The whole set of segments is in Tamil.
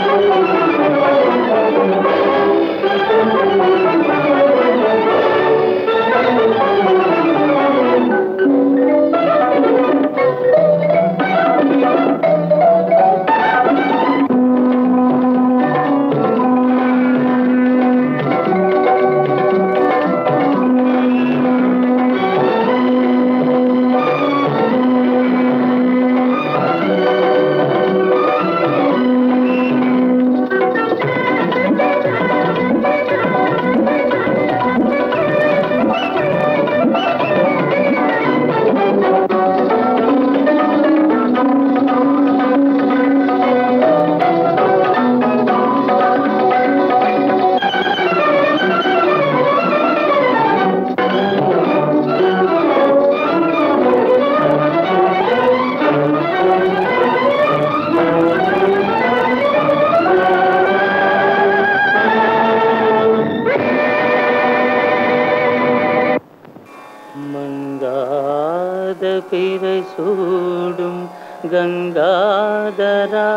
மங்காத பிறை சூடும் கங்காதரா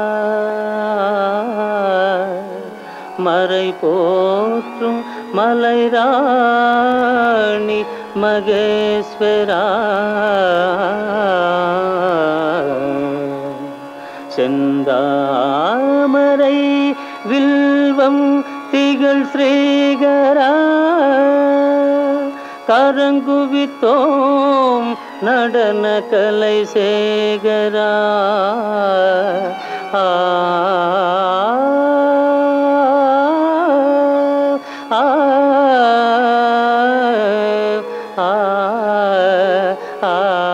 மறை போற்றும் மலைராணி மகேஸ்வரா செந்தாமரை வில்வம் திகழ் ஸ்ரீகரா கரங்குவித்தோம் நடன கலை சேகரா ஆ ஆ ஆ ஆ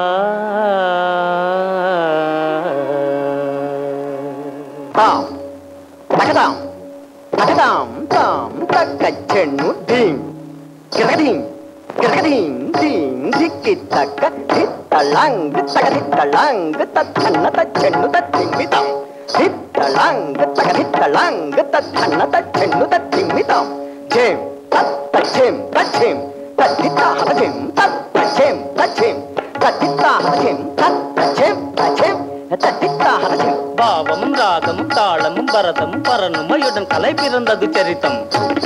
தாம் தகதாம் தகதாம் தாம் தக்க செண்ணு தீம் கிரகதீம் கிரகதீம் தீம் திக்கி தக்க தித்தளாங்கு தகதித்தளாங்கு தத்தன்ன தச்செண்ணு தத்திம்மிதாம் தித்தளாங்கு தகதித்தளாங்கு தத்தன்ன தச்செண்ணு தத்திம்மிதாம் ஜேம் தத்த ஜேம் தச்சேம் தத்தித்தா ஹதஜேம் தத்த ஜேம் தச்சேம் தத்தித்தா ஹதஜேம் தத்த ஜேம் தச்சேம் தத்தித்தா ஹதஜேம் பாவமும் ராகமும் தாளமும் பரதமும் பரனுமையுடன் கலை பிறந்தது சரித்தம்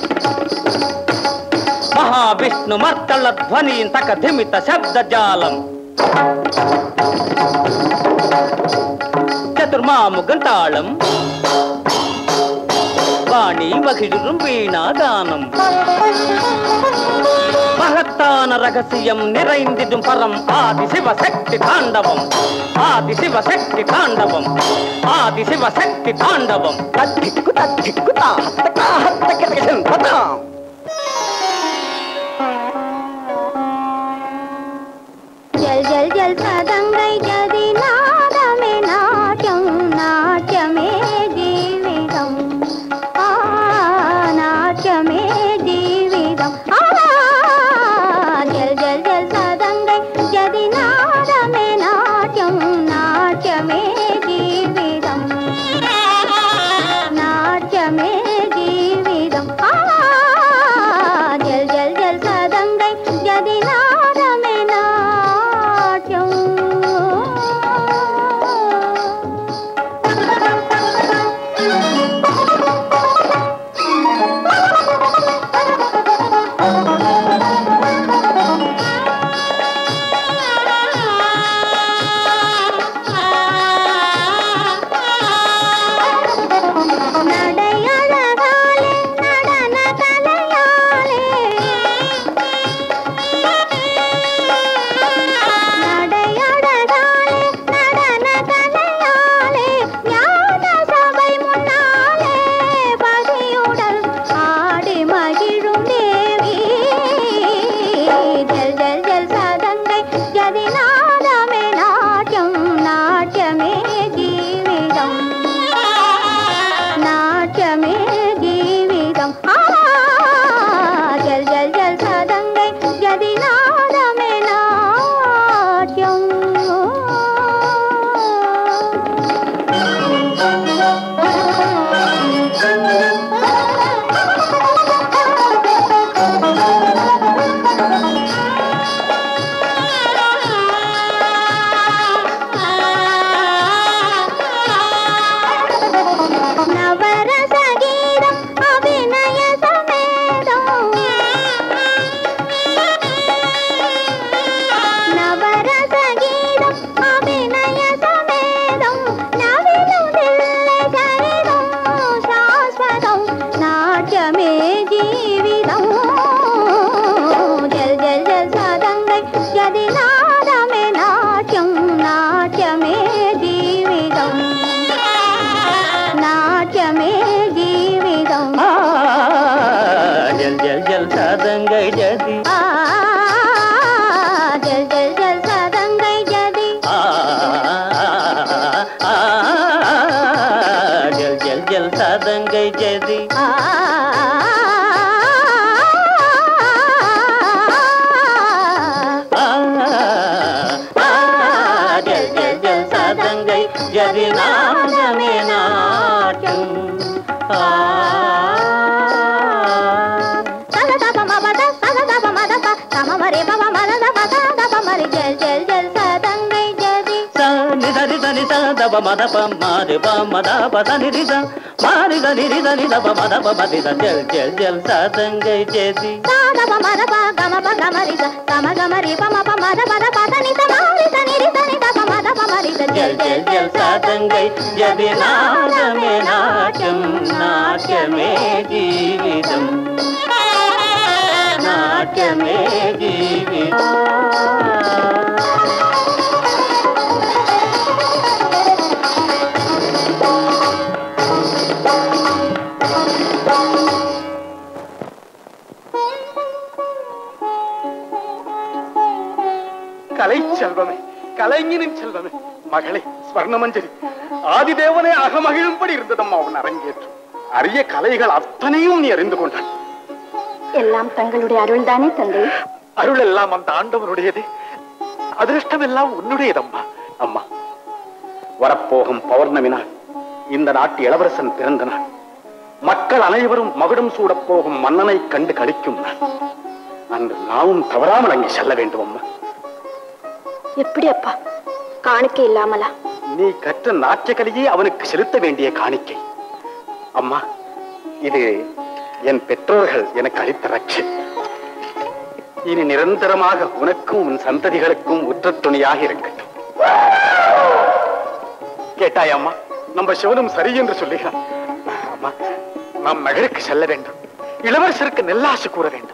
மகாவிஷ்ணு மர்த்தள ಧ್ವನಿயின் தக்க திமித்த சப்த ஜாலம் சதுர்மாமுகன் தாளம் வாணி மகிழும் வீணாதானம் மகத்தான ரகசியம் நிறைந்திடும் பரம் ஆதி சிவசக்தி தாண்டவம் ஆதி சிவசக்தி தாண்டவம் ஆதி சிவசக்தி தாண்டவம் தத்திக்கு தத்திக்கு தாஹத்த காஹத்த கிரகஜம் பதாம் ஜல் ஜல் ஜல் சதங்கை ஜதி நாதமே நாட்யம் நாட்யமே ஜீவிதம் ஆ நாட்யமே ஜீவிதம் ஆ ஜல் ஜல் ஜல் சதங்கை ஜதி நாதமே நாட்யம் நாட்யமே ஜீவிதம் நாட்யமே ஜீவிதம் ஆ ஜல் ஜல் ஜல் சதங்கை ஜதி நாதமே நாட்யம் ஜல் சதங்கை ஜதி ஆ, ஆ, ஜல் ஜல் ஜல் சதங்கை ஜதி நாதமே நாட்டும் ஆ నిధరి ధని దబ మద ప మారి ప మద పద నిరి ద మారి ద నిరి ద ని దబ మద ప మది ద జల్ జల్ జల్ సదంగై చేది జల్ జల్ జల్ సదంగై జది నాదమే నాట్యం నాట్యమే జీవితం నాట్యమే జీవితం கலை செல்வமே கலைஞனின் செல்வமே மகளே ஸ்வர்ணமஞ்சரி ஆதிதேவனே அகமகிழும்படி இருந்ததம்மா அவன் அரங்கேற்றம் அரிய கலைகள் அத்தனையும் நீ அறிந்து கொண்டான் எல்லாம் தங்களுடைய அருள்தானே தந்தை அருள் எல்லாம் அந்த ஆண்டவனுடையது அதிர்ஷ்டம் எல்லாம் உன்னுடையதம்மா அம்மா வரப்போகும் பௌர்ணமி நாள் இந்த நாட்டு இளவரசன் பிறந்த நாள் மக்கள் அனைவரும் மகுடம் சூடப் போகும் மன்னனை கண்டு கழிக்கும் நாள் அன்று நாமும் தவறாமல் அங்கே செல்ல வேண்டும் அம்மா எப்படி அப்பா காணிக்கை இல்லாமலா நீ கற்ற நாட்டிய கலையே அவனுக்கு செலுத்த வேண்டிய காணிக்கை அம்மா இது என் பெற்றோர்கள் எனக்கு அளித்த ரட்சை இனி நிரந்தரமாக உனக்கும் உன் சந்ததிகளுக்கும் உற்ற துணையாக இருக்கட்டும் கேட்டாய் அம்மா நம்ம சிவனும் சரி என்று சொல்லுகிறான் அம்மா நாம் நகருக்கு செல்ல வேண்டும் இளவரசருக்கு நெல்லாசு கூற வேண்டும்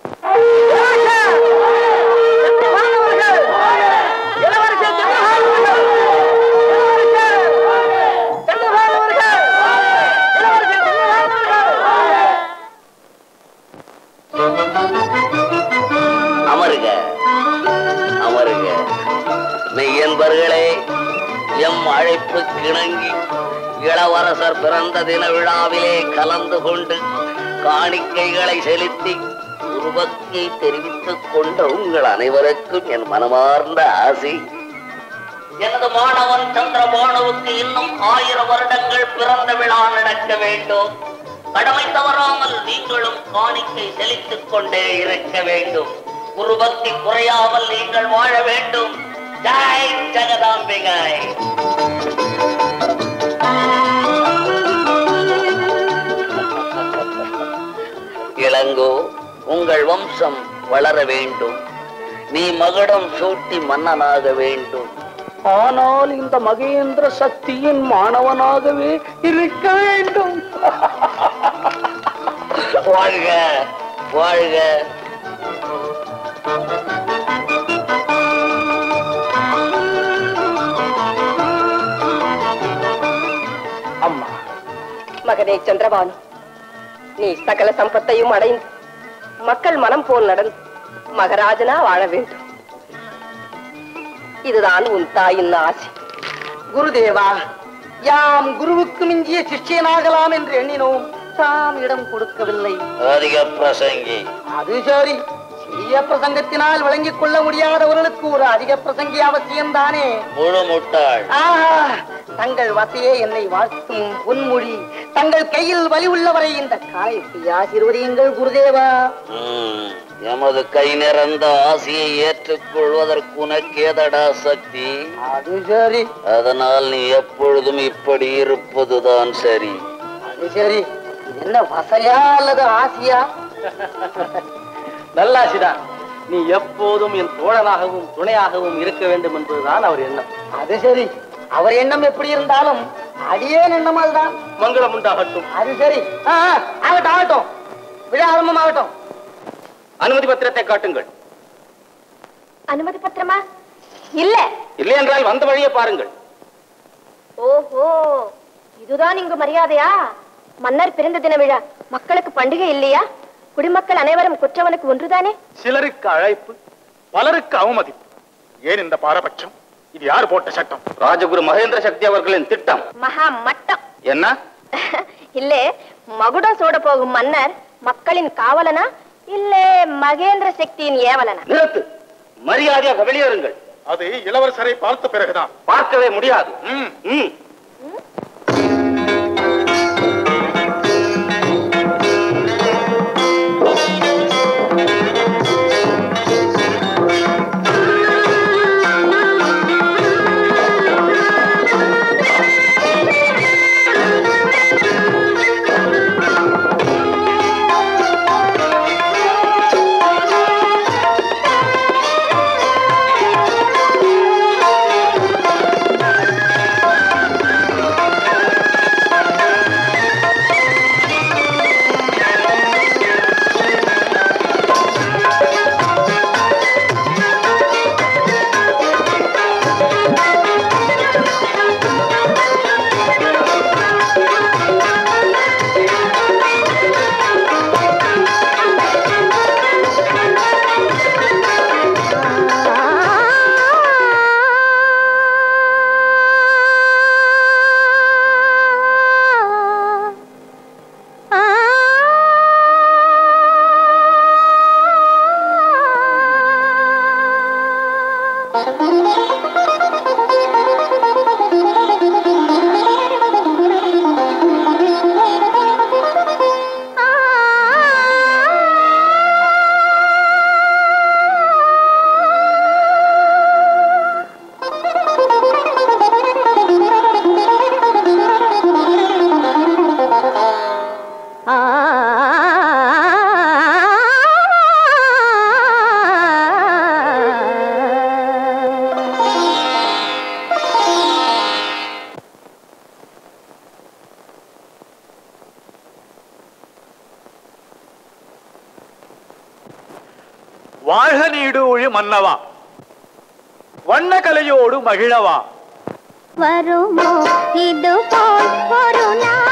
அமருக அமருக மெய்யன்பர்களே எம் அழைப்பு கிணங்கி இளவரசர் பிறந்த தின விழாவிலே கலந்து கொண்டு காணிக்கைகளை செலுத்தி உருவத்தை தெரிவித்துக் கொண்ட உங்கள் அனைவருக்கும் என் மனமார்ந்த ஆசை எனது மாணவன் சந்திரபானுவுக்கு இன்னும் ஆயிரம் வருடங்கள் பிறந்த விழா நடக்க வேண்டும் கடமை தவறாமல் நீங்களும் காணிக்கை செலுத்திக் கொண்டே இருக்க வேண்டும் உருவத்தி குறையாமல் நீங்கள் வாழ வேண்டும் ஜெய் ஜெகதாம்பிகை இளங்கோ உங்கள் வம்சம் வளர வேண்டும் நீ மகுடம் சூட்டி மன்னனாக வேண்டும் ஆனால் இந்த மகேந்திர சக்தியின் மாணவனாகவே இருக்க வேண்டும் வாழ்க வாழ்க அம்மா மகனே சந்திரபானு நீ சகல சம்பத்தையும் அடைந்து மக்கள் மனம் போல் நடந்து மகராஜனா வாழ வேண்டும் இதுதான் உன் தாயின் ஆசை குருதேவா யாம் குருவுக்கு மிஞ்சிய சிஷ்யனாகலாம் என்று எண்ணினோம் தாம் இடம் கொடுக்கவில்லை அதிக பிரசங்கி அது சரி சிறிய பிரசங்கத்தினால் விளங்கிக் கொள்ள முடியாதவர்களுக்கு ஒரு அதிக பிரசங்கி அவசியம்தானே முழு முட்டாள் ஆஹா தங்கள் வசையே என்னை வாழ்த்தும் பொன்மொழி தங்கள் கையில் வலி உள்ளவரை இந்த காலைக்கு ஆசீர்வதியுங்கள் குருதேவா ம், எமது கை நிறந்த ஆசையை ஏற்றுக்கொள்வதற்கு உனக்கேதடா சக்தி அது சரி அதனால் நீ எப்பொழுதும் இப்படி இருப்பதுதான் சரி அது சரி இது என்ன வசையா அல்லது ஆசையா நல்லாசிதான் நீ எப்போதும் என் தோழனாகவும் துணையாகவும் இருக்க வேண்டும் என்பதுதான் அவர் எண்ணம் அது சரி அவர் எண்ணம் எப்படி இருந்தாலும் அடியேன் எண்ணம் அதுதான் மங்களம் உண்டாகட்டும் அது சரி ஆ, ஆ, ஆகட்டும் ஆகட்டும் விழா ஆரம்பம் ஆகட்டும் அனுமதி பத்திரத்தை காட்டுங்கள் அனுமதி பத்திரமா இல்ல இல்லை என்றால் வந்த வழியை பாருங்கள் ஓஹோ இதுதான் இங்கு மரியாதையா மன்னர் பிறந்த தின விழா மக்களுக்கு பண்டிகை இல்லையா குடிமக்கள் அனைவரும் குற்றவனுக்கு ஒன்றுதானே சிலருக்கு அழைப்பு பலருக்கு அவமதிப்பு ஏன் இந்த பாரபட்சம் இது யார் போட்ட சட்டம் ராஜகுரு மகேந்திர சக்தி அவர்களின் திட்டம் மகா மட்டம் என்ன இல்லே மகுடம் சூட போகும் மன்னர் மக்களின் காவலனா இல்லே மகேந்திர சக்தியின் ஏவலனா நிறுத்து மரியாதையாக வெளியேறுங்கள் அது இளவரசரை பார்த்த பிறகுதான் பார்க்கவே முடியாது ம். ம். வாழ்க நீடு ஒழி மன்னவா வண்ண கலையோடு மகிழவா வருமோ இது போல் ஒரு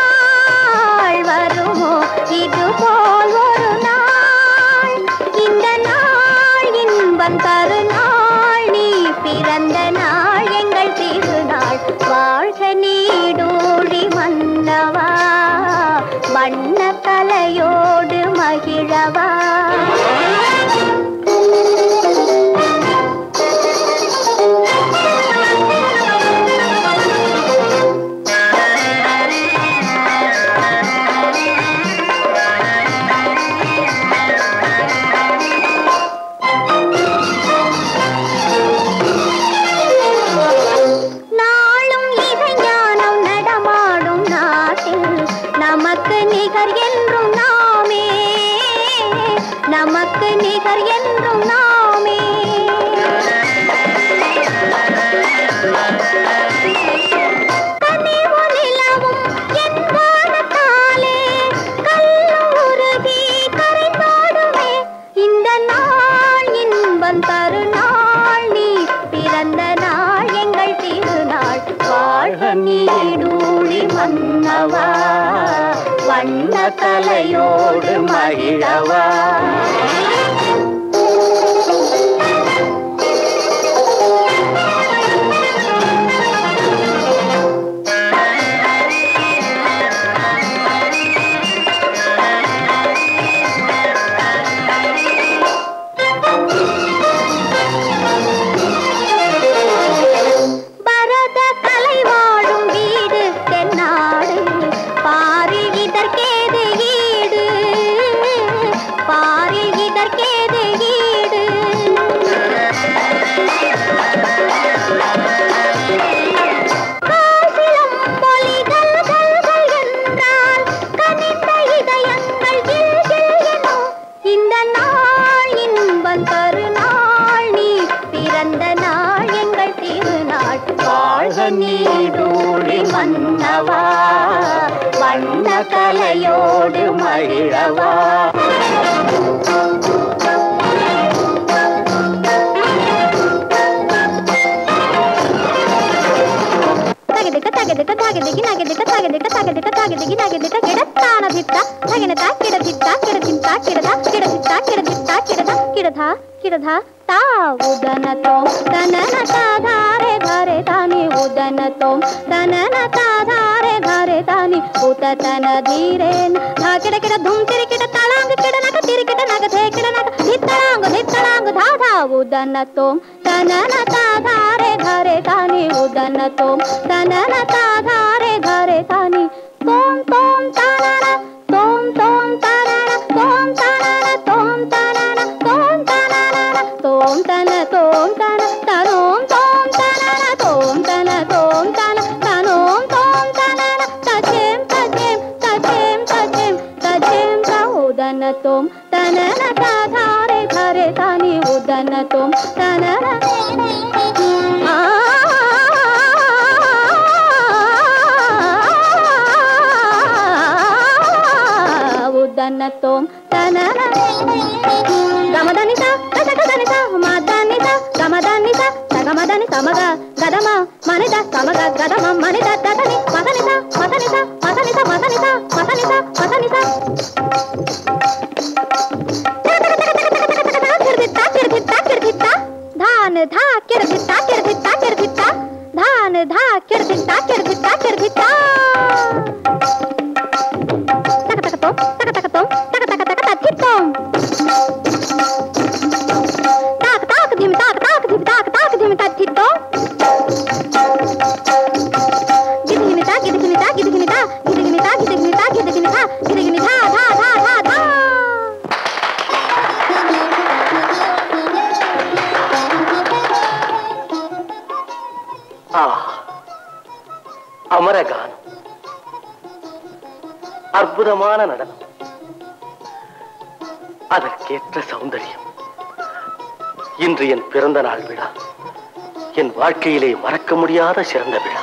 நாள் வருமோ இது போல் ஒரு நாள் இந்த நாள் இன்பம் தரு நாள் நீ பிறந்த நாள் எங்கள் திருநாள் வாழ்க நீடூழி மன்னவா வண்ண கலையோடு மகிழவா நாளும் இசை ஞானம் நடமாடும் நாட்டில் நமக்கு நிகர் என்றும் நாமே நமக்கு நிகர் என்றும் நாமே கனிவு நிலவும் என் வானத்தாலே கல்லும் உருகி கரைந்தாடுமே இந்த நாள் இன்பம் தரு நாள் நீ பிறந்த நாள் எங்கள் திருநாள் வாழ்க நீடூழி மன்னவா வண்ண கலையோடு மகிழவா பரத கலை வாழும் வீடு தென்னாடு பாரில் இதற்கேது ஈடு பாரில் இதற்கேது ஈடு காசிலம் பொலிகள் கல்கள் என்றால் கனிந்த இதயங்கள் கில் கில் எனும் இந்த நாள் இன்பம் தரு நாள் நீ பிறந்த நாள் எங்கள் திருநாள் வாழ்க நீடூழி மன்னவா வண்ண கலையோடு மகிழவா ತಗದಿಕ ತಗದಿಕ ತಗದಿಗಿ ನಗದಿಕ ತಗದಿಕ ತಗದಿಕ ತಗದಿಗಿ ನಗದಿಕ ಗಿಡತ್ತಾನ ಬಿತ್ತ ತಗಿನತ ಕಿಡದಿತ್ತ ಕಿಡದಿಂತ ಕಿಡದ ಕಿಡದಿತ್ತ ಕಿಡದಿತ್ತ ಕಿಡದ ಕಿಡ ಕಿಡಧ ಕಿಡಧ ತಾ ಉದನ ತೋಂ ತನನ ತಾಧಾರೆ ಘರೆ ತಾನಿ ಉದನ ತೋಂ ತನನ ತಾಧಾರೆ ಘರೆ ತಾನಿ ಉತ ತನ ಧೀರೇನ್ ಧಾ ಕಿಡ ಕಿಡ ಧುಮ್ ತಿರಿ ಕಿಡ ತಳಾಂಗ ಕಿಡ ನಗ ತಿರಿ ಕಿಡ ನಗ ಧೇ ಕಿಡ ನಗ ಧಿತ್ತಳಾಂಗ ಧಿತ್ತಳಾಂಗ ಧಾ ಧಾ ಉದನ ತೋಂ ತನನ ತಾಧಾರೆ ಘರೆ ತಾನಿ ಉದನ ತೋಂ ತನನ ತಾಧಾರೆ ಘರೆ ತಾನಿ ತೋಂ ತೋಂ ತಾನನ ತೋಂ ತೋಂ ತಾನನ ತೋಂ ತಾನನ ತೋಂ ತಾನನ ತೋಂ ತಾನನ ತೋಂ ತನ ತೋಂ ತನ ತನೋಂ ತೋಂ ತನನ ತೋಂ ತನ ತೋಂ ತನ ತನೋಂ ತೋಂ ತನನ ತಚೇಂ ತಚೇಂ ತಚೇಂ ತಚೇಂ ತಚೇಂ ತ ಉದನ ತೋಂ ತನನ ತಾಧಾರೆ ಧರೆ ತಾನಿ ಉದನ ತೋಂ ತನನ ಉದನ ತೋಂ ತನನ ಗಮದನಿತ ಗದಗದನಿತ ಮದನಿತ ಗಮದನಿತ ಸಗಮದನಿ ಸಮಗ ಗದಮ ಮನಿತ ಸಮಗ ಗದಮ ಮನಿತ ದದನಿ ಮದನಿತ ಮದನಿತ ಮದನಿತ ಮದನಿತ ಮದನಿತ ಮದನಿತ ಕಿರ್ದಿತ್ತ ಕಿರ್ದಿತ್ತ ಕಿರ್ದಿತ್ತ ಧಾನ ಧಾ ಕಿರ್ದಿತ್ತ ಕಿರ್ದಿತ್ತ ಕಿರ್ದಿತ್ತ ಧಾನ ಧಾ ಕಿರ್ದಿತ್ತ ಕಿರ್ದಿತ್ತ ಕಿರ್ದಿತ್ತ ತಕ ತಕ ತೋಂ ತಕ ತಕ ತೋಂ ತಕ ತಕ ತಕ ತಚ್ಚಿತ್ತೋಂ ತಾಕ ತಾಕ ಧಿಮ್ ತಾಕ ತಾಕ ಧಿಮ್ ತಾಕ ತಾಕ ಧಿಮ್ ತಚ್ಚಿತ್ತೋಂ ಗಿದಗಿನಿತ ಗಿದಗಿನಿತ ಗಿದಗಿನಿತ ಗಿದಗಿನಿತ ಗಿದಗಿನಿತ ಗಿದಗಿನಿತ ಗಿದಗಿನಿತ ಧಾ ಧಾ ಧಾ ಧಾ ஆ அமரகானம் அற்புதமான நடனம் அதற்கேற்ற சௌந்தரியம் இன்று என் பிறந்த நாள் விழா என் வாழ்க்கையிலே மறக்க முடியாத சிறந்த விழா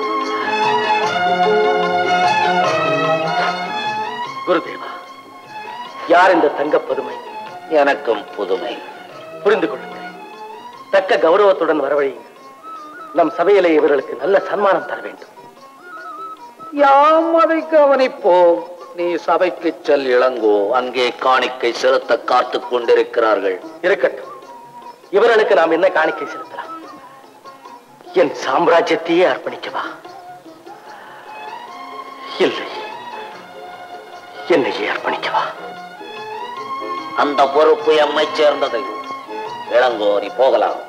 குருதேவா யார் இந்த தங்கப் பதுமை எனக்கும் புதுமை புரிந்து கொள்ளுங்கள் தக்க கௌரவத்துடன் வரவழையுங்கள் நம் சபையிலே இவர்களுக்கு நல்ல சன்மானம் தர வேண்டும் யாம் அதை கவனிப்போம் நீ சபைக்கு செல் இளங்கோ அங்கே காணிக்கை செலுத்த காத்துக் கொண்டிருக்கிறார்கள் இருக்கட்டும் இவர்களுக்கு நாம் என்ன காணிக்கை செலுத்தலாம் என் சாம்ராஜ்யத்தையே அர்ப்பணிக்கவா இல்லை என்னையே அர்ப்பணிக்கவா அந்த பொறுப்பு எம்மை சேர்ந்தது இளங்கோ நீ போகலாம்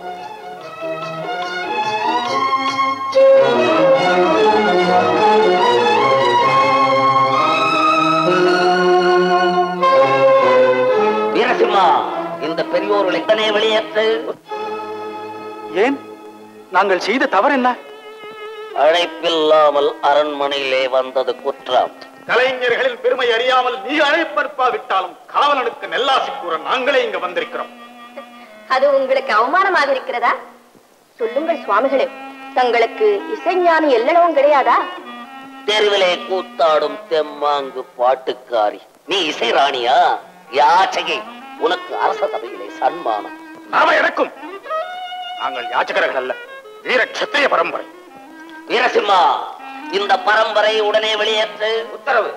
வீரசிம்மா இந்த பெரியோர்கள் எத்தனை வெளியேற்று ஏன் நாங்கள் செய்த தவறு என்ன அழைப்பில்லாமல் அரண்மனையிலே வந்தது குற்றம் கலைஞர்களின் பெருமை அறியாமல் நீ அழைப்பற்பாவிட்டாலும் காவலனுக்கு நெல்லாசி கூற நாங்களே இங்க வந்திருக்கிறோம் அது உங்களுக்கு அவமானமாக இருக்கிறதா சொல்லுங்கள் சுவாமிகளே தங்களுக்கு இசைஞானி எல்லளவும் கிடையாதா தெருவிலே கூத்தாடும் தெம்மாங்கு பாட்டுக்காரி நீ இசை ராணியா யாச்சகை உனக்கு அரச சபையிலே சன்மானம் நாம எனக்கும் நாங்கள் யாச்சகர்கள் அல்ல வீர கத்திரிய பரம்பரை வீரசிம்மா இந்த பரம்பரை உடனே வெளியேற்று உத்தரவு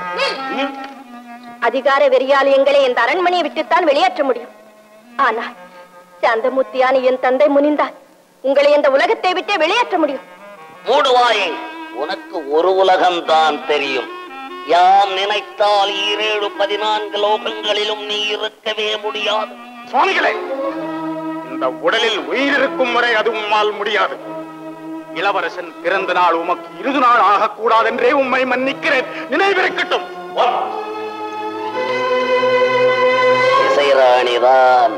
அதிகார வெறியால் எங்களை இந்த அரண்மனையை விட்டுத்தான் வெளியேற்ற முடியும் ஆனால் சாந்தமூர்த்தியான என் தந்தை முனிந்தால் உங்களை இந்த உலகத்தை விட்டே வெளியேற்ற முடியும் மூடுவாயே உனக்கு ஒரு உலகம்தான் தெரியும் யாம் நினைத்தால் ஈரேழு பதினான்கு லோகங்களிலும் நீ இருக்கவே முடியாது சுவாமிகளே இந்த உடலில் உயிர் இருக்கும் வரை அது உம்மால் முடியாது இளவரசன் பிறந்த நாள் உமக்கு இறுதி நாள் ஆகக்கூடாதென்றே உம்மை மன்னிக்கிறேன் நினைவிருக்கட்டும் இசைராணிதான்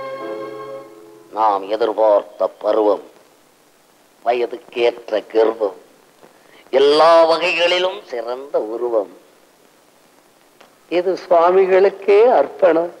நாம் எதிர்பார்த்த பருவம் வயதுக்கேற்ற கர்வம் எல்லா வகைகளிலும் சிறந்த உருவம் இது சுவாமிகளுக்கே அர்ப்பணம்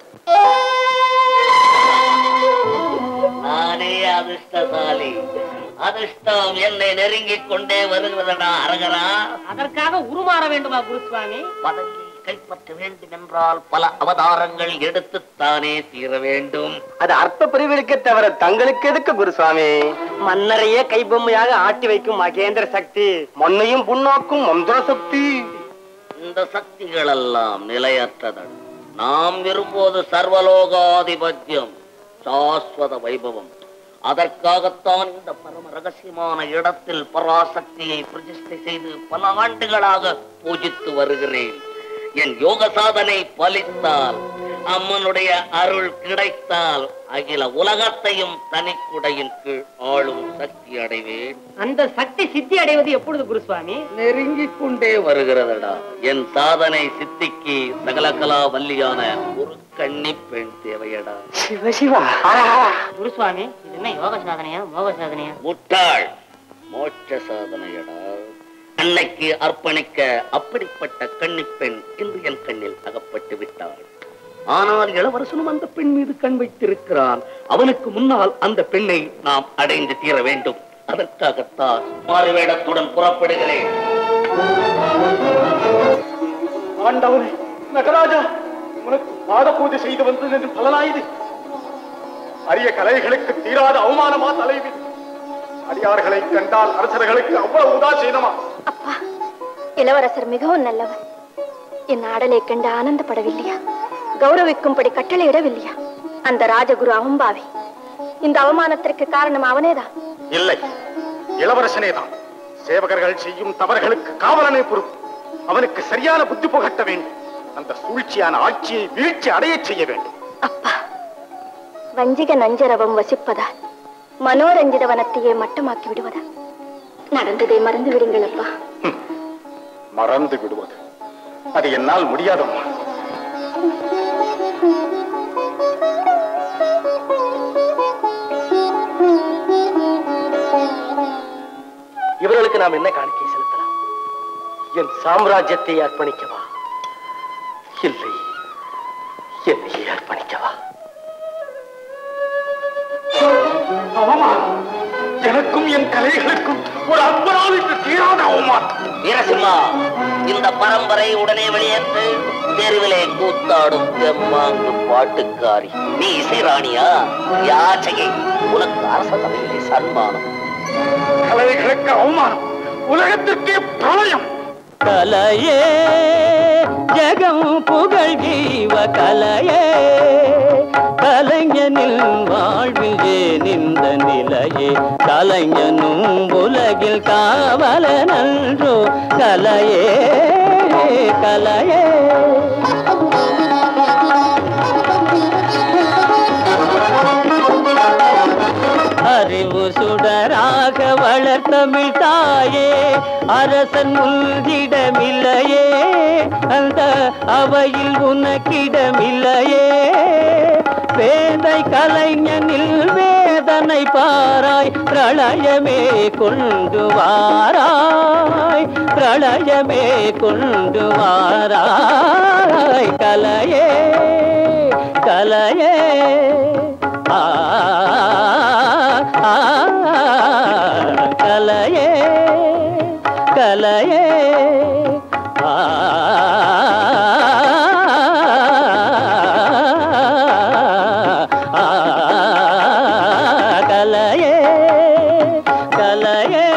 நானே அதிர்ஷ்டசாலி அதிர்ஷ்டம் என்னை நெருங்கிக் கொண்டே வருகிறதா அரகரா அதற்காக உருமாற வேண்டுமா குருசுவாமி பதவியை கைப்பற்ற வேண்டும் என்றால் பல அவதாரங்கள் எடுத்துத்தானே தீர வேண்டும் அது அற்ப பிரிவிற்கே தவிர தங்களுக்கு எதுக்கு குருசுவாமி மன்னரையே கைபொம்மையாக ஆட்டி வைக்கும் மகேந்திர சக்தி மண்ணையும் புண்ணாக்கும் மந்திர சக்தி இந்த சக்திகள் எல்லாம் நிலையற்றதன் நாம் விரும்புவது சர்வலோகாதிபத்தியம் சாஸ்வத வைபவம் அதற்காகத்தான் இந்த பரம ரகசியமான இடத்தில் பராசக்தியை பிரதிஷ்டை செய்து பல ஆண்டுகளாக பூஜித்து வருகிறேன் என் யோக சாதனை பலித்தால் அம்மனுடைய அருள் கிடைத்தால் அகில உலகத்தையும் தனிக்குடையின் கீழ் ஆளும் சக்தி அடைவேன் அந்த சக்தி சித்தி அடைவது எப்பொழுது குருசுவாமி நெருங்கிக் கொண்டே வருகிறதடா என் சாதனை சித்திக்கு சகலகலா வல்லியான ஒரு கன்னி பெண் தேவையடா சிவசிவா குருசுவாமி இது என்ன யோக சாதனையா மோக சாதனையா முட்டாள் மோட்ச சாதனையடா அன்னைக்கு அர்ப்பணிக்க அப்படிப்பட்ட கன்னிப் பெண் இன்று என் கண்ணில் அகப்பட்டு விட்டாள் ஆனால் இளவரசனும் அந்த பெண் மீது கண் வைத்திருக்கிறான் அவனுக்கு முன்னால் அந்த பெண்ணை நாம் அடைந்து தீர வேண்டும் அதற்காகத்தான் மாறுவேடத்துடன் புறப்படுகிறேன் ஆண்டவனே நகராஜா உனக்கு பாத பூஜை செய்து வந்தது என்று பலனாயுது அரிய கலைகளுக்கு தீராத அவமானமா தலைவி அடியார்களை கண்டால் அரசர்களுக்கு அவ்வளவு உதாசீனமா அப்பா இளவரசர் மிகவும் நல்லவர் என் ஆடலை கண்டு ஆனந்தப்படவில்லையா கௌரவிக்கும்படி கட்டளையிடவில்லையா அந்த ராஜகுரு அவம்பாவி இந்த அவமானத்திற்கு காரணம் அவனேதான் இல்லை இளவரசனே தான் சேவகர்கள் செய்யும் தவறுகளுக்கு காவலனே பொறுப்பு அவனுக்கு சரியான புத்தி புகட்ட வேண்டும் அந்த சூழ்ச்சியான ஆட்சியை வீழ்ச்சி அடையச் செய்ய வேண்டும் அப்பா வஞ்சிக நஞ்சரவம் வசிப்பதால் மனோரஞ்சித வனத்தையே மட்டமாக்கி விடுவதா நடந்ததை மறந்து விடுங்கள் அப்பா மறந்து விடுவது அது என்னால் முடியாதம்மா இவர்களுக்கு நாம் என்ன காணிக்கை செலுத்தலாம் என் சாம்ராஜ்யத்தை அர்ப்பணிக்கவா இல்லை என்னையே அர்ப்பணிக்கவா அவமானம் எனக்கும் என் கலைகளுக்கும் ஒரு அற்புதம் என்று தீராத அவமானம் வீரசிம்மா இந்த பரம்பரை உடனே வெளியேற்று தெருவிலே கூத்தாடும் தெம்மாங்கு பாட்டுக்காரி நீ இசைராணியா யாச்சகை உனக்கு அரச தலையிலே சன்மானம் கலைகளுக்கு அவமானம் உலகத்திற்கே பிரளயம் கலையே ஜெகம் புகழ் ஜீவ கலையே கலைஞனில் வாழ்வில் ஏன் இந்த நிலையே கலைஞனும் உலகில் காவல நன்றோ கலையே கலையே அறிவு சுடராக வளர்த்தமிழ் தாயே அரசன் உள்கிடமில்லையே அந்த அவையில் உனக்கிடமில்லையே வேதை கலைஞனில் வேதனை பாராய் பிரளயமே கொண்டு வாராய் பிரளயமே கொண்டு வாராய் கலையே கலையே ஆ ஆ, கலையே கலையே ஆ ஆ, கலையே கலையே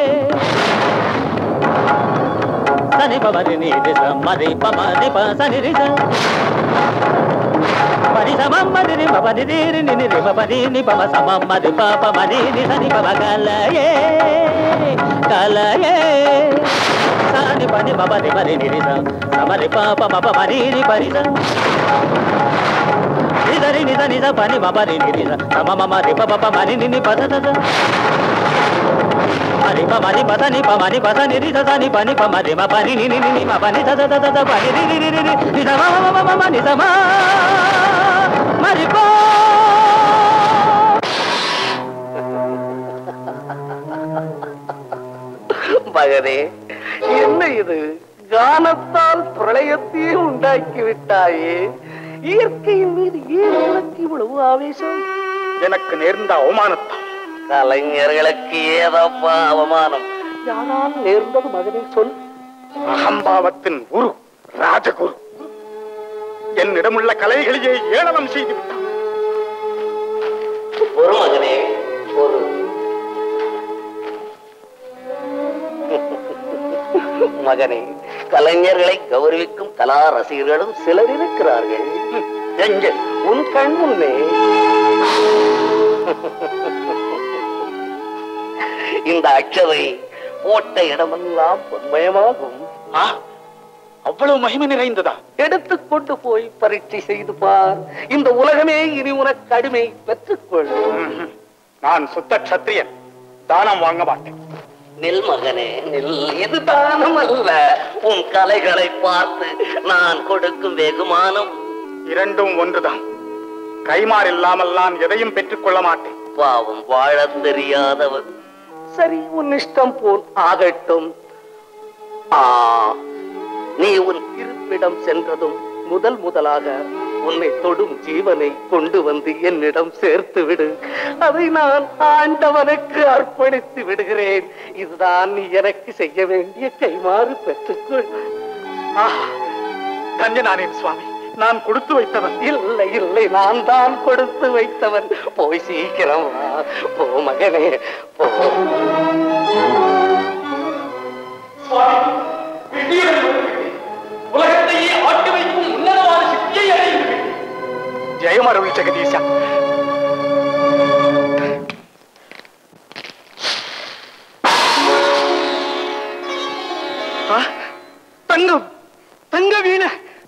சனி பமரி நீதி மரி பமரி ப சனி ரி ச. பரி சமம் மரி ரி ப பரி ரி ரி நி நி ரி ப பரி நி ப ம சமம் மரி ப ப மரி நி சனி ப ப கலையே கலையே சனி ப நி ப பரி மரி நி ரி ச சமரி ப ப ம ப மரி ரி பரி ச நிதரி நித நித பனி மபரி நிரி சம மம ரி ப ப ப மரி நி நி ப த த த. மரி ப மரி ப த நி ப மரி ப த நி ரி த த நி ப நி ப மரி ம ப நி நி நி நி நி ம ப நி த த த த த ப நி ரி ரி ரி ரி ரி நி த ம ம ம ம ம நி த ம மரி ப மகனே என்ன இது கானத்தால் பிரளயத்தையே உண்டாக்கி விட்டாயே இயற்கையின் மீது ஏன் உனக்கு இவ்வளவு ஆவேசம் எனக்கு நேர்ந்த அவமானத்தால் கலைஞர்களுக்கு ஏதப்பா அவமானம் யாரால் நேர்ந்தது மகனே சொல் அகம்பாவத்தின் குரு ராஜகுரு என்னிடமுள்ள கலைகளையே ஏளனம் செய்து விட்டான் ஒரு மகனே ஒரு மகனே கலைஞர்களை கௌரவிக்கும் கலா ரசிகர்களும் சிலர் இருக்கிறார்கள் எங்கே உன் கண் முன்னே இந்த அக்ஷதை போட்ட இடமெல்லாம் பொன்மயமாகும் ஆ, அவ்வளவு மகிமை நிறைந்ததா எடுத்துக்கொண்டு போய் பரீட்சை செய்து பார் இந்த உலகமே இனி உனக்கு அடிமை பெற்றுக்கொள் ம்ஹும். நான் சுத்த க்ஷத்திரியன் தானம் வாங்க மாட்டேன் நெல் மகனே நெல் இது தானம் அல்ல உன் கலைகளை பார்த்து நான் கொடுக்கும் வெகுமானம் இரண்டும் ஒன்றுதான் கைமாறு இல்லாமல் நான் எதையும் பெற்றுக்கொள்ள மாட்டேன் பாவம் வாழத் தெரியாதவன் சரி உன் இஷ்டம் போல் ஆகட்டும் ஆ நீ உன் இருப்பிடம் சென்றதும் முதல் முதலாக உன்னை தொடும் ஜீவனை கொண்டு வந்து என்னிடம் சேர்த்து விடு அதை நான் ஆண்டவனுக்கு அர்ப்பணித்து விடுகிறேன் இதுதான் நீ எனக்கு செய்ய வேண்டிய கைமாறு பெற்றுக்கொள் ஆஹா, தஞ்சனானேன் சுவாமி நான் கொடுத்து வைத்தவன் இல்லை இல்லை நான் தான் கொடுத்து வைத்தவன் போய் சீக்கிரம் வா போ மகனே போ உலகத்தையே ஆட்டி வைக்கும் உன்னதமான சக்தியை அடைந்து ஜெயமருள் ஜெகதீசா ஆ, தங்கம் தங்க வீண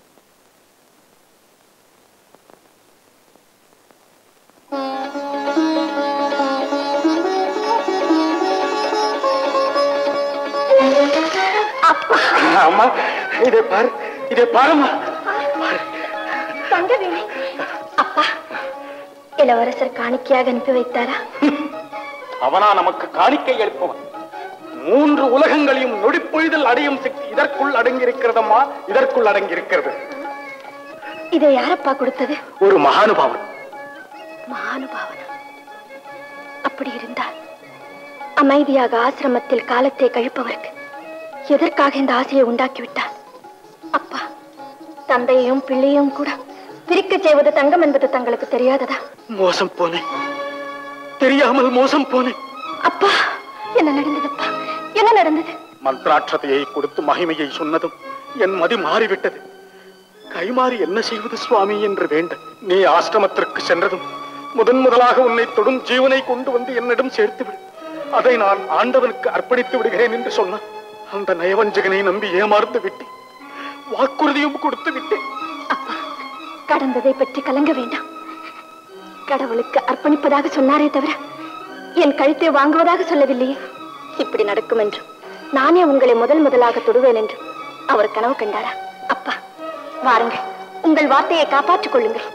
அம்மா இதை பாரு இதை பாருமா தங்கவேணி அப்பா இளவரசர் காணிக்கையாக அனுப்பி வைத்தாரா அவனா நமக்கு காணிக்கை அளிப்பவன் மூன்று உலகங்களையும் நொடிப்பொழுதில் அடையும் சக்தி இதற்குள் அடங்கியிருக்கிறதம்மா இதற்குள் அடங்கியிருக்கிறது இதை யாரப்பா கொடுத்தது ஒரு மகானுபாவன் மகானுபாவனா அப்படி இருந்தால் அமைதியாக ஆசிரமத்தில் காலத்தை கழிப்பவருக்கு எதற்காக இந்த ஆசையை உண்டாக்கிவிட்டார் அப்பா தந்தையையும் பிள்ளையும் கூட பிரிக்கச் செய்வது தங்கம் என்பது தங்களுக்கு தெரியாததா மோசம் போனேன் தெரியாமல் மோசம் போனேன் அப்பா என்ன நடந்ததப்பா என்ன நடந்தது மந்திராட்சதையை கொடுத்து மகிமையை சொன்னதும் என் மதி மாறிவிட்டது கைமாறி என்ன செய்வது சுவாமி என்று வேண்ட நீ ஆசிரமத்திற்கு சென்றதும் முதன் முதலாக உன்னை தொடும் ஜீவனை கொண்டு வந்து என்னிடம் சேர்த்து விடு அதை நான் ஆண்டவனுக்கு அர்ப்பணித்து விடுகிறேன் என்று சொன்னான் அந்த நயவஞ்சகனை நம்பி ஏமாந்து விட்டேன் வாக்குறுதியும் கொடுத்து விட்டேன் அப்பா கடந்ததை பற்றி கலங்க வேண்டாம் கடவுளுக்கு அர்ப்பணிப்பதாக சொன்னாரே தவிர என் கழுத்தை வாங்குவதாக சொல்லவில்லையே இப்படி நடக்கும் என்றும் நானே உங்களை முதல் முதலாக தொடுவேன் என்று அவர் கனவு கண்டாரா அப்பா வாருங்கள் உங்கள் வார்த்தையை காப்பாற்றிக் கொள்ளுங்கள்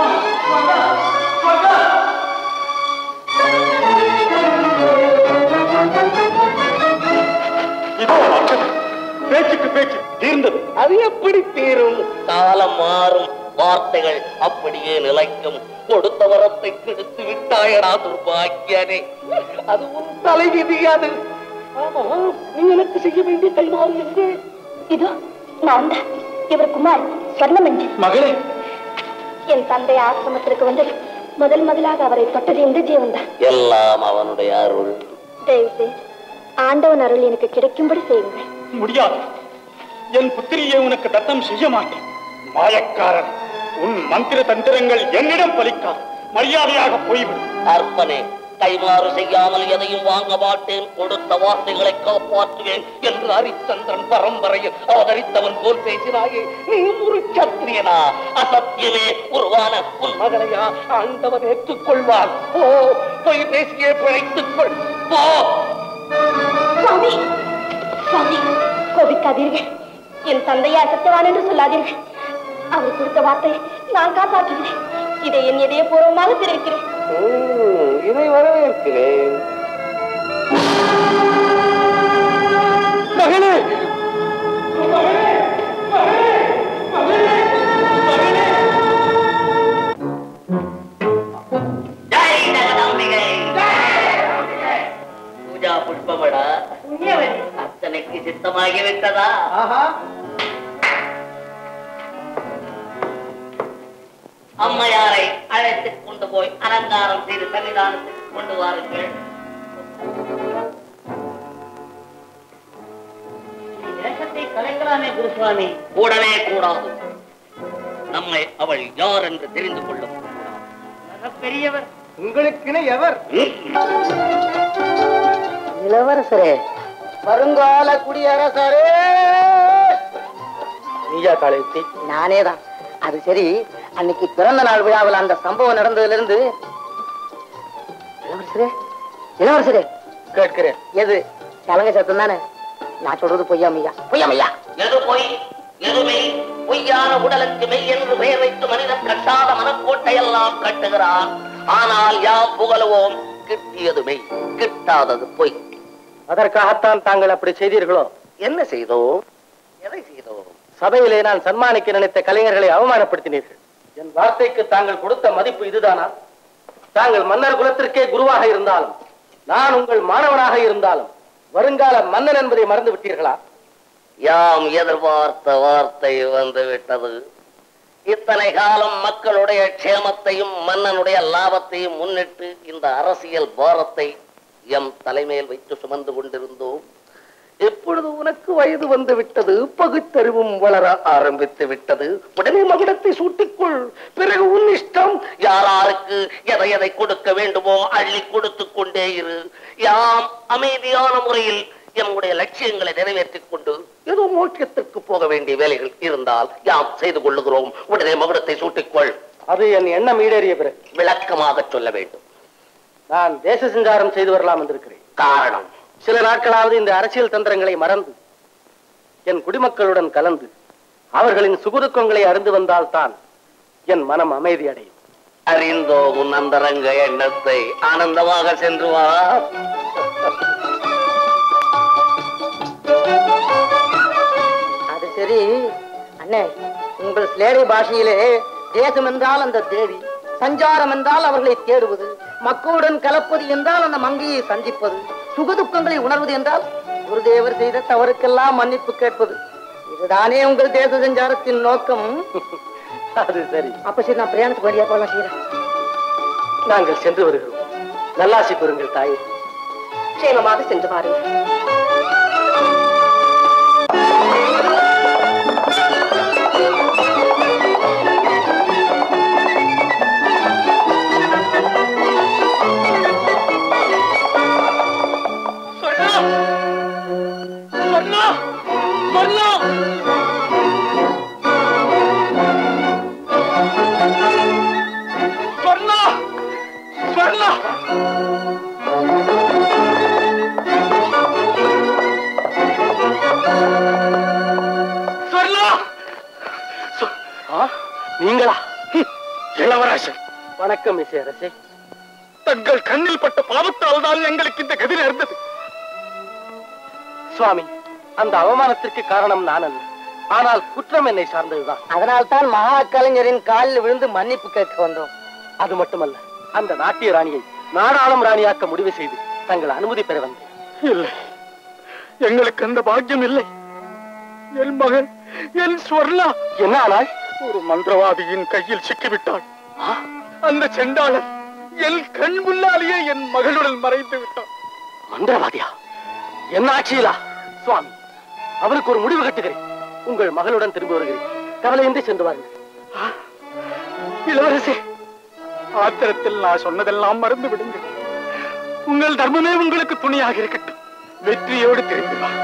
இதோ அச்சது. பேச்சுக்கு பேச்சு தீர்ந்தது அது எப்படி தீரும் காலம் மாறும் வார்த்தைகள் அப்படியே நிலைக்கும் கொடுத்த வரத்தை கெடுத்து விட்டாயடா துர்பாக்கியனே அது உன் தலைவிதி அது ஆமா நீ எனக்கு செய்ய வேண்டிய கைமாறு எங்கே இதோ நான் தான் இவர் குமார் ஸ்வர்ணமஞ்சி மகளே என் தந்தை ஆசிரமத்திற்கு வந்தது முதல் முதலாக அவரை தொட்டது இந்த ஜீவன் தான் எல்லாம் அவனுடைய அருள் தயவு செய்து ஆண்டவன் அருள் எனக்கு கிடைக்கும்படி செய்யுங்கள் முடியாது என் புத்திரியை உனக்கு தத்தம் செய்ய மாட்டேன் மாயக்காரன் உன் மந்திர தந்திரங்கள் என்னிடம் பலிக்காது மரியாதையாக போய்விடு அர்ப்பனே கைமாறு செய்யாமல் எதையும் வாங்க மாட்டேன் கொடுத்த வார்த்தைகளை காப்பாற்றுவேன் என்று ஹரிச்சந்திரன் பரம்பரையில் அவதரித்தவன் போல் பேசினாயே நீ ஒரு சத்திரியனா அசத்தியமே உருவான உன் மகளையா ஆண்டவன் ஏற்றுக்கொள்வான் போ போய் பேசியே பிழைத்துக் கொள் போ சுவாமி சுவாமி கோபிக்காதீர்கள் என் தந்தையார் சத்தியவான் என்று சொல்லாதீர்கள் அவர் கொடுத்த வார்த்தையை நான் காப்பாற்றுகிறேன் இதை என் இதயபூர்வமாக தெரிவிக்கிறேன் ம், இதை வரவேற்கிறேன் மகளே ஜெய் ஜெகதம்பிகை பூஜா புஷ்பமடா அத்தனைக்கு சித்தமாகிவிட்டதா அம்மையாரை அழைத்துக் கொண்டு போய் அலங்காரம் செய்து சன்னிதானத்துக்கு கொண்டு வாருங்கள் வேஷத்தை கலைக்கலாமே குரு சுவாமி கூடவே கூடாது நம்மை அவள் யார் என்று தெரிந்து கொள்ளும் பெரியவர் உங்களுக்குன்னு எவர் இளவரசரே வருங்கால குடியரசரே நீயா காலத்தி நானே தான் அது சரி அன்னைக்கு பிறந்த நாள் விழாவில் அந்த சம்பவம் நடந்ததுல இருந்து இளவரசரே இளவரசரே கேட்கிறேன் எது சலங்க சத்தம் தானே நான் சொல்றது பொய்யாமையா பொய்யாமையா எது பொய் எது மெய் பொய்யான உடலுக்கு மெய் என்று பெயர் வைத்து மனிதன் கட்டாத மனக்கோட்டை எல்லாம் கட்டுகிறான் ஆனால் யா புகழுவோம் கிட்டியது மெய் கிட்டாதது பொய் அதற்காகத்தான் தாங்கள் அப்படி செய்தீர்களோ என்ன செய்தோம் எதை செய்தோம் சபையிலே நான் சன்மானிக்க நினைத்த கலைஞர்களை அவமானப்படுத்தினீர்கள் என் வார்த்தைக்கு தாங்கள் கொடுத்த மதிப்பு இதுதானா தாங்கள் மன்னர் குலத்திற்கே குருவாக இருந்தாலும் நான் உங்கள் மாணவனாக இருந்தாலும் வருங்கால மன்னன் என்பதை மறந்து விட்டீர்களா யாம் எதிர்பார்த்த வார்த்தை வந்து விட்டது இத்தனை காலம் மக்களுடைய க்ஷேமத்தையும் மன்னனுடைய லாபத்தையும் முன்னிட்டு இந்த அரசியல் பாரத்தை எம் தலைமையில் வைத்து சுமந்து கொண்டிருந்தோம் இப்பொழுது உனக்கு வயது வந்து விட்டது பகுத்தறிவும் வளர ஆரம்பித்து விட்டது உடனே மகுடத்தை சூட்டிக்கொள் பிறகு உன் இஷ்டம் யாராருக்கு எதை எதை கொடுக்க வேண்டுமோ அள்ளி கொடுத்து கொண்டே இரு யாம் அமைதியான முறையில் எம்முடைய லட்சியங்களை நிறைவேற்றிக் கொண்டு ஏதோ மோட்சத்திற்கு போக வேண்டிய வேலைகள் இருந்தால் யாம் செய்து கொள்ளுகிறோம் உடனே மகுடத்தை சூட்டிக்கொள் அது என் எண்ணம் ஈடேறிய பிறகு விளக்கமாக சொல்ல வேண்டும் நான் தேச சஞ்சாரம் செய்து வரலாம் வந்திருக்கிறேன் காரணம் சில நாட்களாவது இந்த அரசியல் தந்திரங்களை மறந்து என் குடிமக்களுடன் கலந்து அவர்களின் சுகுதுக்கங்களை அறிந்து வந்தால்தான் என் மனம் அமைதி அடையும் அறிந்தோ உன் அந்தரங்க எண்ணத்தை ஆனந்தமாக சென்று வா அது சரி அண்ணே உங்கள் சிலேடை பாஷையிலே தேசம் என்றால் அந்த தேவி சஞ்சாரம் என்றால் அவர்களை தேடுவது மக்களுடன் கலப்பது என்றால் அந்த மங்கையை சந்திப்பது சுகதுக்கங்களை உணர்வது என்றால் குருதேவர் செய்த தவறுக்கெல்லாம் மன்னிப்பு கேட்பது இதுதானே உங்கள் தேச சஞ்சாரத்தின் நோக்கம் அது சரி அப்ப சரி நான் பிரயாணத்துக்கு வழியா போலாம் செய்யறேன் நாங்கள் சென்று வருகிறோம் நல்லாசி பெறுங்கள் தாயே க்ஷேமமாக சென்று வாருங்கள் ஆ, நீங்களா ஹம், இளவரசன் வணக்கம் இசை அரசே தங்கள் கண்ணில் பட்ட பாவத்தால் தான் எங்களுக்கு இந்த கதி நேர்ந்தது சுவாமி அந்த அவமானத்திற்கு காரணம் நான் அல்ல ஆனால் குற்றம் என்னை சார்ந்ததுதான் அதனால்தான் மகா கலைஞரின் காலில் விழுந்து மன்னிப்பு கேட்க வந்தோம் அது மட்டுமல்ல அந்த நாட்டிய ராணியை நாடாளும் ராணியாக்க முடிவு செய்து தங்கள் அனுமதி பெற வந்தேன் இல்லை எங்களுக்கு அந்த பாக்கியம் இல்லை என் மகன் என் ஸ்வர்ணா என்ன ஆனால் ஒரு மந்திரவாதியின் கையில் சிக்கிவிட்டாள் அந்த செண்டாளன் என் கண் முன்னாலேயே என் மகளுடன் மறைந்து விட்டான் மந்திரவாதியா என்ன ஆட்சியிலா சுவாமி அவருக்கு ஒரு முடிவு கட்டுகிறேன் உங்கள் மகளுடன் திரும்பி வருகிறேன் கவலையின்றி சென்று வாருங்கள் இளவரசே ஆத்திரத்தில் நான் சொன்னதெல்லாம் மறந்து விடுங்கள் உங்கள் தர்மமே உங்களுக்கு துணையாக இருக்கட்டும் வெற்றியோடு திரும்பி வா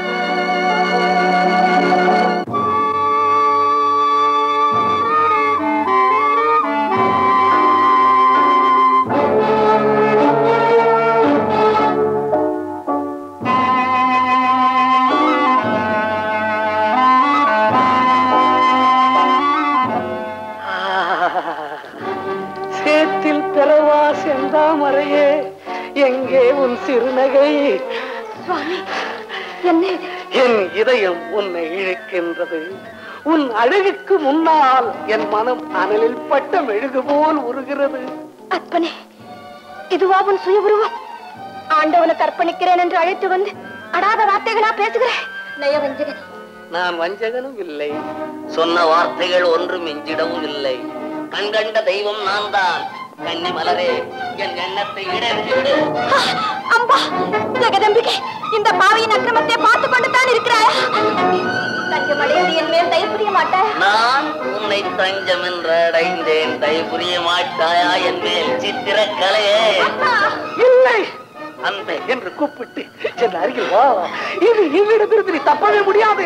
சேத்தில் பிறவா செந்தாமரையே எங்கே உன் சிறுநகை சுவாமி என்ன இது? என் இதயம் உன்னை இழுக்கின்றது உன் அழகுக்கு முன்னால் என் மனம் அனலில் பட்ட மெழுகு போல் உருகிறது அற்பனே இதுவா உன் சுய உருவம் ஆண்டவனுக்கு அர்ப்பணிக்கிறேன் என்று அழைத்து வந்து அடாத வார்த்தைகளா பேசுகிறேன் நயவஞ்சகன் நான் வஞ்சகனும் இல்லை சொன்ன வார்த்தைகள் ஒன்றும் மிஞ்சிடவும் இல்லை கண்கண்ட தெய்வம் நான் தான் கன்னி மலரே என் எண்ணத்தை இடர்த்தி விடு அம்பா ஜெகதம்பிகை இந்த பாவியின் அக்கிரமத்தை பார்த்து கொண்டு தான் இருக்கிறாய் தஞ்சம் அடைந்து என் மேல் தயவு புரிய மாட்டாய் நான் உன்னை தஞ்சம் என்று அடைந்தேன் தயவு புரிய மாட்டாயா என் மேல் சித்திரக்கலையே இல்லை அன்பே என்று கூப்பிட்டு என் அருகில் வா இது இவ்விடமிருந்து நீ தப்பவே முடியாது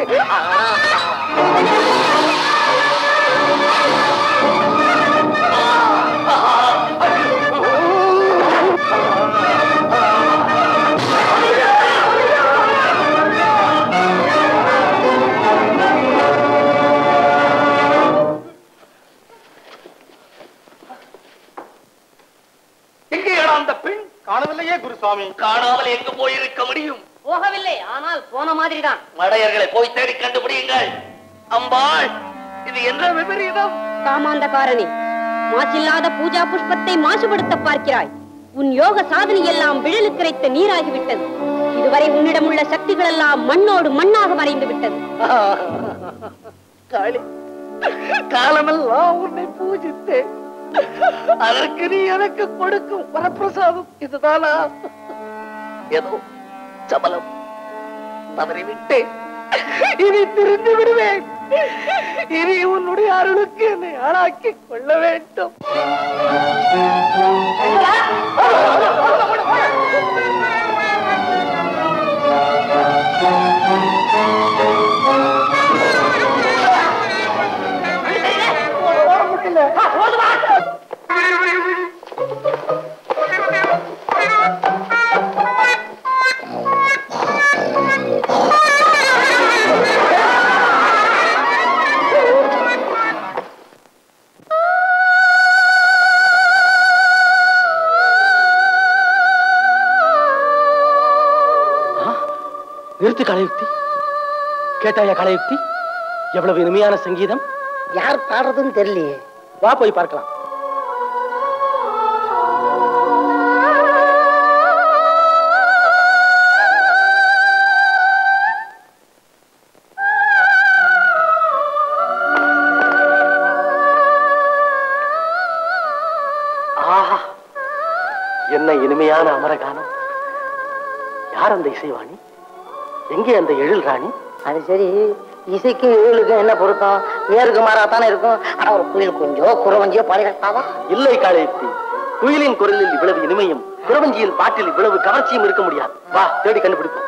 எங்கேடா அந்த பெண் காணவில்லையே குருசாமி காணாமல் எங்கு போயிருக்க முடியும் போகவில்லை ஆனால் போன மாதிரி தான் மடையர்களை போய் தேடி கண்டுபிடியுங்கள் அம்பாள் இது என்ன விபரீதம் காமாந்தகாரனே மாசில்லாத பூஜா புஷ்பத்தை மாசுபடுத்த பார்க்கிறாய் உன் யோக சாதனை எல்லாம் விழலுக்கு கிடைத்த நீராகிவிட்டது இதுவரை உன்னிடம் உள்ள சக்திகள் எல்லாம் மண்ணோடு மண்ணாக மறைந்து விட்டது காளி காலமெல்லாம் உன்னை பூஜித்தேன் அதற்கு நீ எனக்கு கொடுக்கும் வரப்பிரசாதம் இதுதானா ஏதோ சபலம் தவறிவிட்டேன் இனி திரிந்து விடுவேன் இனி உன்னுடைய அருளுக்கு என்னை ஆளாக்கிக் கொள்ள வேண்டும் நிறுத்து கலையுக்தி கேட்டாயா கலையுக்தி எவ்வளவு இனிமையான சங்கீதம் யார் பாடுறதுன்னு தெரியலையே வா போய் பார்க்கலாம் ஆஹா என்ன இனிமையான அமரகானம் யார் அந்த இசைவாணி எங்கே அந்த எழில் ராணி அது சரி இசைக்கு ஏழுக்கும் என்ன பொருத்தம் ஏருக்கு மாறாத்தானே இருக்கும் ஆனா ஒரு குயில் கொஞ்சோ குறவஞ்சியோ பாடுகிறாவா இல்லை காளையத்தி குயிலின் குரலில் இவ்வளவு இனிமையும் குறவஞ்சியின் பாட்டில் இவ்வளவு கவர்ச்சியும் இருக்க முடியாது வா தேடி கண்டுபிடிப்போம்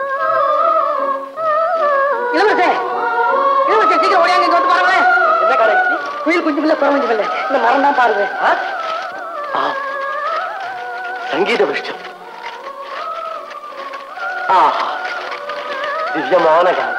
இளவரசே இளவரசே சீக்கிரம் ஓடியாங்க இங்க வந்து பாருங்களேன் என்ன காளையத்தி குயில் குஞ்சு இல்ல குறவஞ்சி இல்ல இந்த மரம் தான் பாருங்க ஆ? ஆ. சங்கீத விருஷ்டம் ஆஹா திவ்யமான கானம்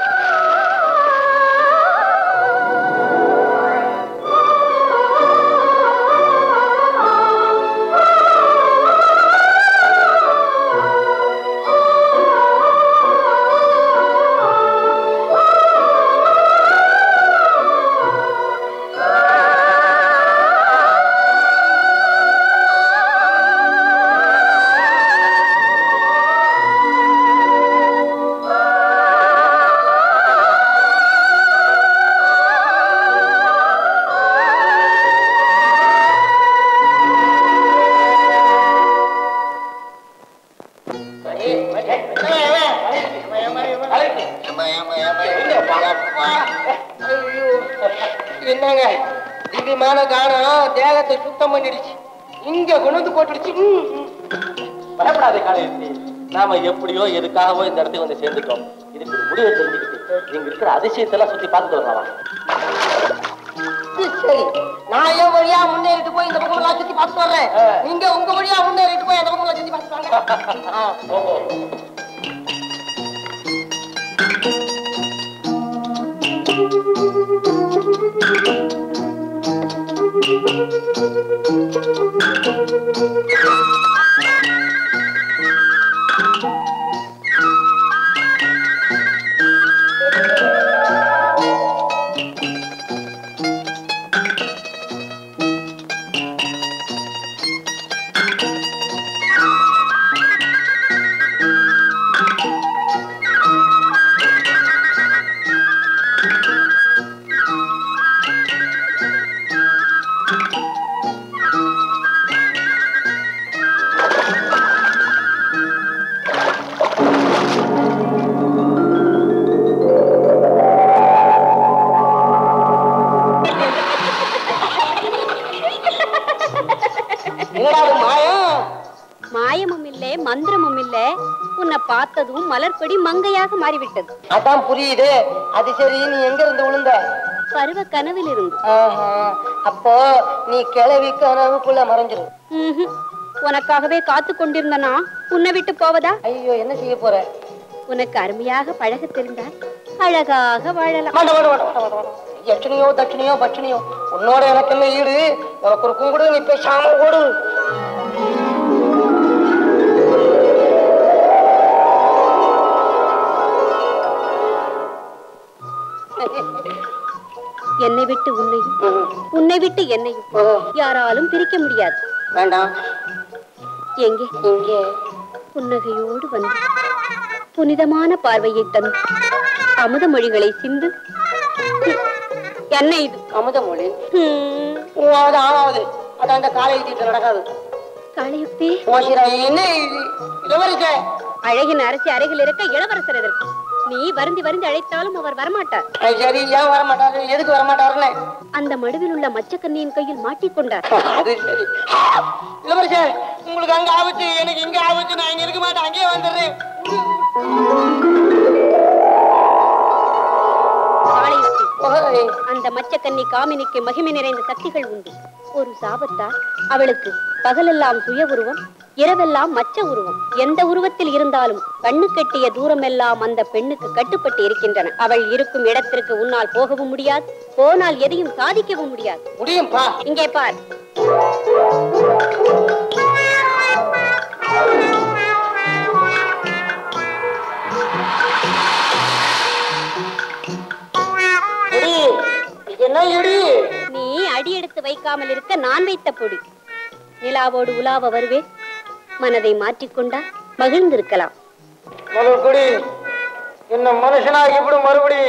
என்னங்க திவ்யமான கானம் தேகத்தை சுத்தம் பண்ணிடுச்சு இங்க கொண்டு வந்து போட்டுடுச்சு ம், ம். பயப்படாதே காளையத்தி நாம எப்படியோ எதுக்காகவோ இந்த இடத்துக்கு வந்து சேர்ந்துட்டோம் இதுக்கு ஒரு முடிவை தெரிஞ்சுக்கிட்டு இங்க இருக்கிற அதிசயத்தெல்லாம் சுத்தி பார்த்துட்டு வரலாம் இது சரி நான் என் வழியா முன்னேறிட்டு போய் இந்த பக்கம் எல்லாம் சுத்தி பார்த்துட்டு வர்றேன் நீங்க உங்க வழியா முன்னேறிட்டு போய் அந்த பக்கம் எல்லாம் சுத்தி பார்த்துட்டு வாங்க ஆ. என்னடா அது மாயம் மாயமும் இல்லை மந்திரமும் இல்லை உன்னை பார்த்ததும் மலர்படி மங்கையாக மாறிவிட்டது அதான் புரியுது அது சரி நீ எங்க இருந்து விழுந்த பருவ கனவில் இருந்து ஆஹா, அப்போ நீ கிளவி கனவுக்குள்ள மறைஞ்சிரு ம்ஹும். உனக்காகவே காத்து கொண்டிருந்தனா உன்னை விட்டு போவதா ஐயோ என்ன செய்ய போற உனக்கு அருமையாக பழக தெரிந்தால் அழகாக வாழலாம் மாட்ட மாட்ட மாட்ட மாட்ட மாட்ட யட்சணியோ தட்சணியோ பட்சணியோ உன்னோட எனக்கு என்ன ஈடு உனக்கு ஒரு கும்பிடு நீ பேசாம ஓடு என்னை விட்டு உன்னையும் உன்னை விட்டு என்னையும் ஓ, யாராலும் பிரிக்க முடியாது வேண்டாம் எங்கே இங்கே புன்னகையோடு வந்து புனிதமான பார்வையை தந்து அமுத மொழிகளை சிந்து என்ன இது அமுதமொழி ஹம், அது ஆகாது அது அந்த காலை தீட்டு நடக்காது காளையப்பே ஓசிரா என்ன இது இளவரசே அழகின் அரசி அருகில் இருக்க இளவரசர் எதற்கு நீ வருந்தி வருந்தி அழைத்தாலும் அவர் வரமாட்டார் அது சரி ஏன் வர மாட்டாரு எதுக்கு வர மாட்டாருன்னு அந்த மடுவில் உள்ள மச்சக்கன்னியின் கையில் மாட்டிக்கொண்டார் அது சரி இளவரசே உங்களுக்கு அங்க ஆபத்து எனக்கு இங்க ஆபத்து நான் இங்க இருக்க மாட்டேன் அங்கேயே வந்துடுறேன் காளையப்பே ஓய், அந்த மச்சக்கன்னி காமினிக்கு மகிமை நிறைந்த சக்திகள் உண்டு ஒரு சாபத்தால் அவளுக்கு பகலெல்லாம் சுய உருவம் இரவெல்லாம் மச்ச உருவம் எந்த உருவத்தில் இருந்தாலும் கண்ணு கட்டிய தூரமெல்லாம் அந்த பெண்ணுக்கு கட்டுப்பட்டு இருக்கின்றன அவள் இருக்கும் இடத்திற்கு உன்னால் போகவும் முடியாது போனால் எதையும் சாதிக்கவும் முடியாது முடியும் பா இங்கே பார் இடி இது என்ன இடி நீ அடி எடுத்து வைக்காமல் இருக்க நான் வைத்த பொடி நிலாவோடு உலாவ வருவேன் மனதை மாற்றிக்கொண்டா மகிழ்ந்திருக்கலாம் மலர் குடி என்ன மனுஷனாகி இப்படி மறுபடி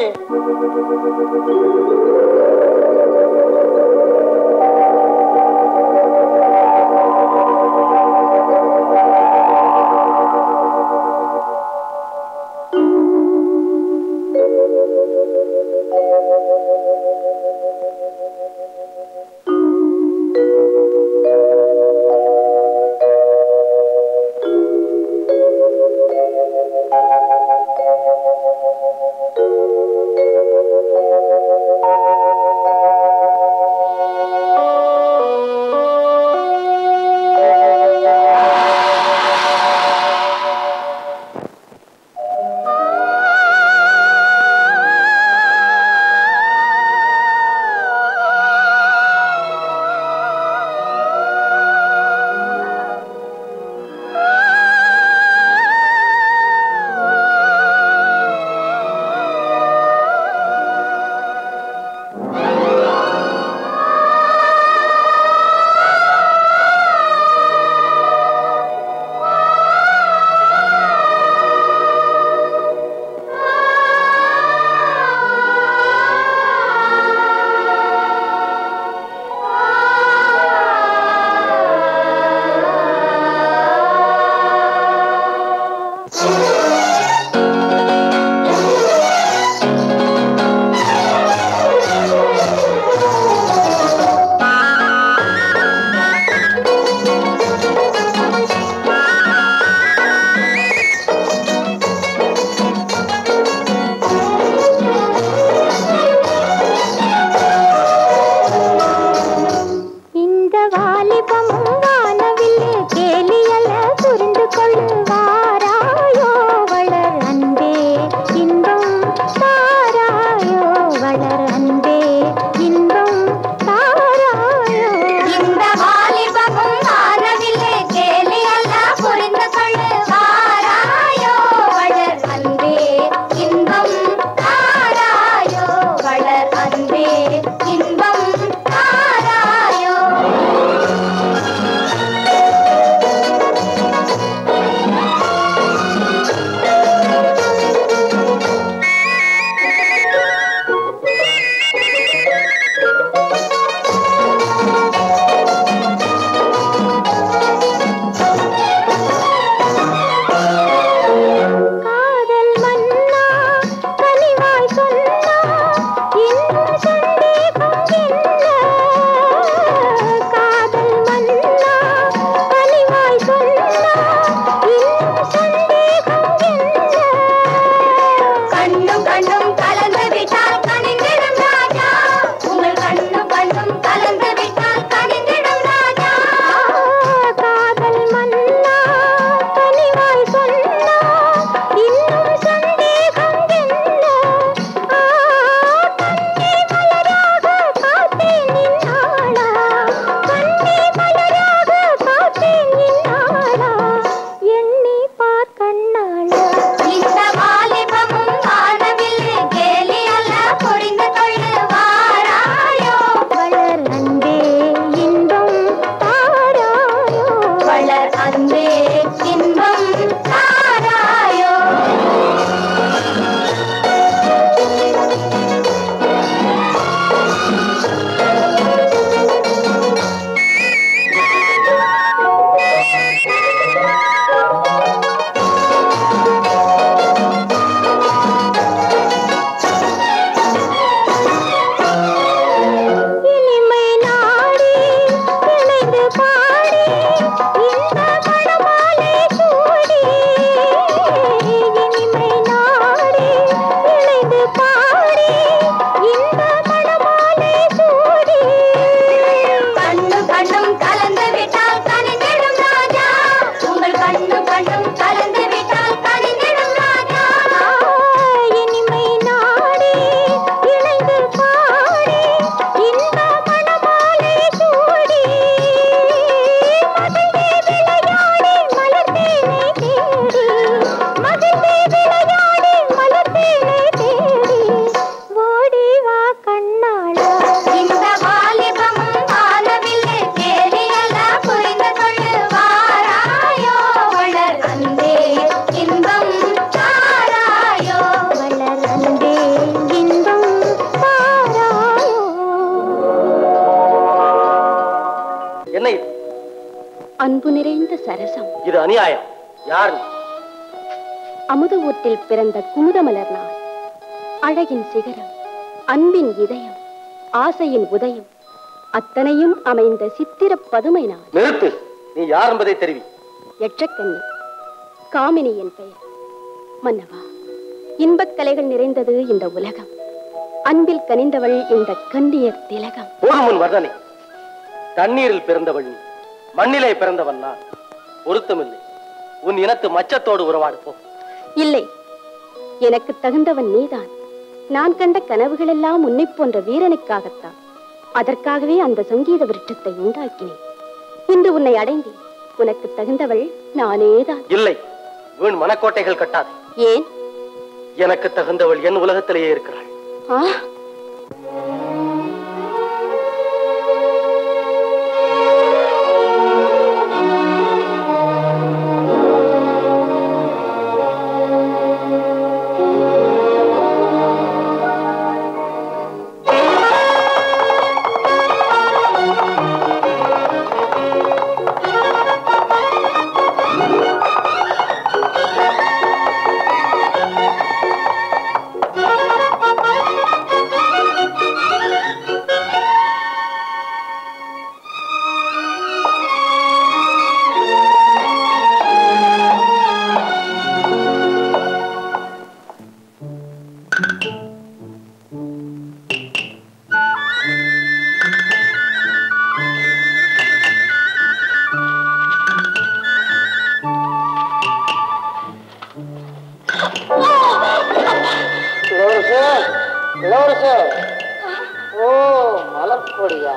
ஆ அன்பு நிறைந்த சரசம் இது அநியாயம் யார் நீ அமுத ஊற்றில் பிறந்த குமுதமலர் நாள் அழகின் சிகரம் அன்பின் இதயம் ஆசையின் உதயம் அத்தனையும் அமைந்த சித்திர பதுமை நாள் நிறுத்து நீ யார் என்பதை தெரிவி எற்றக்கண்ணி காமினி என் பெயர் மன்னவா இன்பக் கலைகள் நிறைந்தது இந்த உலகம் அன்பில் கனிந்தவள் இந்த கண்ணியர் திலகம் போதும் உன் வர்ணனை தண்ணீரில் பிறந்தவள் நீ மண்ணிலே பிறந்தவன் நான் பொருத்தமில்லை உன் இனத்து மச்சத்தோடு உறவாடு போ இல்லை எனக்கு தகுந்தவன் நீதான் நான் கண்ட கனவுகளெல்லாம் உன்னை போன்ற வீரனுக்காகத்தான் அதற்காகவே அந்த சங்கீத விருட்சத்தை உண்டாக்கினேன் இன்று உன்னை அடைந்தேன் உனக்கு தகுந்தவள் நானேதான் இல்லை வீண் மனக்கோட்டைகள் கட்டாதே ஏன் எனக்கு தகுந்தவள் என் உலகத்திலேயே இருக்கிறாள் ஆ இளவரசர் இளவரசர் ஓ மலர்கொடியா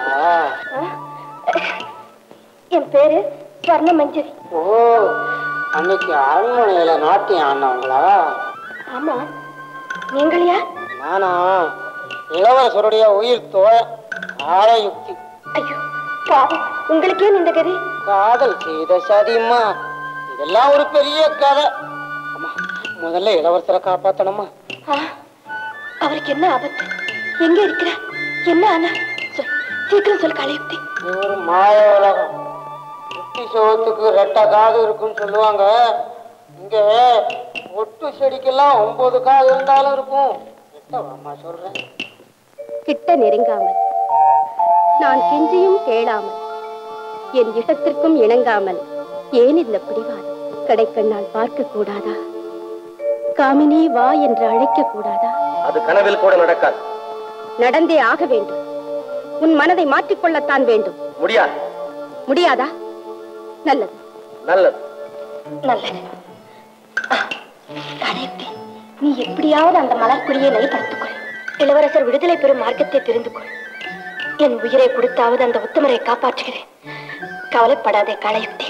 என் பேரு ஸ்வர்ண மஞ்சரி ஓ அன்னைக்கு அரண்மனையில நாட்டியம் ஆனவங்களா ஆமா நீங்கள் யார் நானா இளவரசருடைய உயிர் தோழ ஆரயுக்தி ஐயோ பாவம் உங்களுக்கு ஏன் இந்த கதி காதல் செய்த சதிம்மா இதெல்லாம் ஒரு பெரிய கதை அம்மா முதல்ல இளவரசரை காப்பாத்தணுமா ஆ, அவருக்கு என்ன ஆபத்து எங்க இருக்கிறார் என்ன ஆனா சொல் சீக்கிரம் சொல் கலையுக்தி இது ஒரு மாய உலகம் குட்டி சோத்துக்கு ரெட்டை காது இருக்குன்னு சொல்லுவாங்க இங்க ஒட்டு செடிக்கெல்லாம் ஒன்பது காது இருந்தாலும் இருக்கும் எட்டவாம்மா சொல்றேன் கிட்ட நெருங்காமல் நான் கெஞ்சியும் கேளாமல் என் இஷ்டத்திற்கும் இணங்காமல் ஏன் இந்த பிடிவாதம் கடைக்கண்ணால் பார்க்க கூடாதா காமினி வா என்று அழைக்க கூடாதா அது கனவில் கூட நடக்காது நடந்தே ஆக வேண்டும் உன் மனதை மாற்றிக்கொள்ளத்தான் வேண்டும் முடியாது முடியாதா நல்லது நல்லது நல்லது ஆ, கலையுக்தி நீ எப்படியாவது அந்த மலர்குடியை நிலைப்படுத்திக்கொள் இளவரசர் விடுதலை பெறும் மார்க்கத்தை தெரிந்து கொள் என் உயிரை கொடுத்தாவது அந்த உத்தமரை காப்பாற்றுகிறேன் கவலைப்படாதே கலையுக்தி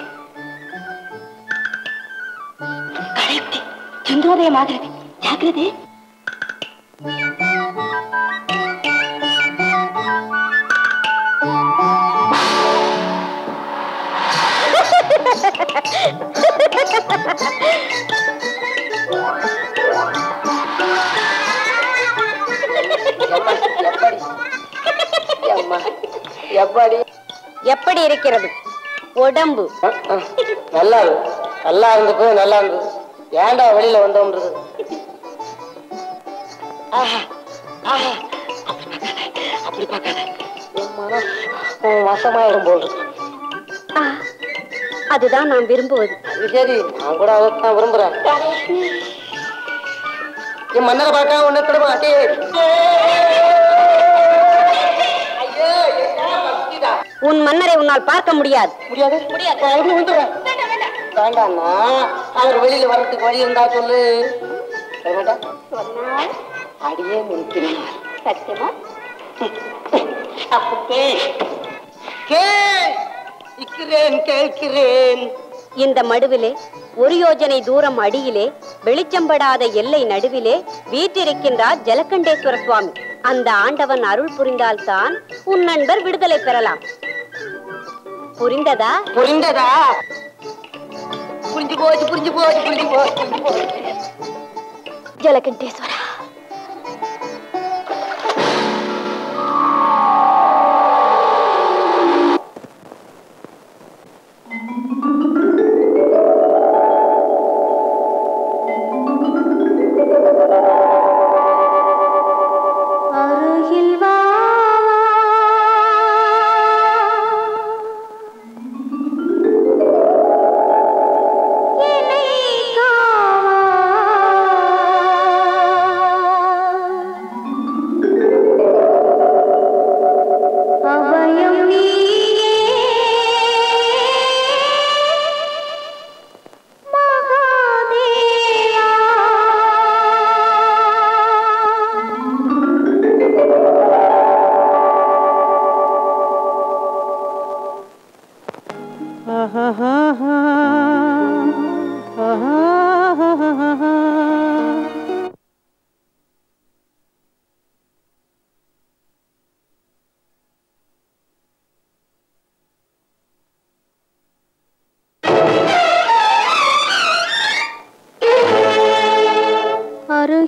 கலையுக்தி சந்திரோதயமாகிறது ஜாக்கிரதை எப்படி அம்மா எப்படி எப்படி இருக்கிறது உடம்பு அஹ், அஹ். நல்லா இருக்கு நல்லா இருந்துக்கு நல்லா இருந்தது ஏன்டா வெளியில வந்தோம்ன்றது ஆஹா, ஆஹா. அப்படி பார்க்காத என் மனம் உன் வசமாயிடும் போல் இருக்கு ஆ, அதுதான் நான் விரும்புவது அது சரி நான் கூட அதைத்தான் விரும்புறேன் என் மன்னரை பார்க்க ஒண்ணு கூட மாட்டே ஐயோ என்ன பக்திடா உன் மன்னரை உன்னால் பார்க்க முடியாது முடியாது முடியாது நான் வந்துடுறேன் வேண்டாண்ணா அவர் வெளியில வர்றதுக்கு வழி இருந்தா சொல்லு வேண்டாம் அடியே நிற்கிறேன் சத்தியமா அப்போ கேள் கேள் நிற்கிறேன் கேட்கிறேன் இந்த மடுவிலே ஒரு யோஜனை தூரம் அடியிலே வெளிச்சம்படாத எல்லை நடுவிலே வீற்றிருக்கின்றார் ஜலகண்டேஸ்வர சுவாமி அந்த ஆண்டவன் அருள் புரிந்தால்தான் உன் நண்பர் விடுதலை பெறலாம் புரிந்ததா புரிந்ததா புரிஞ்சு போச்சு புரிஞ்சு போச்சு புரிஞ்சு போச்சு புரிஞ்சு போச்சு ஜலகண்டேஸ்வரா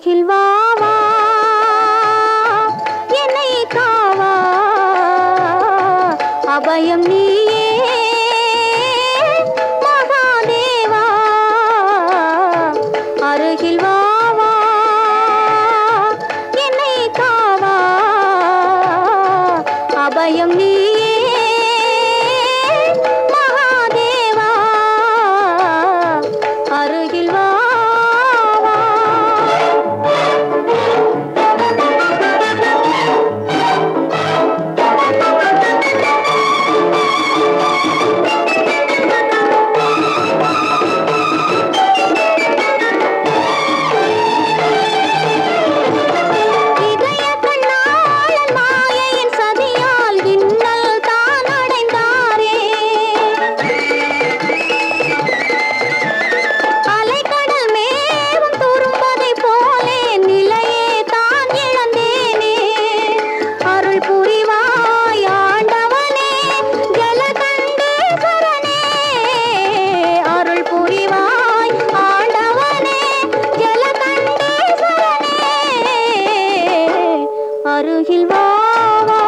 அருகில் வா வா என்னை காவா அபயம் நீயே மகாதேவா அருகில் வா வா என்னை காவா அபயம் நீயே மகாதேவா அருகில் வா வா இதய கண்ணாளன் மாயையின் சதியால் இன்னல் தான் அடைந்தாரே அலைக்கடல் மேவும் துரும்பதைப் போலே நிலையே தான் இழந்தேனே அருள் புரிவாய் ஆண்டவனே ஜலகண்டேஸ்வரனே அருள் புரிவாய் ஆண்டவனே ஜலகண்டேஸ்வரனே அருகில் வா வா.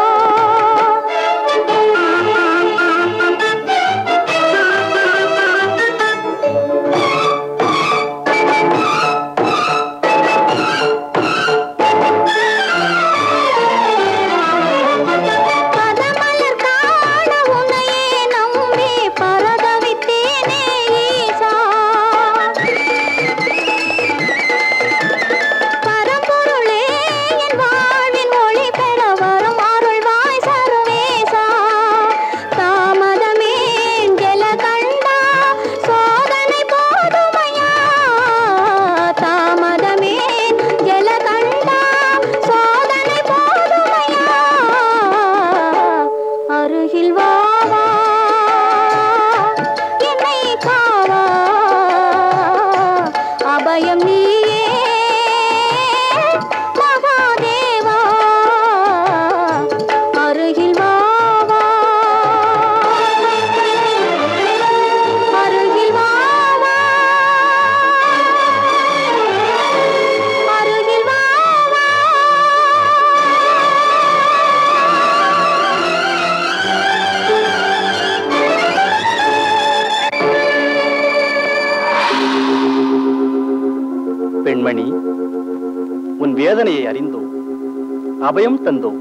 பதமலர் காண உன்னையே நம்பி பரதவித்தேனே ஈசா பரம்பொருளே என் வாழ்வின் ஒளி பெற வரும் அருள்வாய் சர்வேசா தாமதமேன் ஜலகண்டா சோதனை போதுமையா தாமதமேன் ஜலகண்டா சோதனை போதுமையா அருகில் வா வா என்னை காவா அபயம் நீயே மகாதேவா அருகில் வா வா அருகில் வா வா அருகில் வா வா பெண்மணி உன் வேதனையை அறிந்தோம் அபயம் தந்தோம்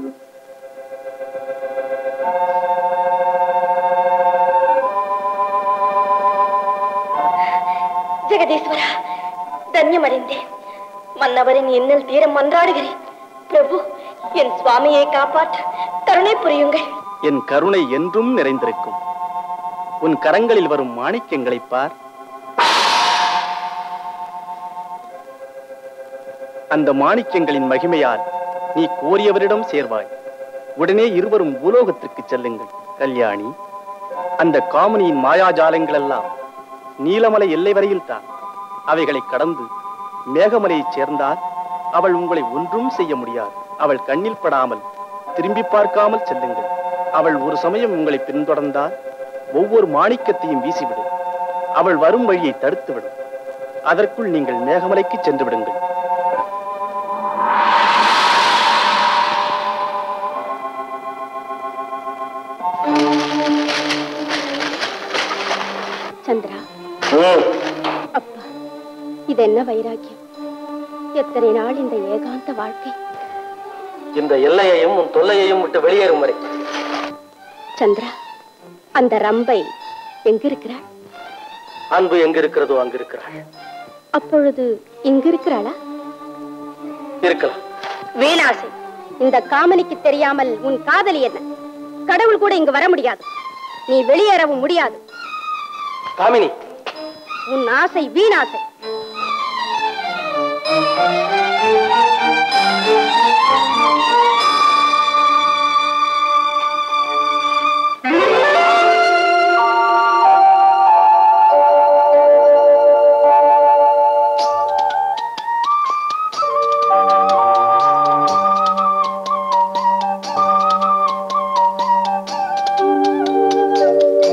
ஜெகதீஸ்வரா தன்யமடைந்தேன் மன்னவரின் இன்னல் தீர மன்றாடுகிறேன் பிரபு என் சுவாமியை காப்பாற்ற கருணை புரியுங்கள் என் கருணை என்றும் நிறைந்திருக்கும் உன் கரங்களில் வரும் மாணிக்கங்களைப் பார் அந்த மாணிக்கங்களின் மகிமையால் நீ கோரியவரிடம் சேர்வாய் உடனே இருவரும் பூலோகத்திற்கு செல்லுங்கள் கல்யாணி அந்த காமனியின் மாயாஜாலங்கள் எல்லாம் நீலமலை எல்லை வரையில் தான் அவைகளை கடந்து மேகமலையைச் சேர்ந்தால் அவள் உங்களை ஒன்றும் செய்ய முடியாது அவள் கண்ணில் படாமல் திரும்பி பார்க்காமல் செல்லுங்கள் அவள் ஒரு சமயம் உங்களை பின்தொடர்ந்தால் ஒவ்வொரு மாணிக்கத்தையும் வீசிவிடு அவள் வரும் வழியை தடுத்துவிடும் அதற்குள் நீங்கள் மேகமலைக்கு சென்று விடுங்கள் சந்திரா அப்பா இது என்ன வைராக்கியம் எத்தனை நாள் இந்த ஏகாந்த வாழ்க்கை இந்த எல்லையையும் உன் தொல்லையையும் விட்டு வெளியேறும் வரை சந்திரா அந்த ரம்பை எங்கிருக்கிறாள் அன்பு எங்க இருக்கிறதோ அங்க இருக்கிறாள் அப்பொழுது இங்கிருக்கிறாளா இருக்கலாம் வீணாசை இந்த காமனிக்கு தெரியாமல் உன் காதலி என்ன கடவுள் கூட இங்கு வர முடியாது நீ வெளியேறவும் முடியாது காமினி உன் ஆசை வீணாசை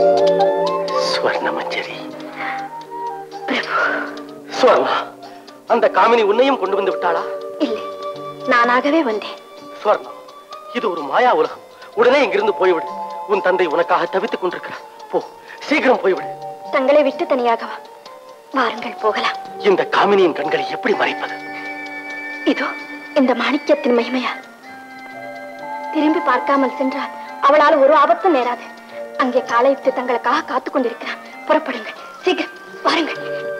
ஸ்வர்ணமஞ்சரி ஸ்வர்ணா அந்த காமினி உன்னையும் கொண்டு வந்து விட்டாளா இல்லை நானாகவே வந்தேன் சுவர்ணா இது ஒரு மாயா உலகம் உடனே இங்கிருந்து போய்விடு உன் தந்தை உனக்காக தவித்துக் கொண்டிருக்கிறார் போ சீக்கிரம் போய்விடு தங்களை விட்டு தனியாகவா வாருங்கள் போகலாம் இந்த காமினியின் கண்களை எப்படி மறைப்பது இதோ இந்த மாணிக்கத்தின் மகிமையா திரும்பி பார்க்காமல் சென்றால் அவளால் ஒரு ஆபத்தும் நேராது அங்கே காலையிட்டு தங்களுக்காக காத்துக் கொண்டிருக்கிறான் புறப்படுங்கள் சீக்கிரம் வாருங்கள்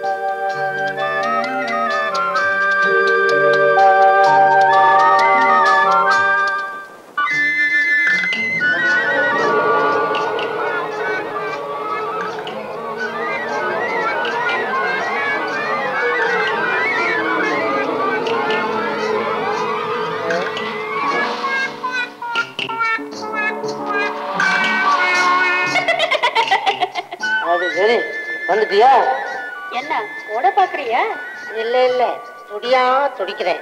அது சரி வந்துட்டியா என்ன ஓட பாக்குறியா இல்ல இல்ல துடியா துடிக்கிறேன்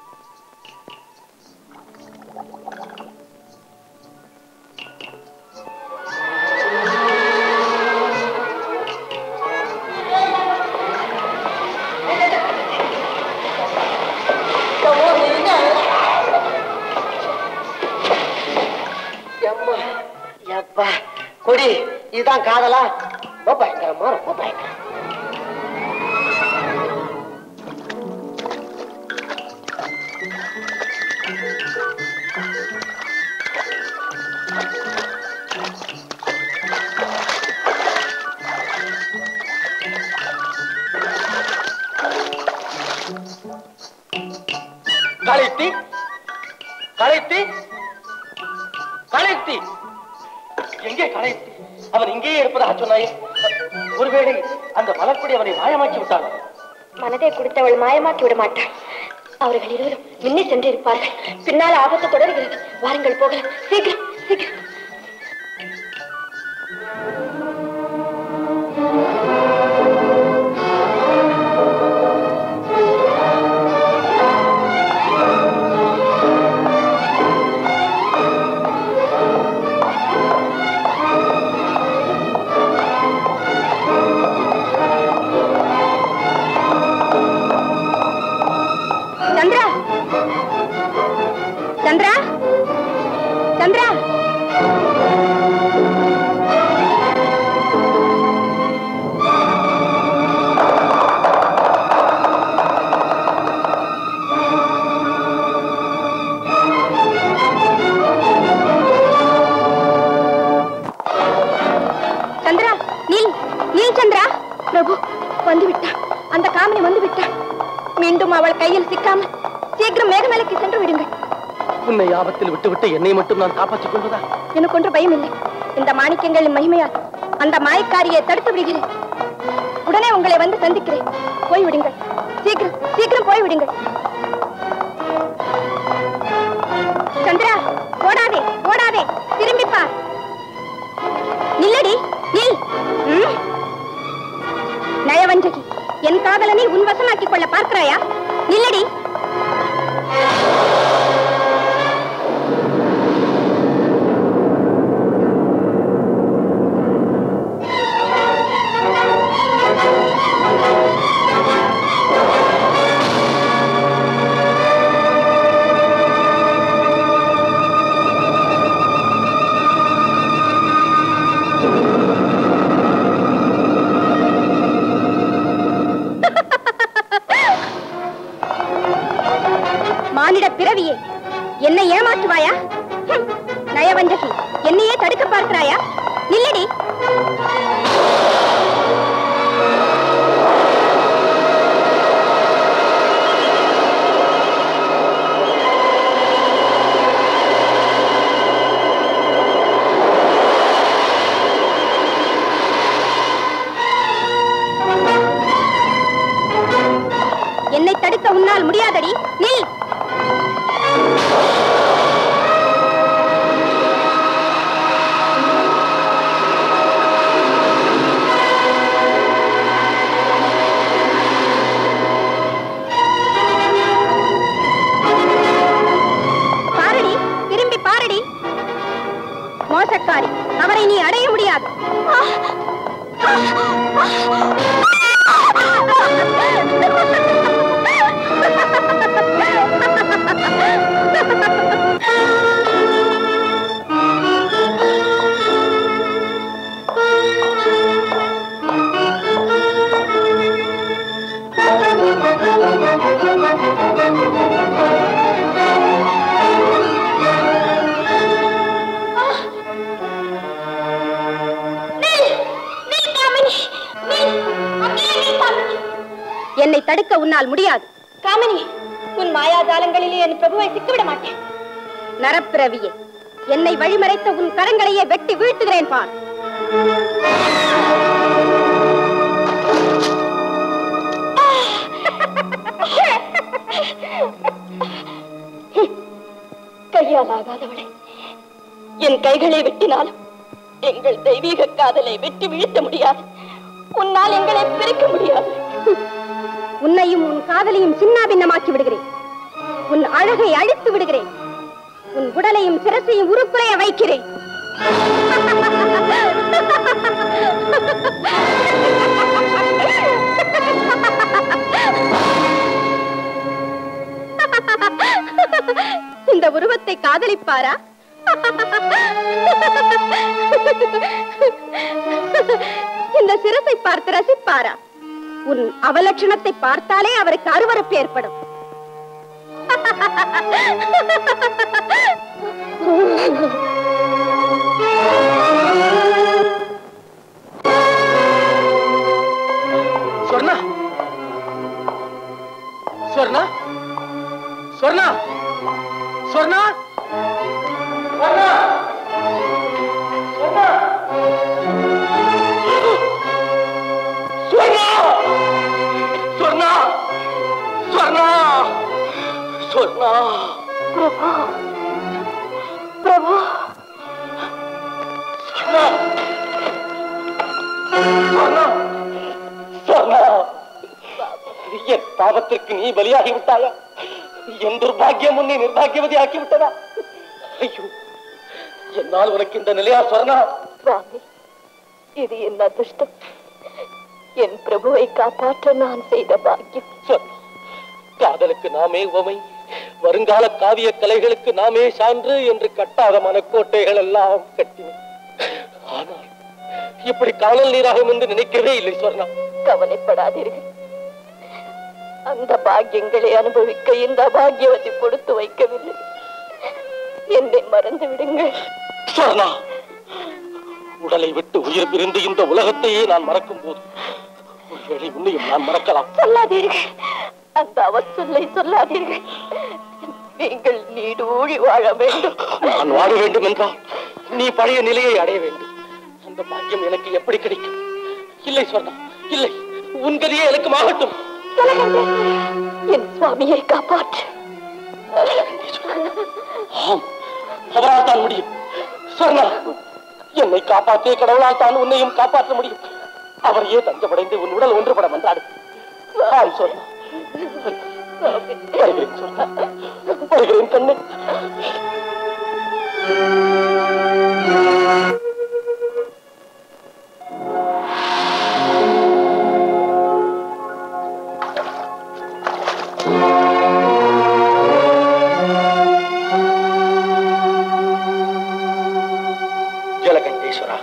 எம்மா, எப்பா கொடி இதுதான் காதலா ரொம்ப பயங்கரமா ரொம்ப பயங்கரம் களைத்தி களைத்தி களைத்தி எங்கே களைத்தி அவன் இங்கேயே இருப்பதாக சொன்னாயே ஒருவேளை அந்த மலர்படி அவனை மாயமாக்கி விட்டான் மனதை கொடுத்தவள் மாயமாக்கி விட மாட்டாள் அவர்கள் இருவரும் முன்னே சென்று இருப்பார்கள் பின்னால் ஆபத்து தொடர்கிறது வாருங்கள் போகலாம் சீக்கிரம் சீக்கிரம் சந்திரா சந்திரா சந்திரா சந்திரா நீல் நீல் சந்திரா பிரபு வந்து விட்டான் அந்த காமினி வந்து விட்டான் மீண்டும் அவள் கையில் சிக்காமல் சீக்கிரம் மேகமலைக்கு சென்று விடுங்கள் உன்னை ஆபத்தில் விட்டுவிட்டு என்னை மட்டும் நான் காப்பாற்றிக் கொள்வதா எனக்கு ஒன்று பயம் இல்லை இந்த மாணிக்கங்களின் மகிமையால் அந்த மாயக்காரியை தடுத்து விடுகிறேன் உடனே உங்களை வந்து சந்திக்கிறேன் போய் விடுங்கள் சீக்கிரம் சீக்கிரம் போய் விடுங்கள் சந்திரா ஓடாதே ஓடாதே திரும்பி பார் நில்லடி நில் ம்? நயவஞ்சகி என் காதலனை உன் வசமாக்கிக் கொள்ள பார்க்கிறாயா நில்லடி மானிட பிறவியே என்னை ஏமாற்றுவாயா ஹம், நயவஞ்சகி என்னையே தடுக்க பார்க்கிறாயா நில்லடி என்னை தடுக்க உன்னால் முடியாதடி நில் பாரடி திரும்பி பாரடி மோசக்காரி அவரை நீ அடைய முடியாது என்னை தடுக்க உன்னால் முடியாது காமினி உன் மாயாஜாலங்களிலே என் பிரபுவை சிக்கிவிட மாட்டேன் நரப்பிரவியே என்னை வழிமறைத்த உன் கரங்களையே வெட்டி வீழ்த்துகிறேன் பார் கையால் ஆகாதவளை என் கைகளை வெட்டினாலும் எங்கள் தெய்வீக காதலை வெட்டி வீழ்த்த முடியாது உன்னால் எங்களை பிரிக்க முடியாது உன்னையும் உன் காதலையும் சின்னாபின்னமாக்கி விடுகிறேன் உன் அழகை அழித்து விடுகிறேன் உன் உடலையும் சிரசையும் உருக்குலைய வைக்கிறேன் இந்த உருவத்தை காதலிப்பாரா இந்த சிரசை பார்த்து ரசிப்பாரா உன் அவலட்சணத்தை பார்த்தாலே அவருக்கு அருவருப்பு ஏற்படும் சொர்ணா சொர்ணா சொர்ணா சொர்ணா சொர்ணா சொர்ணா சொர்ணா சொர்ணா சொர்ணா சொர்ணா பிரபு சொர்ணா சொர்ணா சொர்ணா என் பாவத்திற்கு நீ பலியாகி விட்டாயா என் துர்பாகியம் உன்னை நிர்பாகியவதி ஆக்கி விட்டதா ஐயோ என்னால் உனக்கு இந்த நிலையா சொர்ணா சுவாமி இது என் அதிர்ஷ்டம் என் பிரபுவை காப்பாற்ற நான் செய்த பாக்கியம் சொர்ணா காதலுக்கு நாமே உவமை வருங்கால காவிய கலைகளுக்கு நாமே சான்று என்று கட்டாத மனக்கோட்டைகள் எல்லாம் கட்டினேன் ஆனால் இப்படி காணல் நீராகும் என்று நினைக்கவே இல்லை சொர்ணா கவலைப்படாதீர்கள் அந்த பாக்கியங்களை அனுபவிக்க இந்த பாக்கியவதி கொடுத்து வைக்கவில்லை என்னை மறந்து விடுங்கள் சொர்ணா உடலை விட்டு உயிர் பிரிந்து இந்த உலகத்தையே நான் மறக்கும் போது ஒருவேளை உன்னையும் நான் மறக்கலாம் சொல்லாதீர்கள் அந்த அவச்சொல்லை சொல்லாதீர்கள் நீங்கள் நீடூழி வாழ வேண்டும் நான் வாழ வேண்டும் என்றால் நீ பழைய நிலையை அடைய வேண்டும் அந்த பாக்கியம் எனக்கு எப்படி கிடைக்கும் இல்லை சொன்னா இல்லை உன் கதையே எனக்கு ஆகட்டும் என் சுவாமியை காப்பாற்று ஆம் அவரால் தான் முடியும் சொன்னா என்னை காப்பாற்றிய கடவுளால் தான் உன்னையும் காப்பாற்ற முடியும் அவரையே தஞ்சமடைந்து உன் உடல் ஒன்றுபட வந்தாடு ஆம் சொன்னா வருகிறேன் சொன்னா வருகிறேன் கண்ணு ஜலகண்டேஸ்வரா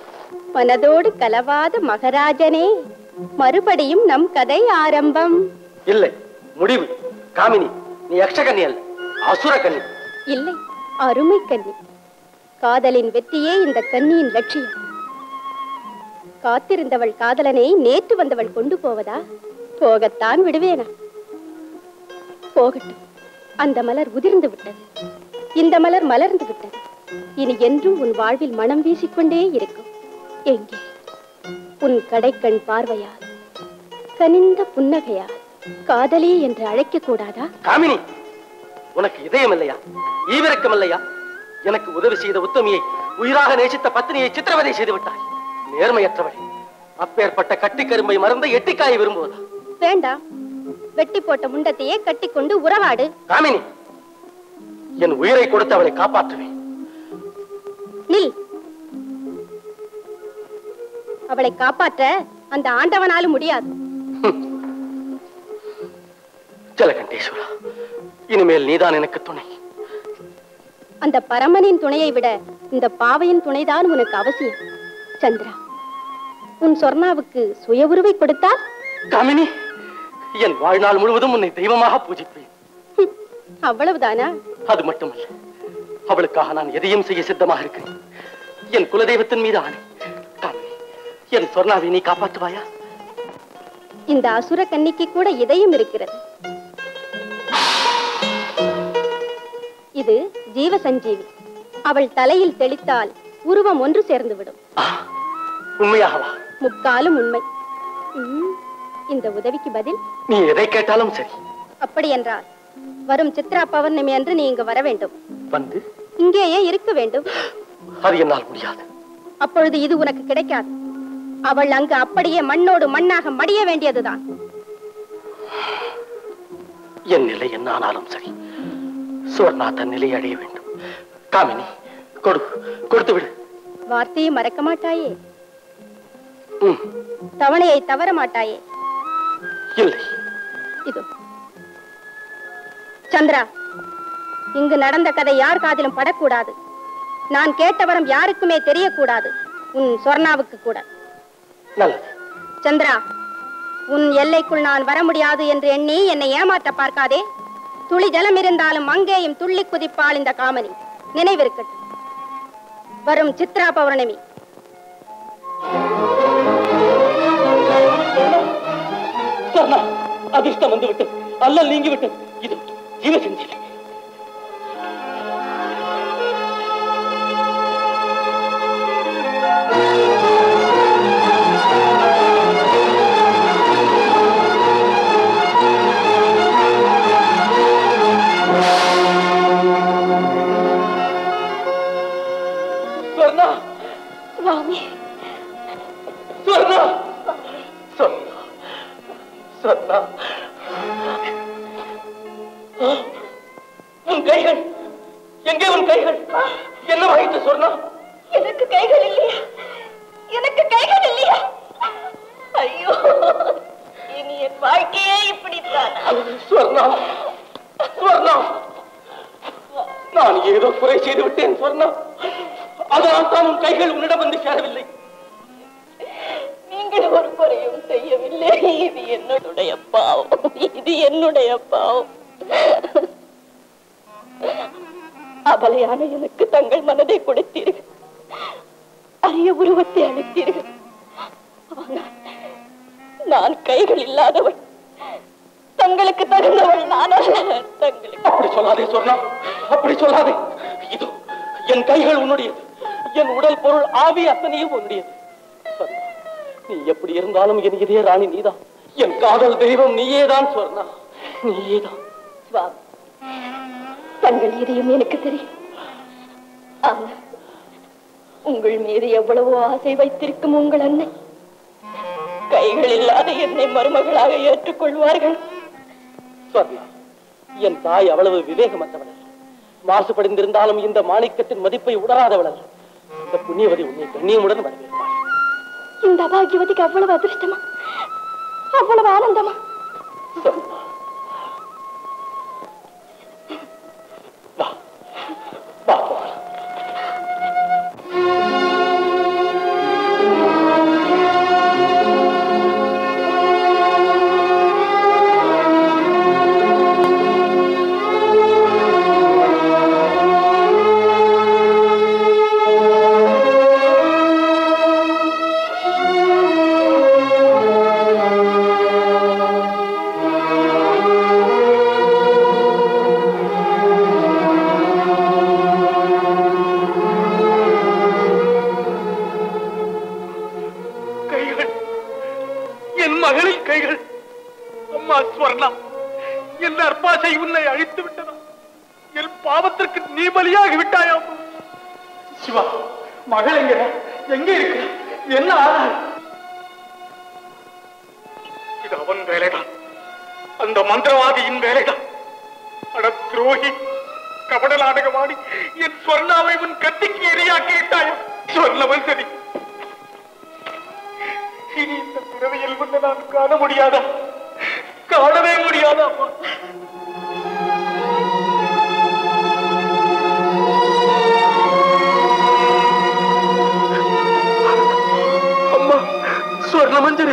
மனதோடு கலவாத மகராஜனே மறுபடியும் நம் கதை ஆரம்பம் இல்லை முடிவு காமினி நீ யக்ஷகன்னி அல்ல அசுர கன்னி இல்லை அருமை கன்னி காதலின் வெற்றியே இந்த கன்னியின் லட்சியம் காத்திருந்தவள் காதலனை நேற்று வந்தவள் கொண்டு போவதா போகத்தான் விடுவேனா போகட்டும் அந்த மலர் உதிர்ந்து விட்டது இந்த மலர் மலர்ந்து விட்டது இனி என்றும் உன் வாழ்வில் மனம் வீசிக்கொண்டே இருக்கும் எங்கே உன் கடைக்கண் பார்வையால் கனிந்த புன்னகையால் காதலி என்று அழைக்க கூடாதா காமினி உனக்கு இதயம் இல்லையா ஈவிரக்கம் இல்லையா எனக்கு உதவி செய்த உத்தமியை உயிராக நேசித்த பத்தினியை சித்திரவதை செய்து விட்டாய் நேர்மையற்றவள் அப்பேற்பட்ட கட்டிக்கரும்பை மறந்த எட்டிக்காயை விரும்புவதா வேண்டாம் வெட்டி போட்ட முண்டத்தையே கட்டிக்கொண்டு உறவாடு காமினி என் உயிரை கொடுத்து அவளை காப்பாற்றுவேன் நில் அவளை காப்பாற்ற அந்த ஆண்டவனாலும் முடியாது ஜலகண்டேஸ்வரா இனிமேல் நீதான் எனக்கு துணை அந்த பரமனின் துணையை விட இந்த பாவையின் துணைதான் உனக்கு அவசியம் சந்திரா உன் சொர்ணாவுக்கு சுய உருவை கொடுத்தால் காமினி என் வாழ்நாள் முழுவதும் உன்னை தெய்வமாக பூஜிப்பேன் ஹம், அவ்வளவுதானா அது மட்டுமல்ல அவளுக்காக நான் எதையும் செய்ய சித்தமாக இருக்கிறேன் என் குலதெய்வத்தின் மீது ஆணை காமினி என் சொர்ணாவை நீ காப்பாற்றுவாயா இந்த அசுர கன்னிக்கு கூட இதயம் இருக்கிறது இது ஜீவ சஞ்சீவி அவள் தலையில் தெளித்தால் உருவம் ஒன்று சேர்ந்து விடும் ஆ, உண்மையாகவா முக்காலும் உண்மை ம், இந்த உதவிக்கு பதில் நீ எதை கேட்டாலும் சரி அப்படி என்றால் வரும் சித்ரா பௌர்ணமி அன்று நீ இங்கு வர வேண்டும் வந்து இங்கேயே இருக்க வேண்டும் அது என்னால் முடியாது அப்பொழுது இது உனக்கு கிடைக்காது அவள் அங்கு அப்படியே மண்ணோடு மண்ணாக மடிய வேண்டியதுதான் என் நிலை என்ன ஆனாலும் சரி சுவர்ணா தன் நிலையை அடைய வேண்டும் காமினி கொடு கொடுத்து விடு வார்த்தையை மறக்க மாட்டாயே ம், தவணையை தவற மாட்டாயே இல்லை இதோ சந்திரா இங்கு நடந்த கதை யார் காதிலும் படக்கூடாது நான் கேட்ட வரம் யாருக்குமே தெரியக்கூடாது உன் சொர்ணாவுக்கு கூட நல்லது சந்திரா உன் எல்லைக்குள் நான் வர முடியாது என்று எண்ணி என்னை ஏமாற்ற பார்க்காதே துளி ஜலம் இருந்தாலும் அங்கேயும் துள்ளி குதிப்பாள் இந்த காமனி நினைவிருக்கட்டும் வரும் சித்ரா பௌர்ணமி சொர்ணா அதிர்ஷ்டம் வந்து விட்டது அல்லல் நீங்கி விட்டது இது ஜீவ செஞ்சீவி சொர்ணா சுவாமி சொர்ணா சொர்ணா சொர்ணா உன் கைகள் எங்கே உன் கைகள் என்ன வாயிட்டு சொர்ணா எனக்கு கைகள் இல்லையா எனக்கு கைகள் இல்லையா ஐயோ இனி என் வாழ்க்கையே இப்படித்தான் ஸ்வர்ணா ஸ்வர்ணா நான் ஏதோ குறை செய்து விட்டேன் ஸ்வர்ணா அதனால் தான் உன் கைகள் உன்னிடம் வந்து சேரவில்லை நீங்கள் ஒரு குறையும் செய்யவில்லை இது என்னுடைய பாவம் இது என்னுடைய பாவம் அபலையான எனக்கு தங்கள் மனதை கொடுத்தீர்கள் அரிய உருவத்தை அளித்தீர்கள் ஆனால் நான் கைகள் இல்லாதவள் தங்களுக்கு தகுந்தவள் நான் அல்ல தங்களுக்கு அப்படி சொல்லாதே சொன்னா அப்படி சொல்லாதே இதோ என் கைகள் உன்னுடையது என் உடல் பொருள் ஆவி அத்தனையும் உன்னுடையது சொர்ணா, நீ எப்படி இருந்தாலும் என் இதய ராணி நீதான் என் காதல் தெய்வம் நீயேதான் சொர்ணா நீயேதான் சுவாமி தங்கள் இதயம் எனக்கு தெரியும் ஆனால் உங்கள் மீது எவ்வளவோ ஆசை வைத்திருக்கும் உங்கள் அன்னை கைகள் இல்லாத என்னை மருமகளாக ஏற்றுக்கொள்வார்கள் சொர்ணா என் தாய் அவ்வளவு விவேகமற்றவள் அல்ல. மாசுபடிந்திருந்தாலும் இந்த மாணிக்கத்தின் மதிப்பை உணராதவள் அல்ல இந்த புண்ணியவதி உன்னை கண்ணியமுடன் வரவேற்பாள் இந்த அபாகியவதிக்கு அவ்வளவு அதிர்ஷ்டமா அவ்வளவு ஆனந்தமா சொர்ணா. வா வா போகலாம். ஆ பாவத்திற்கு நீ பலியாகி விட்டாயா சிவா மகள் எங்க எங்க இருக்கு என்ன ஆனாள் இது அவன் வேலைதான் அந்த மந்திரவாதியின் வேலைதான் அட துரோகி கபட நாடகமாடி என் சொர்ணாவை உன் கத்திக்கு எரியாக்கி விட்டாயா சொன்னவன் சரி இனி இந்த பிறவியில் உன்னை நான் காண முடியாதா காணவே முடியாதா அம்மா அம்மா ஸ்வர்ணமஞ்சரி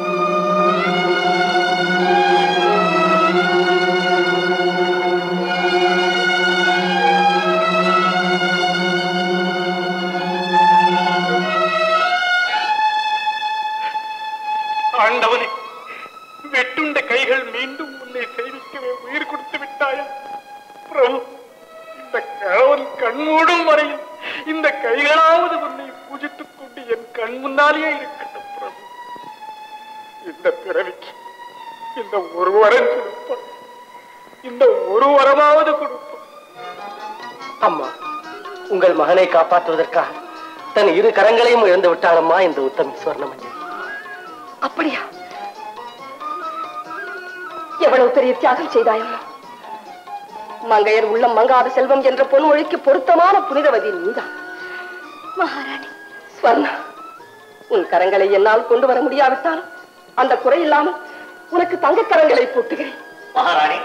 ஆண்டவனே வெட்டுண்ட கைகள் மீண்டும் உன்னை சேவிக்கவே உயிர் கொடுத்து விட்டாயா பிரபு இந்த கிழவன் கண்மூடும் வரையில் இந்த கைகளாவது உன்னை பூஜித்துக் கொண்டு என் கண் முன்னாலேயே இருக்கட்டும் பிரபு இந்த பிறவிக்கு இந்த ஒரு வரம் கொடுப்பான் இந்த ஒரு வரமாவது கொடுப்பான் அம்மா உங்கள் மகனை காப்பாற்றுவதற்காக தன் இரு கரங்களையும் இழந்து விட்டாளம்மா இந்த உத்தமி சுவர்ணமஞ்சரி அப்படியா எவ்வளவு பெரிய தியாகம் செய்தாயம்மா மங்கையர் உள்ளம் மங்காத செல்வம் என்ற பொன்மொழிக்கு பொருத்தமான புனிதவதி நீதான் மகாராணி ஸ்வர்ணா உன் கரங்களை என்னால் கொண்டு வர முடியாவிட்டாலும் அந்த குறை இல்லாமல் உனக்கு தங்கக் கரங்களை போட்டுகிறேன் மகாராணி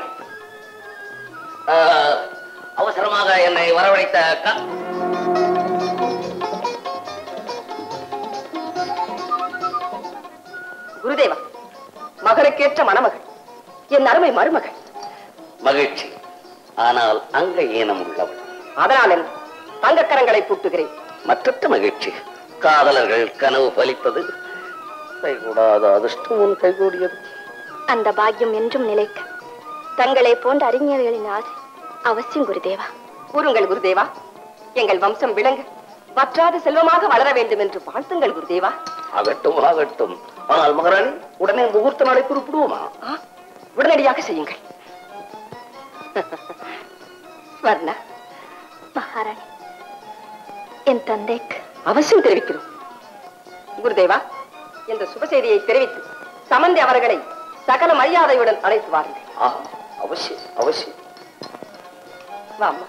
ஆஹ், அவசரமாக என்னை வரவழைத்த க- குருதேவா மகனுக்கேற்ற மணமகள் என் அருமை மருமகள் மகிழ்ச்சி ஆனால் அங்க ஈனம் உள்ளவள் அதனால் என்ன தங்கக் கரங்களை பூட்டுகிறேன் மற்றற்ற மகிழ்ச்சி காதலர்கள் கனவு பலித்தது கைகூடாத அதிர்ஷ்டம் உன் கைகூடியது அந்த பாக்கியம் என்றும் நிலைக்க தங்களை போன்ற அறிஞர்களின் ஆசை அவசியம் குருதேவா கூறுங்கள் குருதேவா எங்கள் வம்சம் விளங்க வற்றாத செல்வமாக வளர வேண்டும் என்று வாழ்த்துங்கள் குருதேவா ஆகட்டும் ஆகட்டும் ஆனால் மகாராணி உடனே முகூர்த்த நாளை குறிப்பிடுவோமா ஆ, உடனடியாக செய்யுங்கள் ஸ்வர்ணா மகாராணி என் தந்தைக்கு அவசியம் தெரிவிக்கிறோம் குருதேவா இந்த சுப செய்தியை தெரிவித்து சமந்தி அவர்களை சகல மரியாதையுடன் அழைத்து வாருங்கள் ஆ, அவசியம் அவசியம் வாம்மா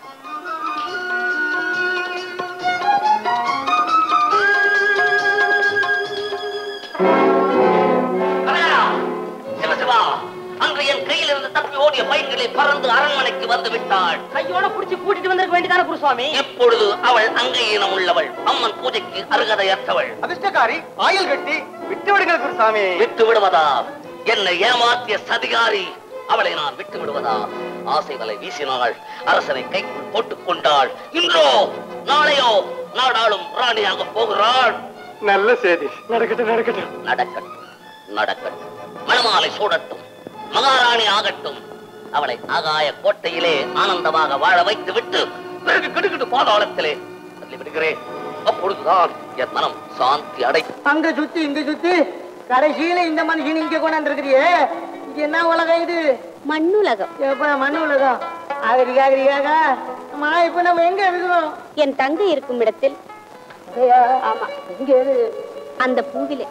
சிவ சிவா அன்று என் கையில் இருந்து தப்பி ஓடிய பையன்களை பறந்து அரண்மனைக்கு வந்து விட்டாள் கையோட புடிச்சு கூட்டிட்டு வந்திருக்க வேண்டியதான குருசுவாமி இப்பொழுது அவள் அங்கையினம் உள்ளவள் அம்மன் பூஜைக்கு அருகதையற்றவள் அதிர்ஷ்டக்காரி ஆயுள் கட்டி விட்டு விடுங்கள் குருசாமி விட்டு விடுவதா என்னை ஏமாற்றிய சதிகாரி அவளை நான் விட்டு விடுவதா ஆசை வலை வீசினாள் அரசனை கைக்குள் போட்டுக் கொண்டாள் இன்றோ நாளையோ நாடாளும் ராணியாக போகிறாள் நல்ல செய்தி நடக்கட்டும் நடக்கட்டும் நடக்கட்டும் நடக்கட்டும் மணமாலை சூடட்டும் மகாராணி ஆகட்டும் அவளை ஆகாய கோட்டையிலே ஆனந்தமாக வாழ வைத்து விட்டு பிறகு கிடுகிடு பாதாளத்திலே தள்ளி விடுகிறேன் அப்பொழுதுதான் என் மனம் சாந்தி அடை அங்க சுத்தி இங்க சுத்தி கடைசியில இந்த மனுஷன் இங்க கொண்டாந்துருக்கிறியே இது என்ன உலகம் இது மண்ணுலகம் எப்ப மண்ணு உலகம் ஆகிரிக்கா ஆகிரிக்காக்கா அம்மா இப்ப நம்ம எங்க இருக்கிறோம் என் தங்கை இருக்கும் இடத்தில் ஐயா, ஆமா இங்க இரு. அந்த பூவிலே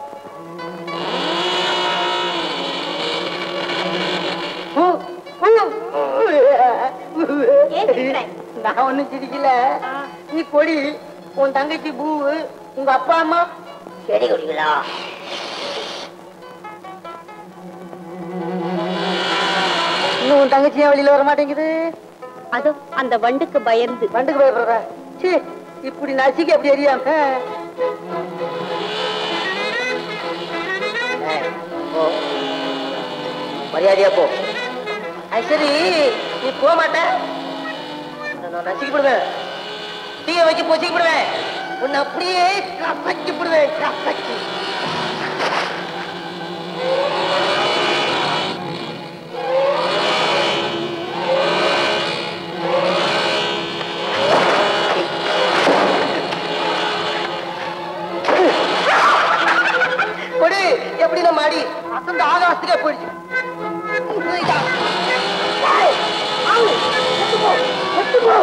பூ, பூ. ஏன் சிரிக்கிறாய்? நான் ஒண்ணும் சிரிக்கல நீ கொடி உன் தங்கச்சி பூவு உங்க அப்பா அம்மா செடி கொடிகளா இன்னும் உன் தங்கச்சி ஏன் வெளியில வர மாட்டேங்குது அதோ அந்த வண்டுக்கு பயந்து வண்டுக்கு பயப்படுற சீ இப்படி நசிக்க அப்படி எரியாம போ. மரியாதையா போ அது சரி நீ போக மாட்ட நான் நசிக்கப்படுவேன் தீய வச்சு பொசிக்கப்படுவேன் உன்னை அப்படியே கசக்கிப்படுவேன் கசக்கி கொடு எப்படி நம்ம அடி அசந்த ஆகாசத்துக்கே போயிடுச்சு ஏய், ஆவு, செத்து போ, செத்து போ.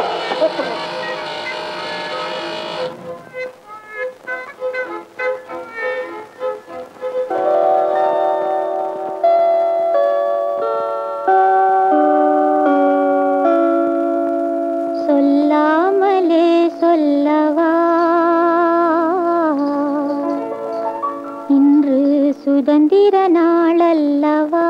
சொல்லாமலே சொல்லவா இன்று சுதந்திர நாளல்லவா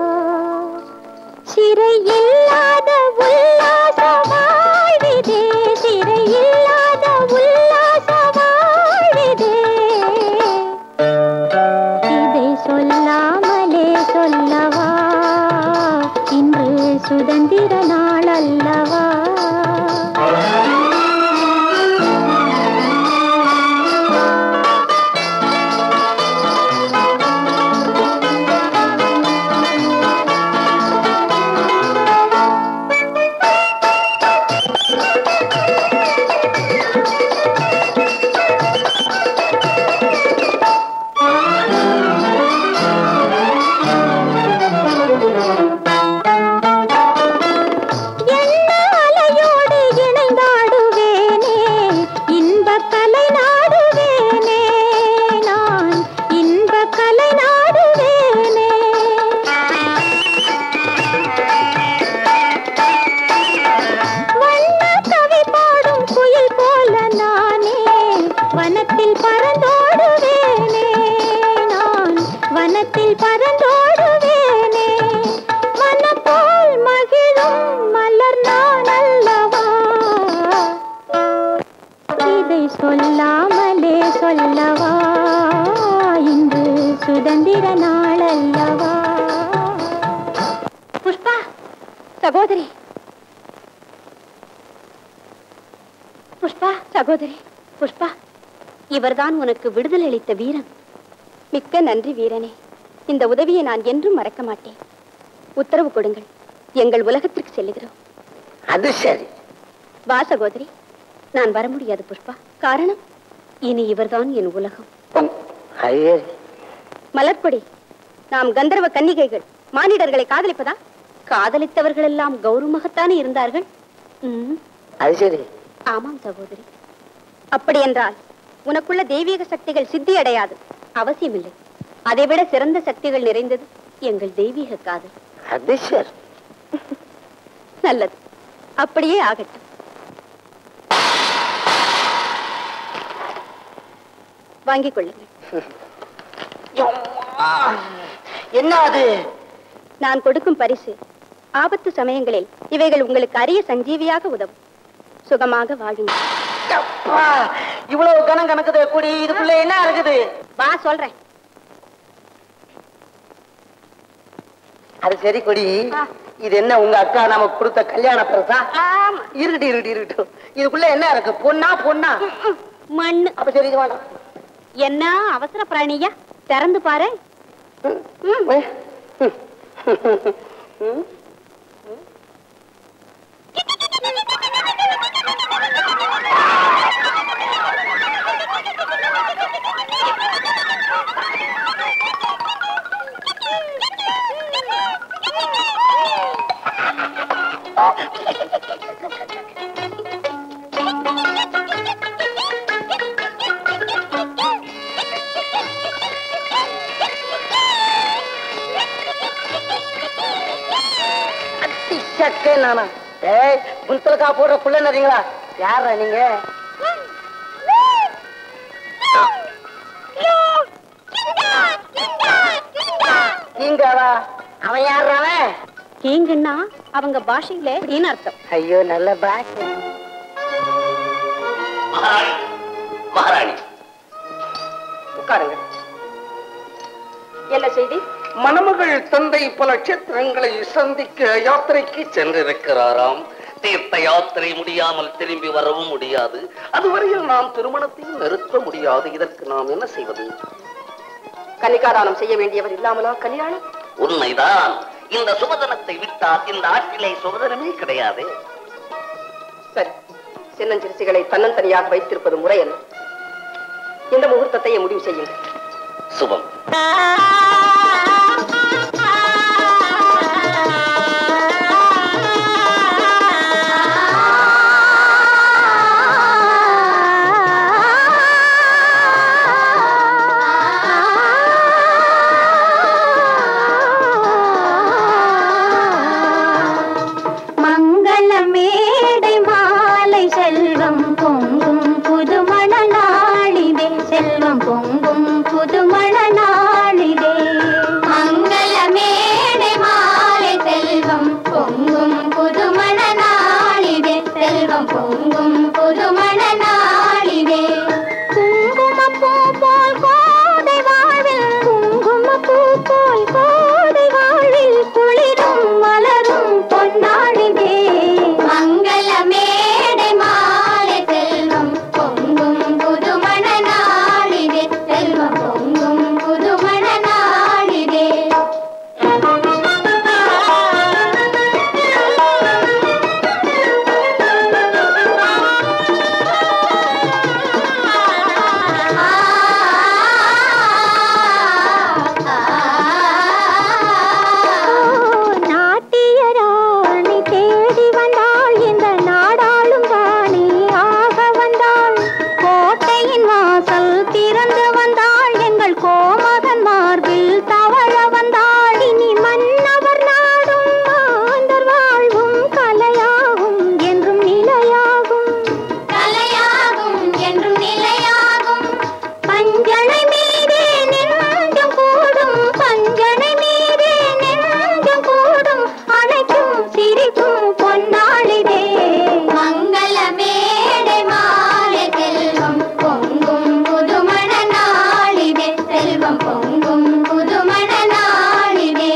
சிறையில்லாத உல்லாச வாழ்விதே சிறையில்லாத உல்லாச வாழ்விதே இதை சொல்லாமலே சொல்லவா இன்று சுதந்திர நாள் அல்லவா என்ன அலையோடு இணைந்தாடுவேனே இன்பக் கலை நாடுவேனே நான் இன்பக் கலை நாடுவேனே வண்ண கவி பாடும் குயில் போல நானே வனத்தில் பறந்தோடுவேனே நான் வனத்தில் பறந்தோடுவேனே மனப்போல் மகிழும் மலர் நான் அல்லவா இதை சொல்லாமலே சொல்லவா இன்று சுதந்திர நாள் அல்லவா புஷ்பா சகோதரி புஷ்பா சகோதரி புஷ்பா இவர்தான் உனக்கு விடுதலை அளித்த வீரன் மிக்க நன்றி வீரனே இந்த உதவியை நான் என்றும் மறக்க மாட்டேன் உத்தரவு கொடுங்கள் எங்கள் உலகத்திற்கு செல்லுகிறோம் அது சரி வா சகோதரி நான் வர முடியாது புஷ்பா காரணம் இனி இவர்தான் என் உலகம் ஐயே மலர்கொடி நாம் கந்தர்வ கன்னிகைகள் மானிடர்களை காதலிப்பதா காதலித்தவர்கள் எல்லாம் கௌரவமாகத்தானே இருந்தார்கள் ம், அது சரி ஆமாம் சகோதரி அப்படி என்றால் உனக்குள்ள தெய்வீக சக்திகள் சித்தி அடையாது அவசியமில்லை அதைவிட சிறந்த சக்திகள் நிறைந்தது எங்கள் தெய்வீக காதல் அது சரி நல்லது அப்படியே ஆகட்டும் வாங்கிக் கொள்ளுங்கள் என்ன அது நான் கொடுக்கும் பரிசு ஆபத்து சமயங்களில் இவைகள் உங்களுக்கு அரிய சஞ்சீவியாக உதவும் சுகமாக வாழுங்கள் அப்பா, இவ்வளவு கணம் கணக்குது கூடி இதுக்குள்ள என்ன இருக்குது வா சொல்றேன் அது சரி கொடி இது என்ன உங்க அக்கா நமக்கு கொடுத்த கல்யாண பிரசா ஆமா இருக்கட்டும் இருக்கட்டும் இருக்கட்டும் இதுக்குள்ள என்ன இருக்கு பொண்ணா பொண்ணா மண்ணு அப்ப சரி இது வேண்டாம் என்ன அவசர பிராணியா திறந்து பாரு சக்கே நானா ஏய் புல்தலக்கா போடுற புள்ள நறீங்களா யாரா நீங்க நீங்கவா அவன் யாரா அவன் கீங்கன்னா அவங்க பாஷையில அப்படின்னு அர்த்தம் ஐயோ நல்ல பேக் மகாராணி மகாராணி உட்காருங்க என்ன செய்தி மணமகள் தந்தை பல கஷேத்திரங்களை சந்திக்க யாத்திரைக்கு சென்றிருக்கிறாராம் தீர்த்த யாத்திரை முடியாமல் திரும்பி வரவும் முடியாது அதுவரையில் நாம் திருமணத்தையும் நிறுத்த முடியாது இதற்கு நாம் என்ன செய்வது கன்னிகாதானம் செய்ய வேண்டியவர் இல்லாமலா கல்யாணம் உண்மைதான் இந்த சுபதனத்தை விட்டால் இந்த ஆற்றிலே சுபதனமே கிடையாது சரி சின்னஞ்சிறுசிகளை தன்னந்தனியாக வைத்திருப்பது முறை அல்ல இந்த முகூர்த்தத்தை முடிவு செய்யுங்கள் சுபம் மங்கள மேடை மாறி செல்வம் பொங்கும் புதுமண நாளிலே குங்குமப்பூ போல் கோதை வாழ்வில் குங்குமப்பூ போல் கோதை வாழ்வில் குளிரும் மலரும் பொன்னாளிலே மங்கள மேடை மாலை செல்வம் பொங்கும் புதுமண நாளிலே செல்வம் பொங்கும் புதுமண நாளிலே நாட்டிய ராணி தேடி வந்தாள் இந்த நாடாளும் ராணி ஆக வந்தாள் கோட்டையின் வாசல் திறந்து வந்தாள் எங்கள் கோமகன் மார்பில் தவழ வந்தாள் இனி மன்னவர் நாடும் மாந்தர் வாழ்வும் கலையாகும் என்றும் நிலையாகும் கலையாகும் என்றும் நிலையாகும் பஞ்சனை மீதே நெஞ்சம் கூடும் பஞ்சனை மீதே நெஞ்சம் கூடும் அணைக்கும் சிரிக்கும் பொன்னாளிதே மங்கள மேடை மாலை செல்வம் பொங்கும் புதுமண நாளிதே செல்வம் பொங்கும் புதுமண நாளிதே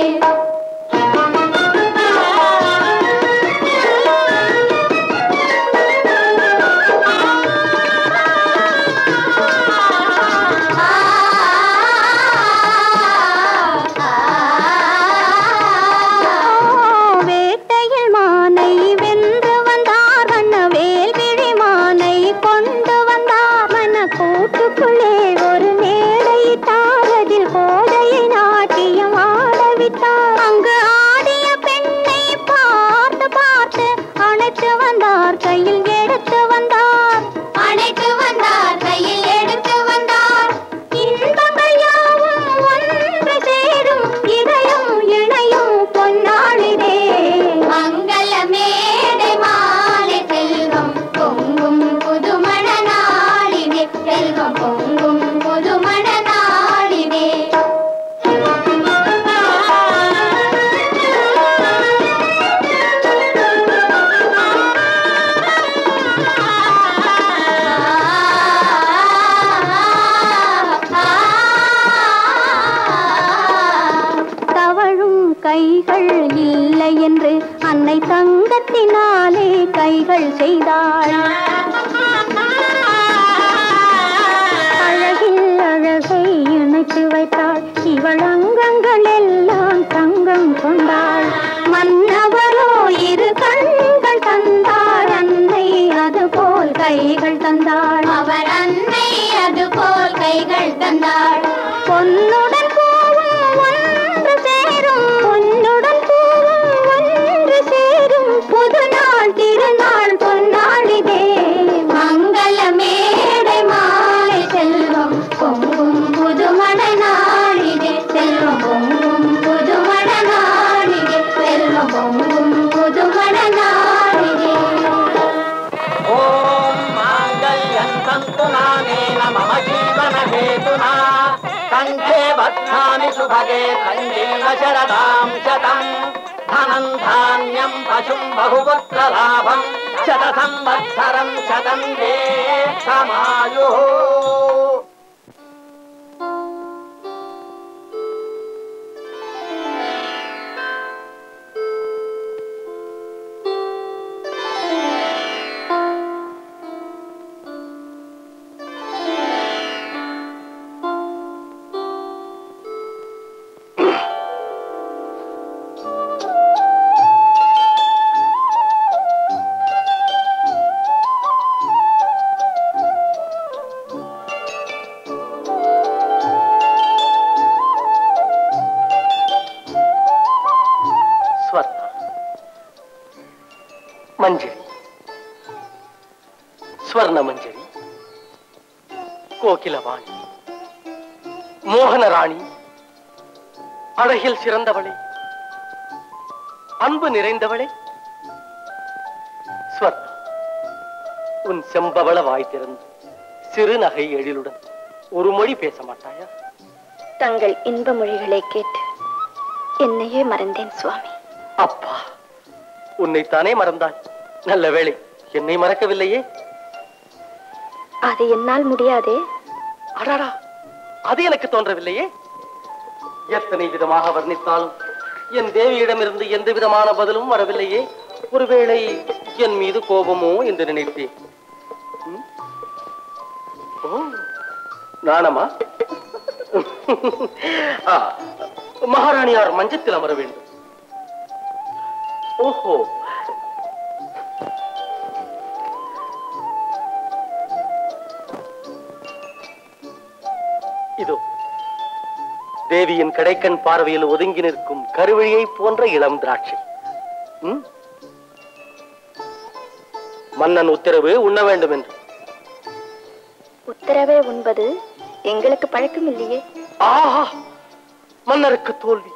வேட்டையில் மானை வென்று வந்தார் வண்ண வேல்விழி மானை கொண்டு வந்தார் மன கூட்டுக்குள்ளே ஒரு மேடையிட்டார் அதில் கோடையை நாட்டியம் ஆடவிட்டார் அங்கு ஆடிய பெண்ணை பார்த்து பார்த்து அணைத்து வந்தார் கையில் எடுத்து வந்தார் அணைத்து வந்தார் கையில் எடுத்து வந்தார் இன்பங்கள் யாவும் ஒன்று சேரும் இதயம் இணையும் பொன்னாளிதே மங்கள மேடை மாலை செல்வம் பொங்கும் புதுமண நாளிதே செல்வம் பொங்கும் புதுமண நாளிதே தவழும் கைகள் இல்லை என்று அன்னை தங்கத்தினாலே கைகள் செய்தாள் அழகில் அழகை இணைத்து வைத்தாள் இவள் அங்கங்கள் எல்லாம் தங்கம் கொண்டாள் மன்னவரோ இரு கண்கள் தந்தாள் அன்னை அதுபோல் கைகள் தந்தாள் அவர் அன்னை அதுபோல் கைகள் தந்தாள் பொன்னுடன் பூவும் ஒன்று சேரும் பொன்னுடன் பூவும் ஒன்று சேரும் புது நாள் திருநாள் பொன்னாளிதே மங்கள மேடை மாலை செல்வம் பொங்கும் புதுமண நாளிதே செல்வம் பொங்கும் புதுமண நாளிதே செல்வம் பொங்கும் புதுமண நாளிதே ஓம் மாங்கல்யம் சந்து நானேன மம ஜீவன ஹேதுனா கண்டே பத்மாமி சுபகே கண்டேன சரதாம் சதம் தனம் தானியம் பசும் பகுபுத்திர லாபம் சத சம்வத்சரம் சதம் வே சமாயு ஸ்வர்ணா மஞ்சரி ஸ்வர்ண மஞ்சரி கோகிலவாணி மோகனராணி அழகில் சிறந்தவளே அன்பு நிறைந்தவளே ஸ்வர்ணா உன் செம்பவள வாய் திறந்து சிறு நகை எழிலுடன் ஒரு மொழி பேச மாட்டாயா தங்கள் இன்ப மொழிகளை கேட்டு என்னையே மறந்தேன் சுவாமி அப்பா உன்னைத்தானே மறந்தாய் நல்ல வேளை என்னை மறக்கவில்லையே அது என்னால் முடியாதே அடாடா அது எனக்கு தோன்றவில்லையே எத்தனை விதமாக வர்ணித்தாலும் என் தேவியிடமிருந்து எந்த விதமான பதிலும் வரவில்லையே ஒருவேளை என் மீது கோபமோ என்று நினைத்தேன் ம்? ஓ, நாணமா ஆ, மகாராணியார் மஞ்சத்தில் அமர வேண்டும் ஓஹோ இதோ தேவியின் கடைக்கண் பார்வையில் ஒதுங்கி நிற்கும் கருவழியை போன்ற இளம் திராட்சை ம்? மன்னன் உத்தரவு உண்ண வேண்டும் என்று உத்தரவே உண்பது எங்களுக்கு பழக்கம் இல்லையே ஆஹா மன்னருக்கு தோல்வி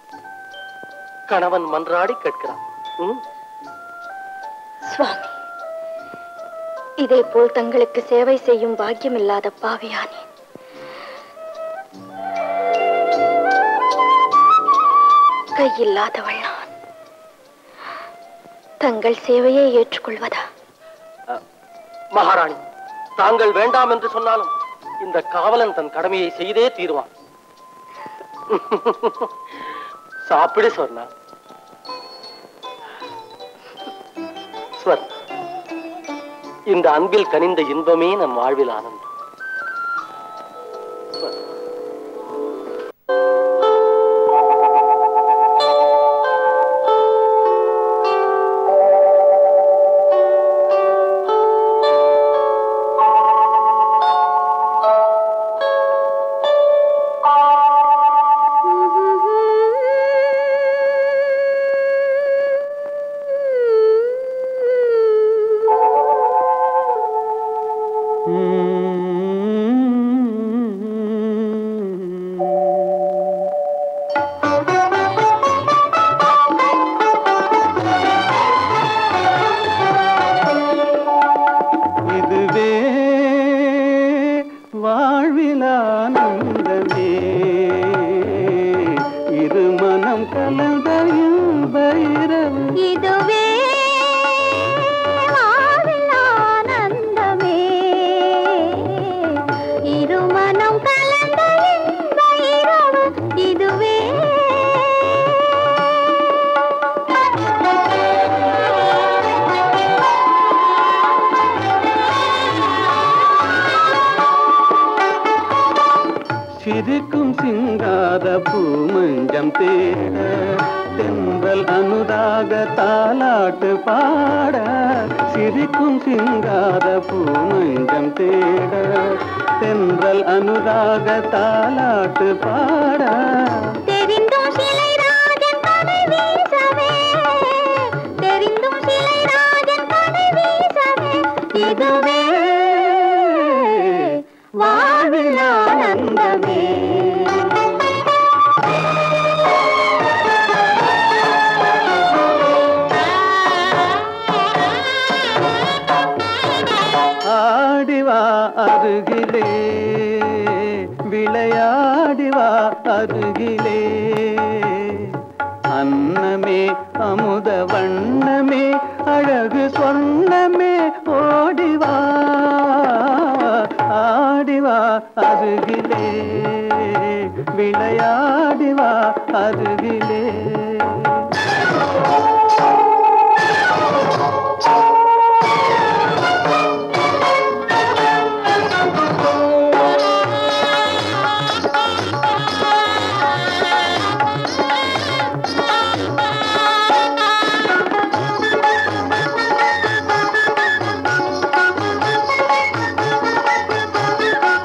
கணவன் மன்றாடி கேட்கிறான் ம்? சுவாமி இதே போல் தங்களுக்கு சேவை செய்யும் பாக்கியம் இல்லாத பாவியானே கையில்லாதவள் நான் தங்கள் சேவையை ஏற்றுக்கொள்வதா மகாராணி தாங்கள் வேண்டாம் என்று சொன்னாலும் இந்த காவலன் தன் கடமையை செய்தே தீருவான் சாப்பிடு சொன்னா ஸ்வர் இந்த அன்பில் கனிந்த இன்பமே நம் வாழ்வில் ஆனந்தம் ஸ்வர். இதுவே வாழ்வில் ஆனந்தமே இரு மனம் கலந்த இன்ப இரவு இதுவே வாழ்வில் ஆனந்தமே இருமனம் கலந்த இன்ப இரவு இதுவே சிரிக்கும் சிங்கார பூமஞ்சம் தேட தென்றல் அனுராக தாலாட்டு பாட சிரிக்கும் சிங்கார பூமஞ்சம் தேட தென்றல் அனுராக தாலாட்டு பாட தெரிந்தும் சிலை ராஜன் கடை வீசவே தெரிந்தும் சிலை ராஜன் கடை வீசவே இதுவே வாழ்வில் ஆனந்தமே ஆடிவா அருகிலே விளையாடிவா அருகிலே அன்னமே அமுத வண்ணமே அழகு சொன்னமே ஓடிவா ஆடிவா அருகிலே விளையாடிவா அருகிலே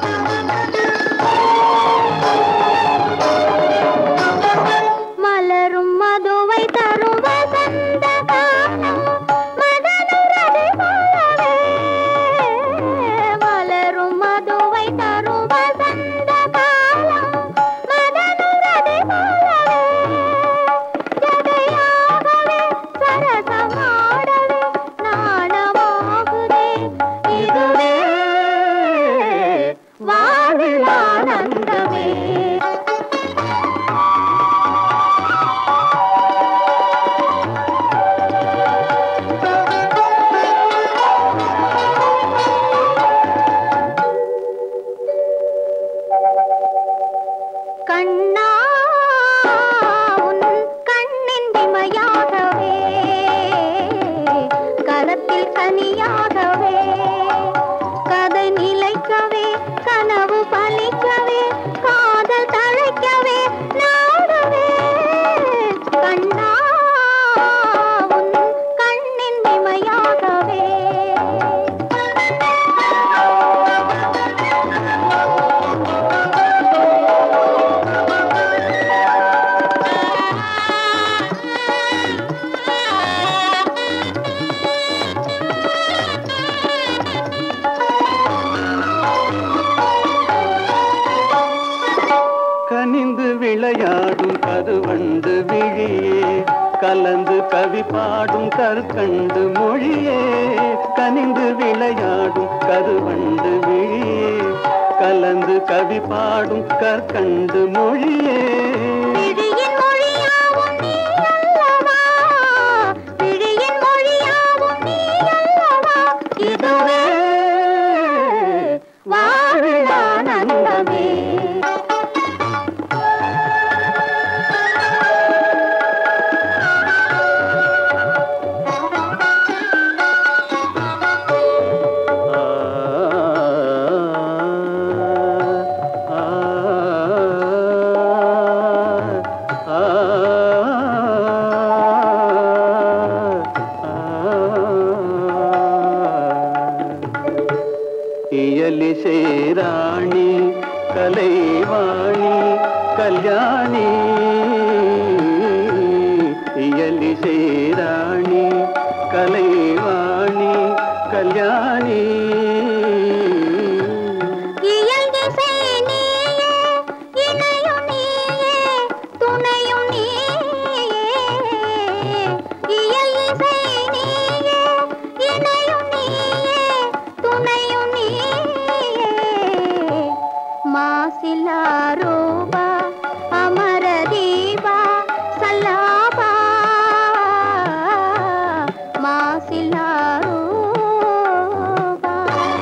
மலரும் கனியாகவே கதை நிலைக்கவே கனவு பலிக்கவே காதல் தழைக்கவே நாடவே கண்ணா உன் கண்ணின் இமையாகவே கனிந்து விளையாடும் கருவண்டு விழியே கலந்து கவி பாடும் கற்கண்டு மொழியே கனிந்து விளையாடும் கருவண்டு விழியே கலந்து கவி பாடும் கற்கண்டு மொழியே விழியின் மொழியாவும் நீ அல்லவா விழியின் மொழியாவும் நீ அல்லவா இதுவே வாழானந்தமே ஆ, ஆ, ஆ, இயலிசை ராணி கலைவாணி கல்யாணி இயலிசை ராணி கலைவாணி கல்யாணி இயல்திசை நீயே இணையும் நீயே துணையும் நீயே இயல்திசை நீயே இணையும் நீயே துணையும் நீயே மாசிலா ரூபா அமர தீபா சல்லாபா மாசிலா ரூபா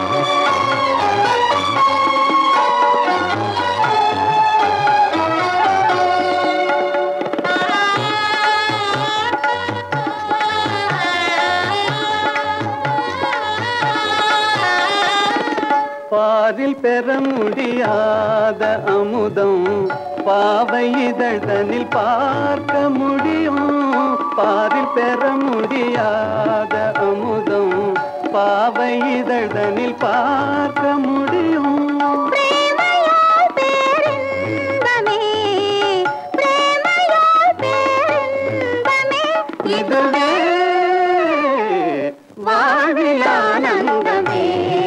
பாரில் பெற முடியாத அமுதம் பாவை இதழ்தனில் பார்க்க முடியும் பாரில் பெற முடியாத அமுதம் பாவை இதழ்தனில் பார்க்க முடியும் பிரேமையால் பேரின்பமே பிரேமையால் பேரின்பமே இதுவே வாழ்வில் ஆனந்தமே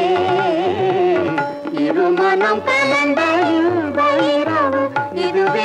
இருமனம் கலந்த இன்ப இரவு இதுவே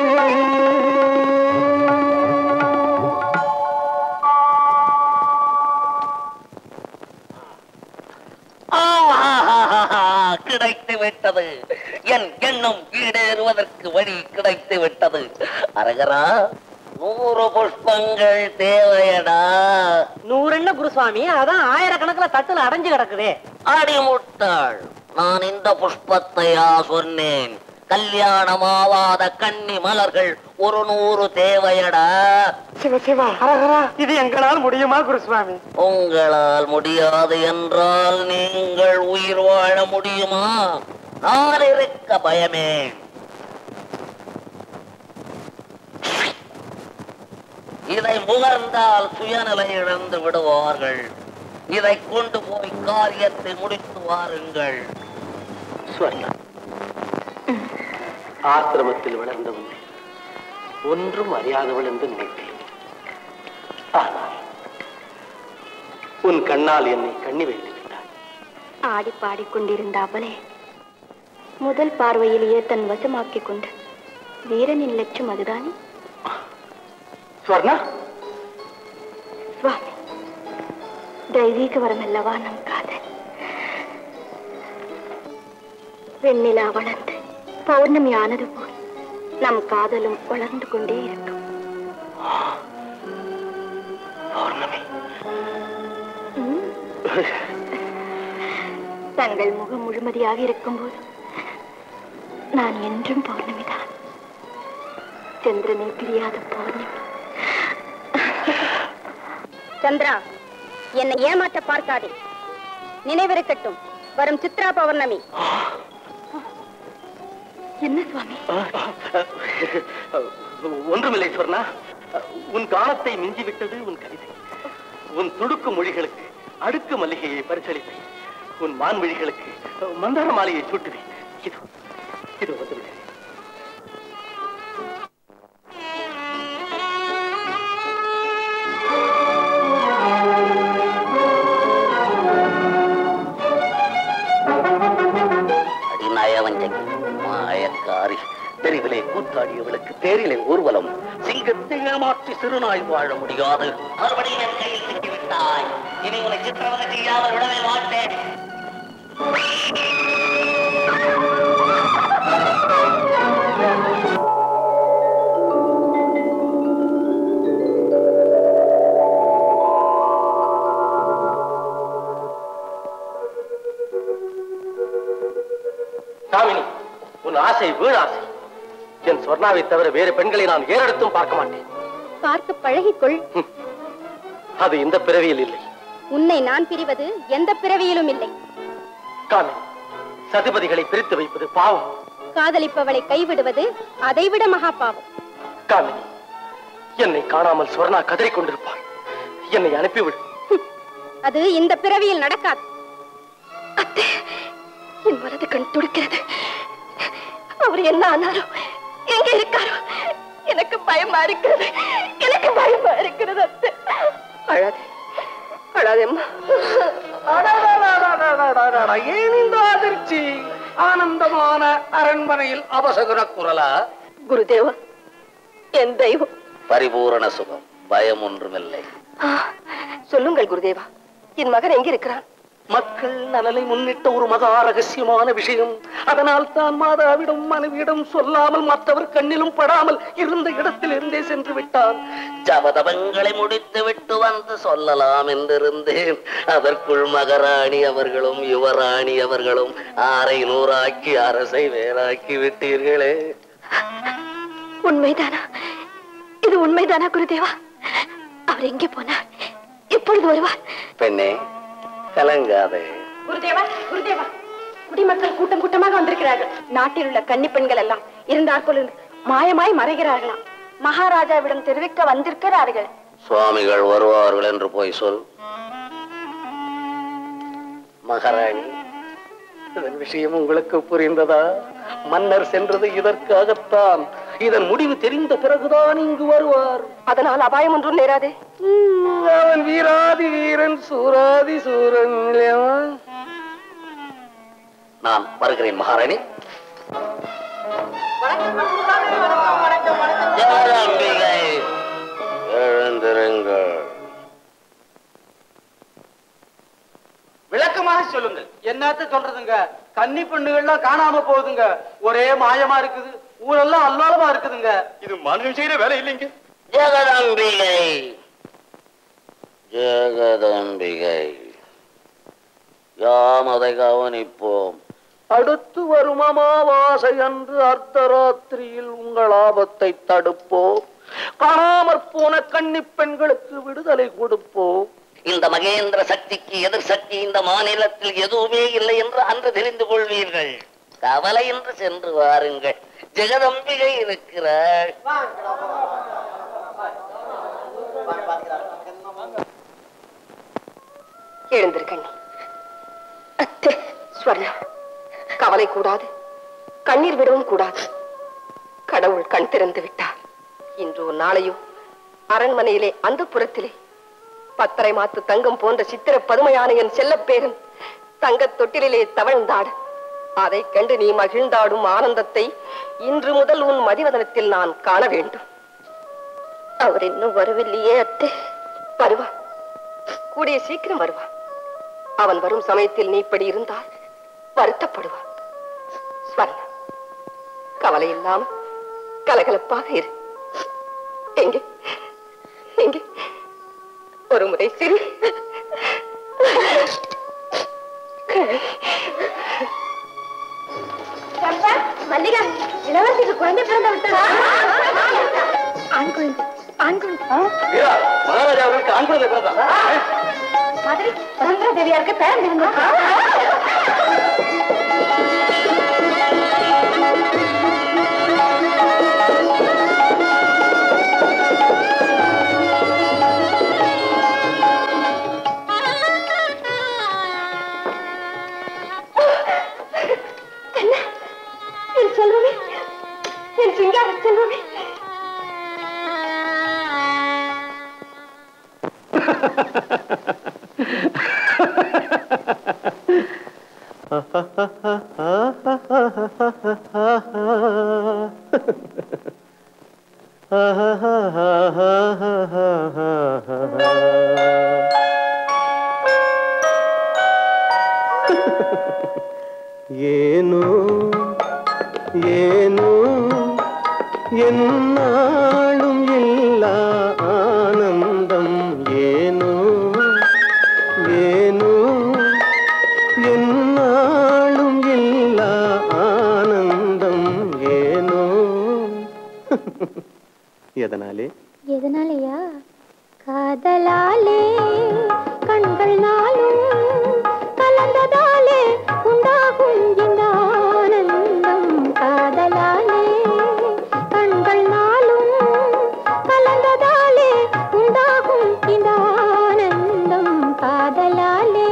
ஆஹாஹாஹா, கிடைத்து விட்டது என் எண்ணம் ஈடேறுவதற்கு வழி கிடைத்து விட்டது அரகரா நூறு புஷ்பங்கள் தேவையடா நூறு என்ன குருசுவாமி அதான் ஆயிரக்கணக்கில் தட்டுல அடைஞ்சு கிடக்குதே அடிமுட்டாள் நான் இந்த புஷ்பத்தையா சொன்னேன் கல்யாணமாவாத கன்னி மலர்கள் ஒரு நூறு தேவையடா சிவ சிவா ஹரஹரா இது எங்களால் முடியுமா குருசுவாமி உங்களால் முடியாது என்றால் நீங்கள் உயிர் வாழ முடியுமா நான் இருக்க பயமே இதை முகர்ந்தால் சுயநிலை இழந்து விடுவார்கள் இதை கொண்டு போய் காரியத்தை முடித்து வாருங்கள் ஸ்வர்ணா ஆசிரமத்தில் வளர்ந்தவள் ஒன்றும் அறியாதவள் என்று நினைத்தேன் ஆனால் உன் கண்ணால் என்னை கண்ணி வைத்து விட்டாய் ஆடி பாடிக்கொண்டிருந்த அவளே முதல் பார்வையிலேயே தன் வசமாக்கிக் கொண்டு வீரனின் லட்சம் அதுதானே ஸ்வர்ணா சுவாமி தெய்வீக வரம் அல்லவா நம் காதல் வெண்ணிலா வளர்ந்து பௌர்ணமி ஆனது போல் நம் காதலும் வளர்ந்து கொண்டே இருக்கும் பௌர்ணமி ம். தங்கள் முகம் முழுமதியாக இருக்கும்போது நான் என்றும் பௌர்ணமிதான் சந்திரனை பிரியாத பௌர்ணமி சந்திரா என்னை ஏமாற்ற பார்க்காதே நினைவிருக்கட்டும் வரும் சித்ரா பௌர்ணமி என்ன சுவாமி ஒன்றுமில்லை சொர்ணா உன் காலத்தை மிஞ்சிவிட்டது உன் கவிதை உன் துடுக்கு மொழிகளுக்கு அடுக்கு மல்லிகையை பரிசளிப்பேன் உன் மான்மொழிகளுக்கு மந்தார மாலையை சூட்டுவேன் இது இது வந்துவிட்டேன் அடிநயவஞ்சகி மாயக்காரி தெருவிலே கூத்தாடியவளுக்கு தேரிலே ஊர்வலம் சிங்கத்தை ஏமாற்றி சிறுநாய் வாழ முடியாது மறுபடியும் என் கையில் சிக்கிவிட்டாய் இனி உன்னை சித்திரவதை செய்யாமல் விடவே மாட்டேன் சாமினி உன் ஆசை வீணாசை என் சொர்ணாவை தவிர வேறு பெண்களை நான் ஏறெடுத்தும் பார்க்க மாட்டேன் பார்த்து பழகிக்கொள் அது இந்த பிறவியில் இல்லை உன்னை நான் பிரிவது எந்த பிறவியிலும் இல்லை காமினி சதிபதிகளை பிரித்து வைப்பது பாவம் காதலிப்பவளை கைவிடுவது அதைவிட மகா பாவம் காமினி என்னை காணாமல் சொர்ணா கதறிக் கொண்டிருப்பாள் என்னை அனுப்பிவிடு அது இந்த பிறவியில் நடக்காது என் வலது கண் துடிக்கிறது அவர் என்ன ஆனாரோ எங்க இருக்காரோ எனக்கு பயமா இருக்கிறது எனக்கு பயமா இருக்கிறது அத்தை அழாதே அழாதேம்மா ஏன் இந்த அதிர்ச்சி ஆனந்தமான அரண்மனையில் அபசகுர குரலா குருதேவா என் தெய்வம் பரிபூரண சுகம் பயம் ஒன்றுமில்லை ஆ, சொல்லுங்கள் குருதேவா என் மகன் எங்க இருக்கிறான் மக்கள் நலனை முன்னிட்ட ஒரு மகா ரகசியமான விஷயம் அதனால் தான் மாதாவிடம் மனைவியிடம் சொல்லாமல் மற்றவர் கண்ணிலும் படாமல் இருந்த இடத்தில் இருந்தே சென்று விட்டான் ஜபதபங்களை முடித்து விட்டு வந்து சொல்லலாம் என்றிருந்தேன் அதற்குள் மகராணி அவர்களும் யுவராணி அவர்களும் ஆரை நூறாக்கி அரசை வேறாக்கி விட்டீர்களே உண்மைதானா இது உண்மைதானா குருதேவா அவர் எங்கே போனார் எப்பொழுது வருவார் பெண்ணே கலங்காதே குருதேவா குருதேவா குடிமக்கள் கூட்டம் கூட்டமாக வந்திருக்கிறார்கள் நாட்டில் உள்ள கன்னி பெண்கள் எல்லாம் இருந்தாற்போல் மாயமாய் மறைகிறார்களாம் மகாராஜாவிடம் தெரிவிக்க வந்திருக்கிறார்கள் சுவாமிகள் வருவார்கள் என்று போய் சொல் மகாராணி இதன் விஷயம் உங்களுக்கு புரிந்ததா மன்னர் சென்றது இதற்காகத்தான் இதன் முடிவு தெரிந்த பிறகுதான் இங்கு வருவார் அதனால் அபாயம் ஒன்றும் நேராதே உம், அவன் வீராதி வீரன் சூராதி சூரன் இல்லையா நான் வருகிறேன் மகாராணி ஜெகதம்பிகை, எழுந்திருங்கள் விளக்கமாக சொல்லுங்கள் என்னத்த சொல்றதுங்க கன்னி பெண்ணுகள்லாம் காணாம போகுதுங்க ஒரே மாயமா இருக்குது ஊரெல்லாம் அல்லோலமா இருக்குதுங்க இது மனுஷன் செய்யற வேலை இல்லைங்க ஜெகதம்பிகை ஜெகதம்பிகை யாம் அதை கவனிப்போம் அடுத்து வரும் அமாவாசை அன்று அர்த்தராத்திரியில் உங்கள் ஆபத்தை தடுப்போம் காணாமற் போன கன்னி பெண்களுக்கு விடுதலை கொடுப்போம் இந்த மகேந்திர சக்திக்கு எதிர் சக்தி இந்த மாநிலத்தில் எதுவுமே இல்லை என்று அன்று தெரிந்து கொள்வீர்கள் கவலை என்று சென்று வாருங்கள் ஜெகதம்பிகை இருக்கிறாள் எழுந்திருக்கண்ணி அத்தே ஸ்வர்ணா கவலை கூடாது கண்ணீர் விடவும் கூடாது கடவுள் கண் திறந்து விட்டார் இன்றோ நாளையோ அரண்மனையிலே அந்த புறத்திலே பத்தரை மாத்து தங்கம் போன்ற சித்திர பதுமையான என் செல்லப்பேரன் தங்கத் தொட்டிலே தவழ்ந்தாட அதைக் கண்டு நீ மகிழ்ந்தாடும் ஆனந்தத்தை இன்று முதல் உன் மதிவதனத்தில் நான் காண வேண்டும் அவர் இன்னும் வரவில்லையே அத்தே வருவா கூடிய சீக்கிரம் வருவான் அவன் வரும் சமயத்தில் நீ இப்படி இருந்தால் வருத்தப்படுவான் ஸ்வர்ணா கவலை இல்லாம கலகலப்பாக இரு எங்கே எங்கே ஒரு முறை சிரி மல்லிகா இளவரசிக்கு குழந்தை பிறந்து விட்டதா ஆண் குழந்தை ஆண் குழந்தை மகாராஜா அவர்களுக்கு ஆண் குழந்தை பிறந்தா மாதிரி சுதந்திர தேவியாருக்கு பேரம் என் செல்வமே என் சிங்கார செல்வமே ಏನು ಏನು என்னாலும் இல்ல ஆனந்தம் ஏனோ ஏனோ என்னாலும் இல்ல ஆனந்தம் ஏனோ எதனாலே எதனாலயா காதலாலே கண்கள் நாளும் கலந்ததாலே உண்டாகும் இந்த ஆனந்தம் காதலாலே கண்கள் நாளும் கலந்ததாலே உண்டாகும் இந்த ஆனந்தம் காதலாலே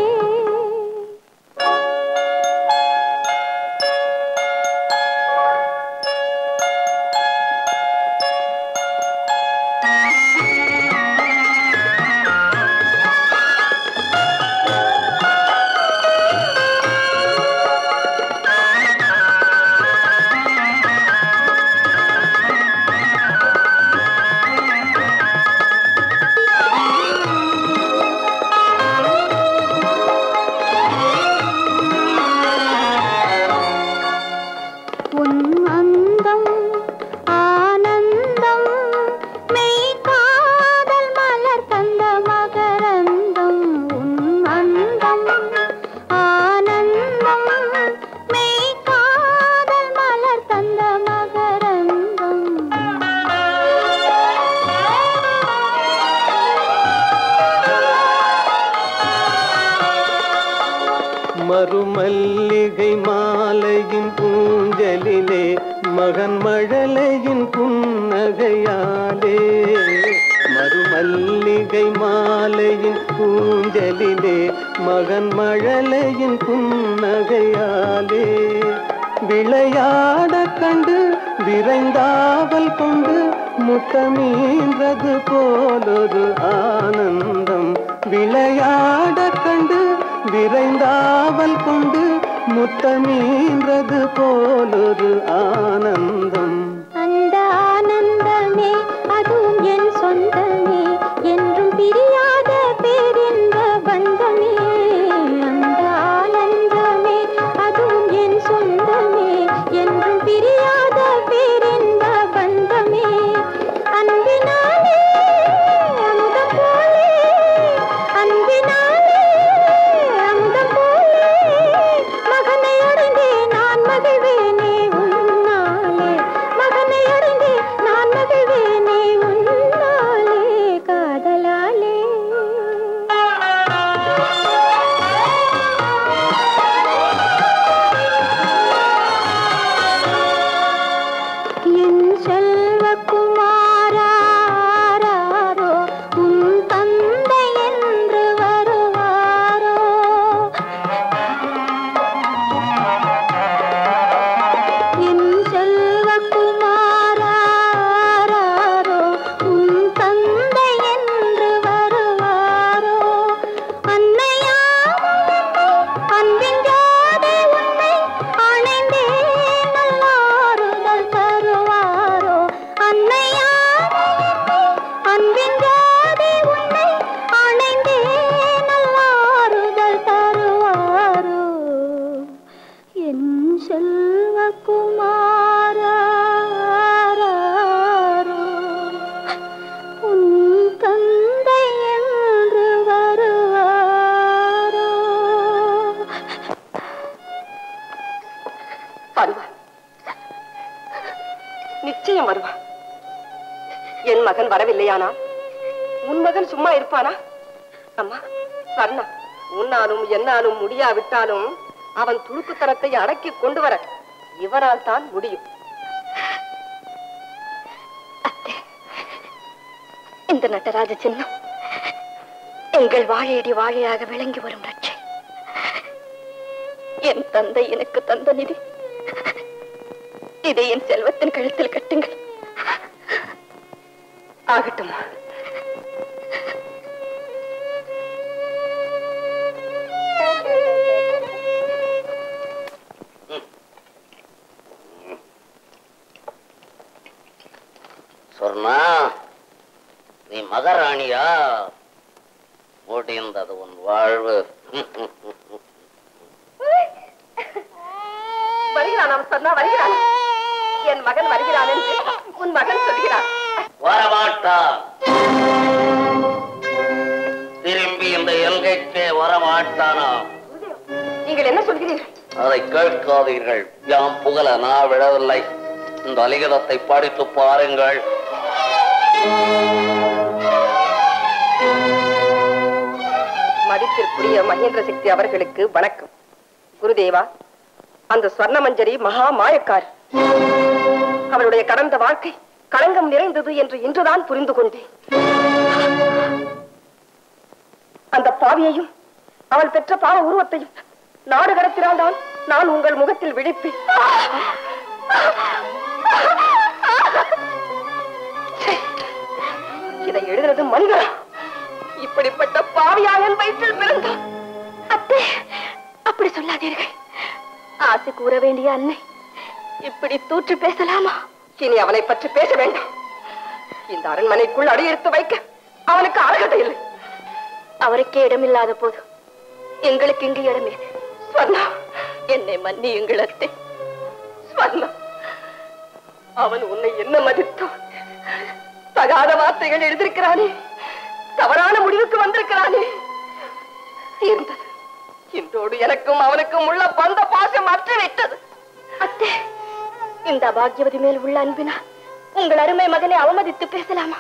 உன் அந்தம் ஆனந்தம் மெய் காதல் மலர் தந்த மகரந்தம் உன் அந்தம் ஆனந்தம் மெய் காதல் மலர் தந்த மகரந்தம் மறுமல்லிகை மாலையின் பூஞ்சலிலே மகன் மழலையின் புன்னகையாலே மறுமல்லிகை மாலையின் பூஞ்சலிலே மகன் மழலையின் புன்னகையாலே விளையாட கண்டு விரைந்தாவல் கொண்டு முத்தமீன்றது போலொரு ஆனந்தம் விளையாட கண்டு விரைந்தாவல் கொண்டு முத்தமீன்றது போலொரு ஆனந்தம் அந்த ஆனந்தமே அதுவும் என் சொந்தமே என்றும் பிரியாத பேரின்ப பந்தமே அந்த ஆனந்தமே அதுவும் என் சொந்தமே என்றும் பிரியாத பேரின்ப பந்தமே அன்பினாலே அமுதம் போலே அன்பினாலே அமுதம் போலே மகனை அடைந்தே நான் மகிழ்வேனே உன்னாலே மகனை அடைந்தே நான் மகிழ்வேனே உன்னாலே காதலாலே என் செல்வக்குமாராரோ உன் தந்தை என்று வருவாரோ என் செல்வக்குமாராரோ உன் தந்தை என்று வருவாரோ அன்னையாமும் அன்பின் ஜாதி உன்னை அணைந்தே நல்லாறுதல் தருவாரோ அன்னையாமும் அன்பின் ஜாதி உன்னை அணைந்தே நல்லாறுதல் தருவாரோ என் செல்வகுமாரோ உன் தந்தை என்று வருவாரோ வருவா நிச்சயம் வருவா என் மகன் வரவில்லையானா உன் மகன் சும்மா இருப்பானா அம்மா சொன்னா உன்னாலும் என்னாலும் முடியாவிட்டாலும் அவன் துடுக்குத்தனத்தை அடக்கி கொண்டு வர இவரால் தான் முடியும் இந்த நடராஜ சின்னம் எங்கள் வாழையடி வாழையாக விளங்கி வரும் ரட்சை என் தந்தை எனக்கு தந்த நிதி இதை என் செல்வத்தின் கழுத்தில் கட்டுங்கள் ஆகட்டும் சொர்ணா நீ மகாராணியா முடிந்தது உன் வாழ்வு வருகிறான் அவன் சொன்னா வருகிறான் என் மகன் வருகிறான் என்று உன் மகன் சொல்கிறான் வரமாட்டான் திரும்பி இந்த எல்கைக்கே வரமாட்டானா நீங்கள் என்ன சொல்கிறீர்கள் அதை கேட்காதீர்கள் யாம் புகழ நான் விடவில்லை இந்த அலிகதத்தை படித்து பாருங்கள் மதிப்பிற்குரிய மகேந்திர சக்தி அவர்களுக்கு வணக்கம் குருதேவா அந்த ஸ்வர்ண மஞ்சரி மகா மாயக்காரி அவளுடைய கடந்த வாழ்க்கை களங்கம் நிறைந்தது என்று இன்றுதான் புரிந்து கொண்டேன் அந்த பாவியையும் அவள் பெற்ற பாவ உருவத்தையும் நாடு கடத்தினால்தான் நான் உங்கள் முகத்தில் விழிப்பேன் ச்சே, இதை எழுதுறது மனிதரா இப்படிப்பட்ட பாவியாயன் வயிற்றில் பிறந்தான் அத்தே அப்படி சொல்லாதீர்கள் ஆசை கூற வேண்டிய அன்னை இப்படி தூற்று பேசலாமா இனி அவனை பற்றி பேச வேண்டாம் இந்த அரண்மனைக்குள் அடியெடுத்து வைக்க அவனுக்கு அழகதை இல்லை அவருக்கே இடமில்லாத போது எங்களுக்கு இங்கு இடமே ஸ்வர்ணா என்னை மன்னியுங்கள் அத்தை ஸ்வர்ணா அவன் உன்னை என்ன மதித்தான் தகாத வார்த்தைகள் எழுதியிருக்கிறானே தவறான முடிவுக்கு வந்திருக்கிறானே தீர்ந்தது இன்றோடு எனக்கும் அவனுக்கும் உள்ள பந்த பாசம் அற்று விட்டது அத்தே இந்த அபாகியவதி மேல் உள்ள அன்பினா உங்கள் அருமை மகனை அவமதித்து பேசலாமா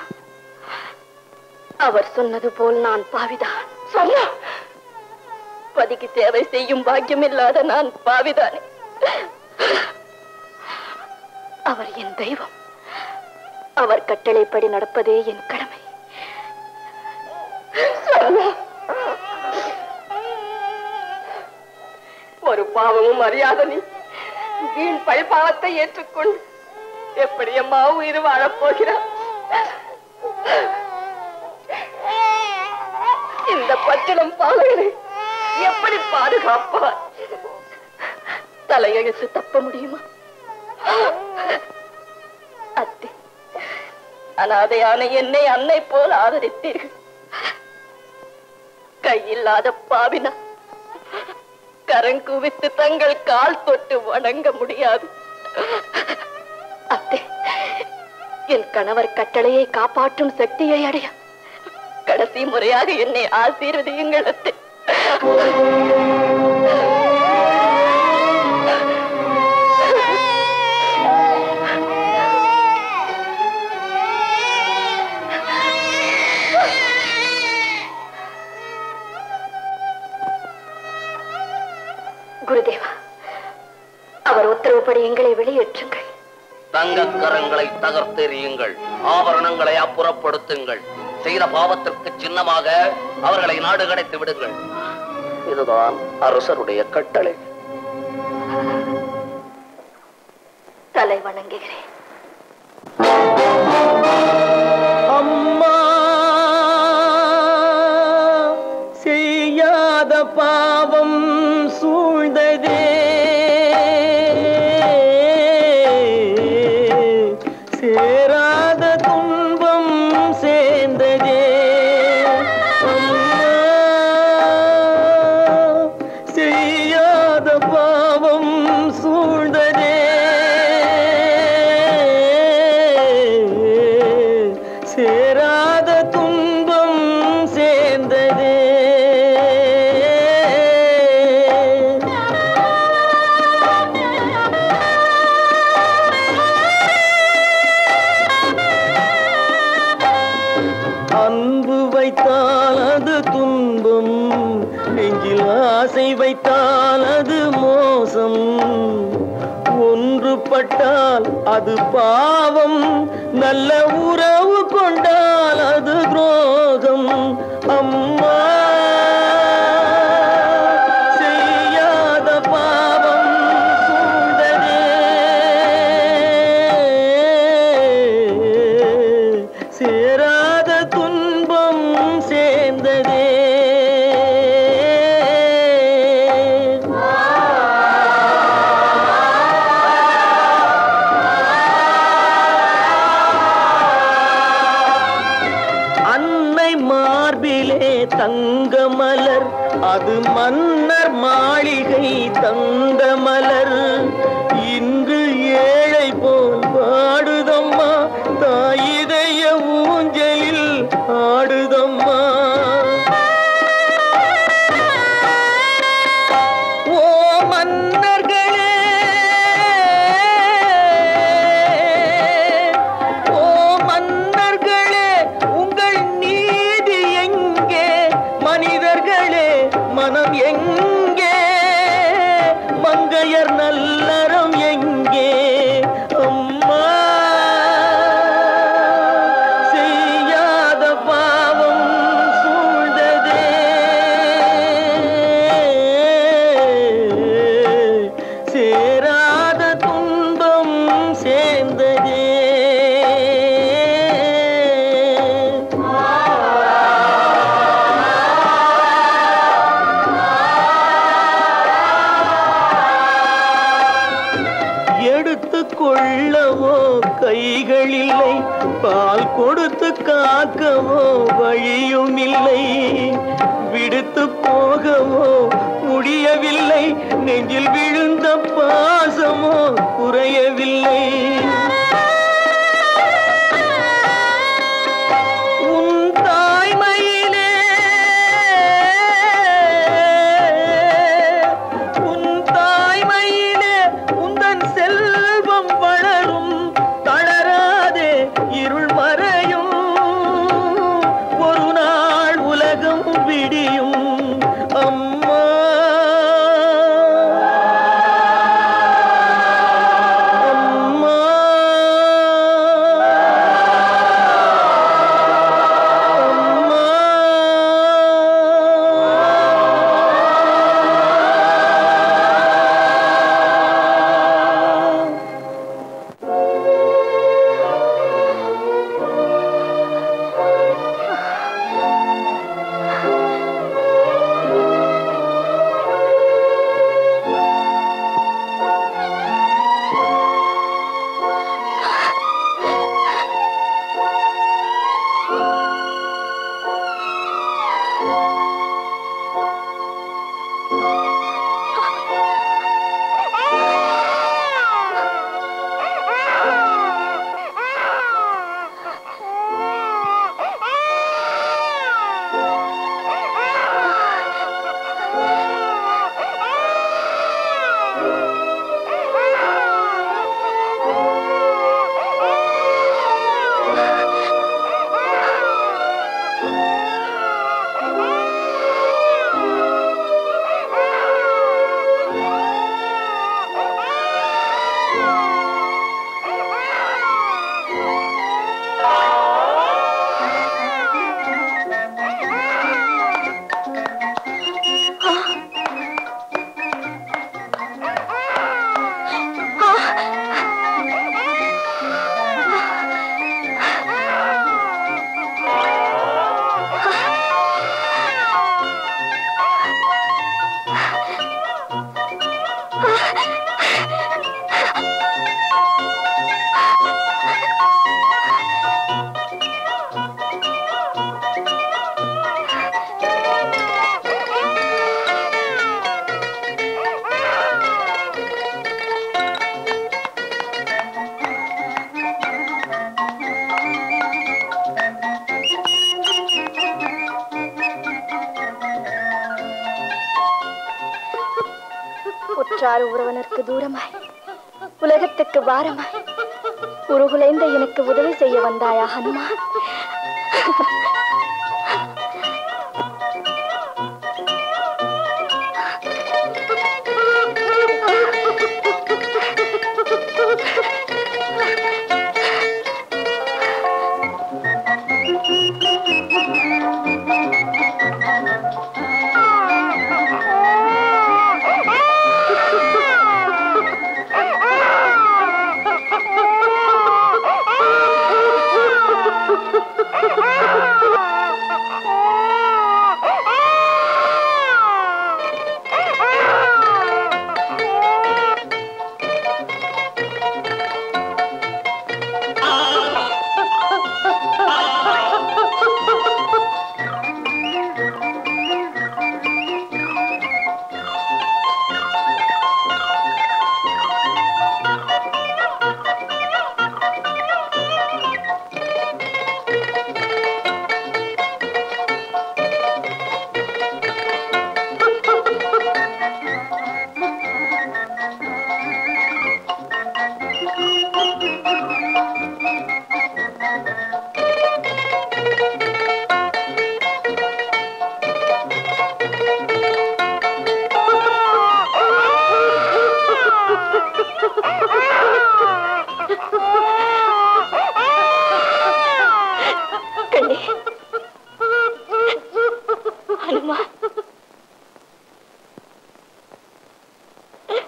அவர் சொன்னது போல் நான் பாவிதான் சொன்னா பதிக்கு சேவை செய்யும் பாக்கியம் இல்லாத நான் பாவிதானே அவர் என் தெய்வம் அவர் கட்டளைப்படி நடப்பதே என் கடமை சொன்னா ஒரு பாவமும் அறியாத நீ வீண் பழிப்பாவத்தை ஏற்றுக்கொண்டு எப்படி அம்மா உயிர் வாழப் போகிறார் இந்த பச்சிலம் பாலகனை எப்படி பாதுகாப்பார் தலையெழுத்து தப்ப முடியுமா அத்தை அனாதையான என்னை அன்னை போல் ஆதரித்தீர்கள் கையில்லாத பாவினா கரங்குவித்து தங்கள் கால் தொட்டு வணங்க முடியாது அத்தை என் கணவர் கட்டளையை காப்பாற்றும் சக்தியை அடைய கடைசி முறையாக என்னை ஆசீர்வதியுங்கள் அத்தை குருதேவா அவர் உத்தரவுப்படி எங்களை வெளியேற்றுங்கள் தங்கக் கரங்களை தகர்த்தெறியுங்கள் ஆபரணங்களை அப்புறப்படுத்துங்கள் செய்த பாவத்திற்கு சின்னமாக அவர்களை நாடு கடத்தி விடுங்கள் இதுதான் அரசருடைய கட்டளை தலை வணங்குகிறேன் அம்மா செய்யாத பாவம் சூழ்ந்ததே சேராத துன்பம் சேர்ந்ததே அம்மா செய்யாத பாவம் சூழ்ந்ததே சேராத துன்பம் சேர்ந்ததே அன்பு வைத்தால் அது துன்பம் நினைத்தால் அது மோசம் ஒன்றுபட்டால் அது பாவம் நல்ல உறவு கொண்டால் அது துரோகம் அம்மா செய்யாத பாவம் சூழ்ந்ததே சேராத துன்பம் சேர்ந்ததே அன்னை மார்பிலே தங்க மலர் அது மன்னர் மாளிகை தந்த மலர் இன்று ஏழை போல் பாடுதம்மா தாயிதய ஊஞ்சலில் ஆடுதம்மா ஓ மன்னர்களே ஓ மன்னர்களே உங்கள் நீதி எங்கே மனிதர்களே மனம் எங்கே மங்கையர் நல்லறம் எங்கே அம்மா செய்யாத பாவம் சூழ்ந்ததே சேராத துன்பம் சேர்ந்ததே எடுத்து கொள்ளவோ கைகள் இல்லை பால் கொடுத்து காக்கவோ வழியும் இல்லை விடுத்து போகவோ முடியவில்லை நெஞ்சில் விழுந்த பாசமோ குறையவில்லை உன் தாய்மையிலே உன் தாய்மையிலே உந்தன் செல்வம் வளரும் தளராதே இருள் மறையும் ஒரு நாள் உலகம் விடியும் அம்மா அம்மா உற்றார் உறவனருக்கு தூரமாய் உலகத்துக்கு பாரமாய் உருகுலைந்த எனக்கு உதவி செய்ய வந்தாயா ஹனுமான்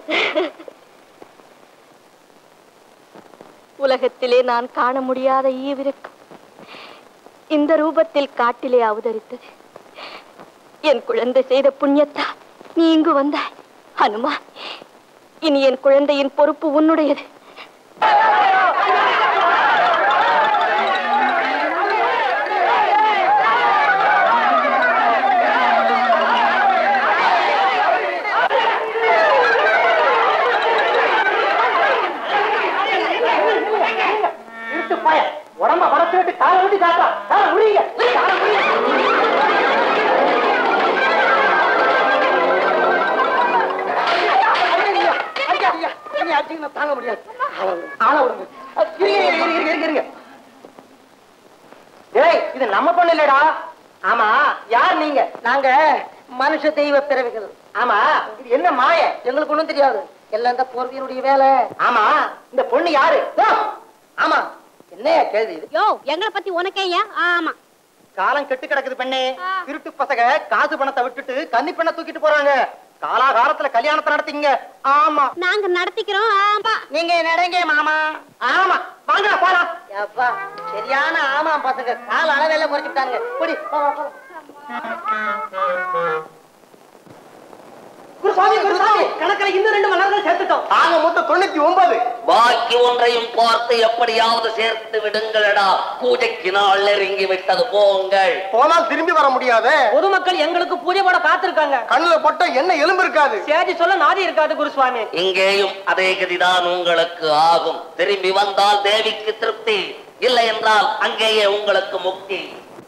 உலகத்திலே நான் காண முடியாத ஈவிரக்கம் இந்த ரூபத்தில் காட்டிலே அவதரித்தது என் குழந்தை செய்த புண்ணியத்தால் நீ இங்கு வந்தாய் ஹனுமா இனி என் குழந்தையின் பொறுப்பு உன்னுடையது இருட்டு பாய உடம்ப வளர்த்து விட்டு காலை விட்டு காட்டா காலை முடியுங்க காலை முடியுங்க அடிக்காதீங்க, அடிக்காதீங்க. நீங்க அடிச்சீங்கன்னா தாங்க முடியாது ஆள விடுங்க இருங்க, இருங்க, இருங்க, இருங்க, இருங்க. ஏய் இது நம்ம பொண்ணு இல்லடா ஆமா யார் நீங்க நாங்க மனுஷ தெய்வ பிறவிகள் ஆமா இது என்ன மாய எங்களுக்கு ஒண்ணும் தெரியாது எல்லாம் இந்த போர்வியனுடைய வேலை ஆமா இந்த பொண்ணு யாரு யோ, ஆமா என்னையா கேள்வி இது யோ எங்களை பத்தி உனக்கே ஏன் ஆமா காலம் கெட்டு கிடக்குது பெண்ணே திருட்டு பசங்க காசு பணத்தை விட்டுட்டு கன்னி பெண்ணை தூக்கிட்டு போறாங்க காலாகாலத்துல கல்யாணத்தை நடத்திங்க ஆமா நாங்க நடத்திக்கிறோம் ஆமா நீங்க நடங்க மாமா ஆமா வாங்க போலாம் அப்பா சரியான ஆமா பசங்க கால அளவெல்லாம் குறைச்சுட்டாங்க போடி வா, வா, வா. குருசாமி குருசாமி கணக்கில் இன்னும் ரெண்டு மணி நேரம் சேர்த்துட்டோம் ஆக மொத்தம் தொண்ணூத்தி ஒன்பது பாக்கி ஒன்றையும் பார்த்து எப்படியாவது சேர்த்து விடுங்களடா பூஜைக்கு நாள் நெருங்கி விட்டது போங்கள் போனால் திரும்பி வர முடியாது பொதுமக்கள் எங்களுக்கு பூஜை போட காத்திருக்காங்க கண்ணுல போட்ட என்ன எலும்பு இருக்காது சேதி சொல்ல நாதி இருக்காது குருசுவாமி இங்கேயும் அதே கதிதான் உங்களுக்கு ஆகும் திரும்பி வந்தால் தேவிக்கு திருப்தி இல்லை என்றால் அங்கேயே உங்களுக்கு முக்தி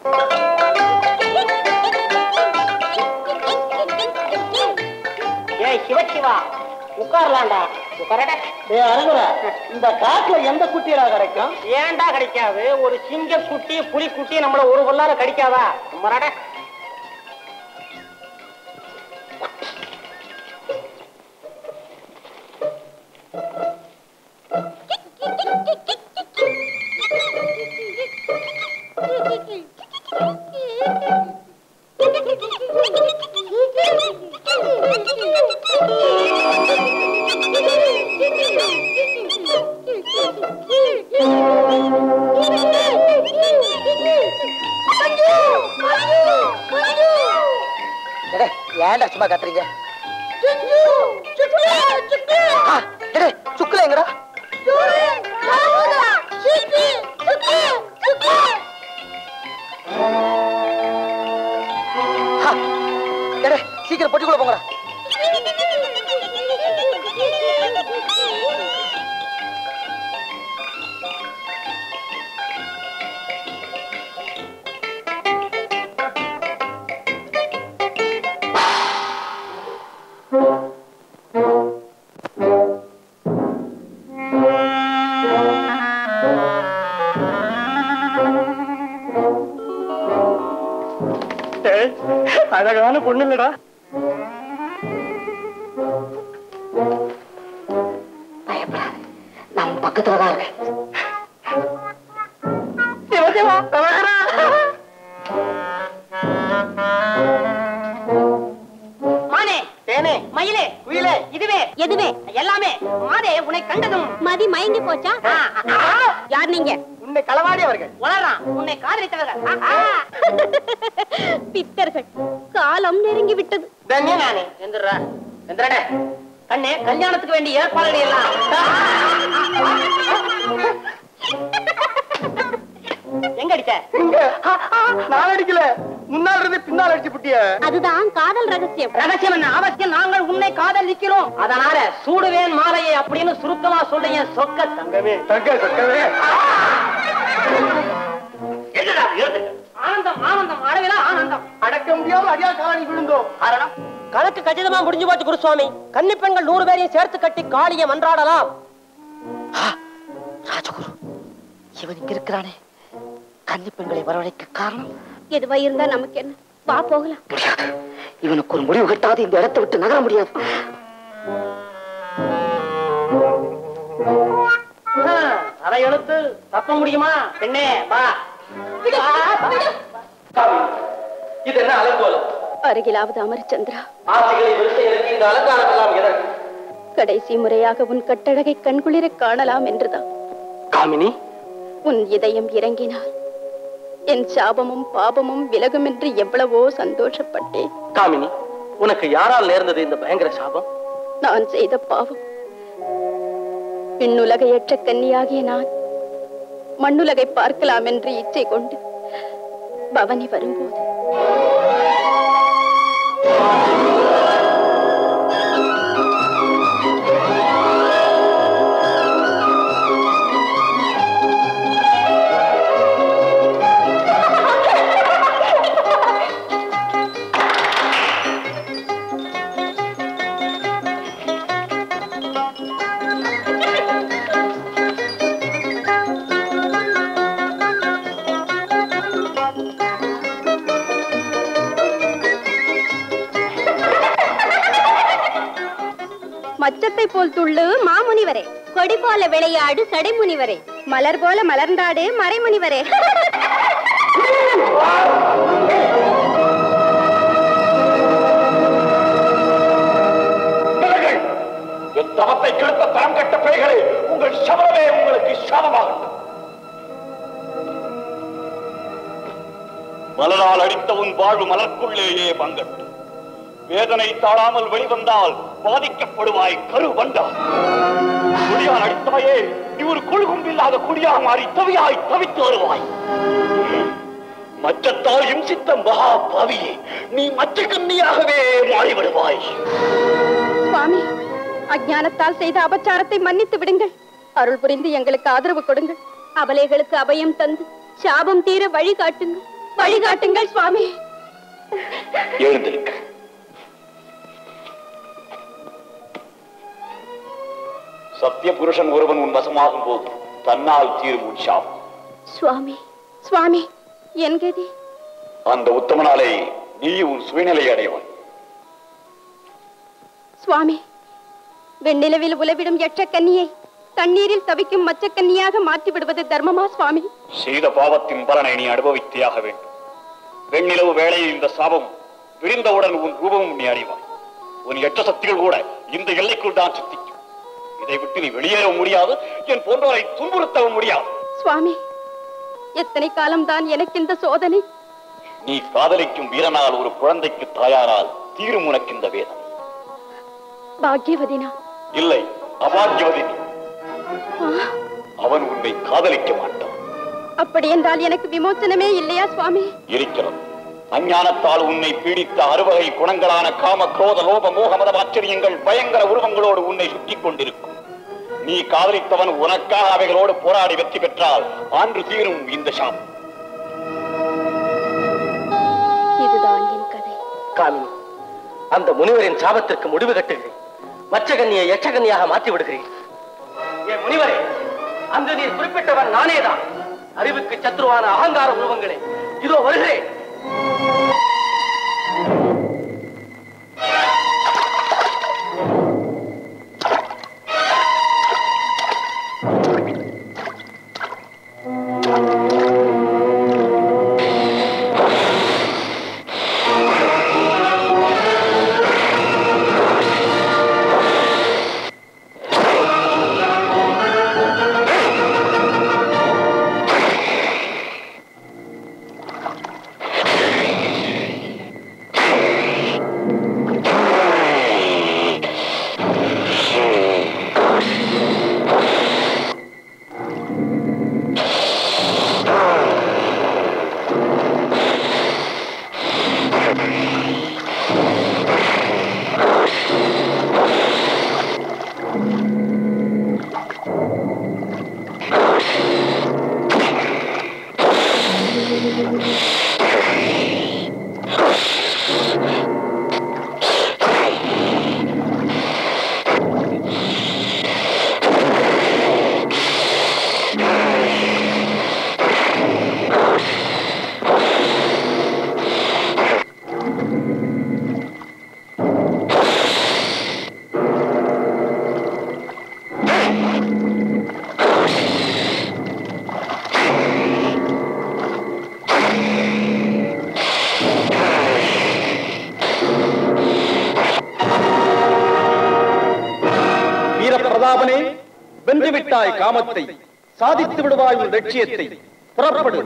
ஏய் சிவசிவா உட்காரலாம்டா உட்காரடா ஏய் அழகுற இந்த காட்டுல எந்த குட்டியடா கிடைக்கும் ஏன்டா கிடைக்காது ஒரு சிங்க குட்டி புலி குட்டி நம்மள ஒரு கொள்ளால கடிக்காதா மரடா டேய், ஏன்டா சும்மா கத்துறீங்க ஆ, டேய், சுக்குல எங்கடா ஆ, டேய், சீக்கிரம் பொட்டிக்குள்ள போங்கடா அழகான பொண்ணு இல்லடா பயப்படாத நான் பக்கத்துல தான் இருக்கேன் சிவசிவா அழகரா மானே தேனே மயிலே குயிலே இதுவே எதுவே எல்லாமே மானே உன்னை கண்டதும் மதி மயங்கி போச்சா ஆ, ஆ, ஆ, யார் நீங்க உன்னை களவாடி அவர்கள் உளறான் உன்னை காதலித்தவர்கள் ஆ, ஆ. பித்தர்கள் காலம் நெருங்கி விட்டது தன்யே நானே எந்திரா எந்திரடே கண்ணே கல்யாணத்துக்கு வேண்டிய ஏற்பாடுகள் எல்லாம் எங்க அடிச்ச நான் அடிக்கல முன்னால் இருந்து பின்னால் அடிச்சு புட்டிய அதுதான் காதல் ரகசியம் ரகசியம் என்ன அவசியம் நாங்கள் உன்னை காதலிக்கிறோம் அதனால சூடுவேன் மாலையை அப்படின்னு சுருக்கமா சொல்லுங்க சொக்க தங்கமே தங்க சொக்கவே என்னடா எழுதுங்க ஆனந்தம் ஆனந்தம் அளவில ஆனந்தம் அடக்க முடியாம அடியா காணி விழுந்தோம் காரணம் கணக்கு கச்சிதமா முடிஞ்சு போச்சு குருசுவாமி கன்னி பெண்கள் நூறு பேரையும் சேர்த்து கட்டி காளிய மன்றாடலாம் ராஜகுரு இவன் இங்க இருக்கிறானே கன்னி பெண்களை வரவழைக்க காரணம் எதுவா இருந்தா நமக்கு என்ன வா போகலாம் முடியாது இவனுக்கு ஒரு முடிவு கட்டாது இந்த இடத்தை விட்டு நகர முடியாது அதை எழுத்து தப்ப முடியுமா பெண்ணே வா இது என்ன அலங்கோலம் அருகிலாவது அமர் சந்திரா ஆசைகளை விருசைகளுக்கு இந்த அலங்காரம் எல்லாம் எதற்கு கடைசி முறையாக உன் கட்டழகை கண்குளிர காணலாம் என்றுதான் காமினி உன் இதயம் இறங்கினால் என் சாபமும் பாபமும் விலகும் என்று எவ்வளவோ சந்தோஷப்பட்டேன் காமினி உனக்கு யாரால் நேர்ந்தது இந்த பயங்கர சாபம் நான் செய்த பாவம் விண்ணுலகையற்ற கன்னியாகிய நான் மண்ணுலகை பார்க்கலாம் என்று இச்சை கொண்டு பவனி வரும்போது மச்சத்தை போல் துள்ளு மாமுனிவரே கொடி போல விளையாடு சடைமுனிவரே மலர் போல மலர்ந்தாடு மறைமுனிவரே என் தவத்தை கெடுத்த தரம் கட்ட பேய்களே உங்கள் சபலமே உங்களுக்கு சாபமாகட்டும் மலரால் அடித்த உன் வாழ்வு மலர்க்குள்ளேயே பங்கட்டும் வேதனை தாழாமல் வெளிவந்தால் பாதிக்கப்படுவாய் கரு வந்தால் குடியால் அடித்தாயே நீ ஒரு குழுகும்பில்லாத குடியாக மாறி தவியாய் தவித்து வருவாய் மச்சத்தால் இம்சித்த மகா பாவியே நீ மச்ச கன்னியாகவே மாறிவிடுவாய் சுவாமி அஞ்ஞானத்தால் செய்த அபச்சாரத்தை மன்னித்து விடுங்கள் அருள் புரிந்து எங்களுக்கு ஆதரவு கொடுங்கள் அபலைகளுக்கு அபயம் தந்து சாபம் தீர வழிகாட்டுங்கள் வழிகாட்டுங்கள் சுவாமி எழுந்திருக்க சத்திய புருஷன் ஒருவன் உன் வசமாகும் போது தன்னால் தீரும் உன் சாபம் சுவாமி சுவாமி என் கதி அந்த உத்தமனாலே நீ உன் சுயநிலை அடைவான் சுவாமி வெண்ணிலவில் உலவிடும் எற்ற கன்னியை தண்ணீரில் தவிக்கும் மச்சக்கன்னியாக மாற்றி விடுவது தர்மமா சுவாமி செய்த பாவத்தின் பலனை நீ அனுபவித்தே ஆக வேண்டும் வெண்ணிலவு வேளையில் இந்த சாபம் விரிந்தவுடன் உன் ரூபமும் நீ அறிவாய் உன் எட்ட சக்திகள் கூட இந்த எல்லைக்குள் தான் சித்திக்கும் இதை விட்டு நீ வெளியேறவும் முடியாது என் போன்றோரை துன்புறுத்தவும் முடியாது சுவாமி எத்தனை காலம்தான் எனக்கு இந்த சோதனை நீ காதலிக்கும் வீரனால் ஒரு குழந்தைக்கு தாயாரால் தீரும் உனக்கு இந்த வேதனை பாக்யவதினா இல்லை அபாகியவதி நீ. அவன் உன்னை காதலிக்க மாட்டான் அப்படி என்றால் எனக்கு விமோச்சனமே இல்லையா சுவாமி இருக்கிறது அஞ்ஞானத்தால் உன்னை பீடித்த அறுவகை குணங்களான காம குரோத லோப மோக மத ஆச்சரியங்கள் பயங்கர உருவங்களோடு உன்னை சுற்றிக் கொண்டிருக்கும் நீ காதலித்தவன் உனக்காக அவைகளோடு போராடி வெற்றி பெற்றால் ஆண்டு தீரும் இந்த சாபம் இதுதான் என் கதை காமினி அந்த முனிவரின் சாபத்திற்கு முடிவு கட்டுகிறேன் மச்சகன்னியை எச்சகன்னியாக மாற்றி விடுகிறேன் என் முனிவரே அங்கு நீர் குறிப்பிட்டவன் நானேதான் அறிவுக்கு சத்ருவான அகங்கார உருவங்களே இதோ வருகிறேன் பிரதாபனே வென்று விட்டாய் காமத்தை சாதித்து விடுவாய் உன் லட்சியத்தை புறப்படு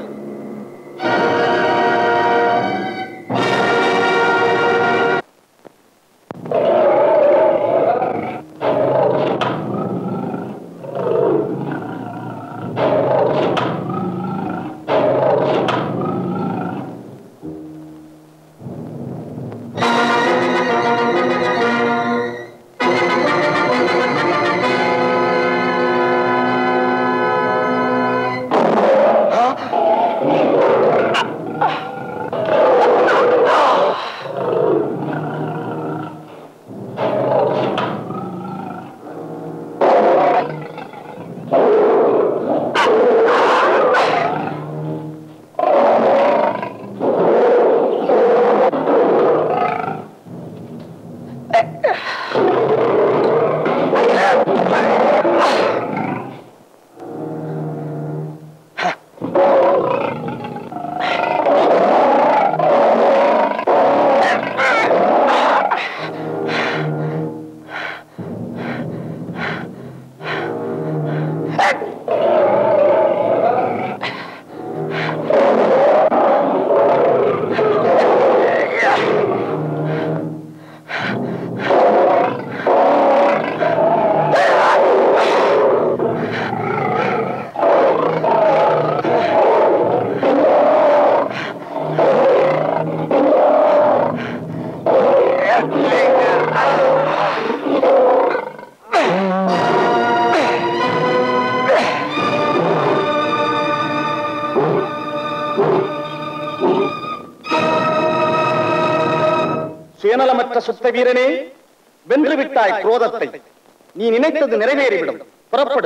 சுயநலமற்ற சுத்த வீரனே வென்று விட்டாய் குரோதத்தை நீ நினைத்தது நிறைவேறிவிடும் புறப்படு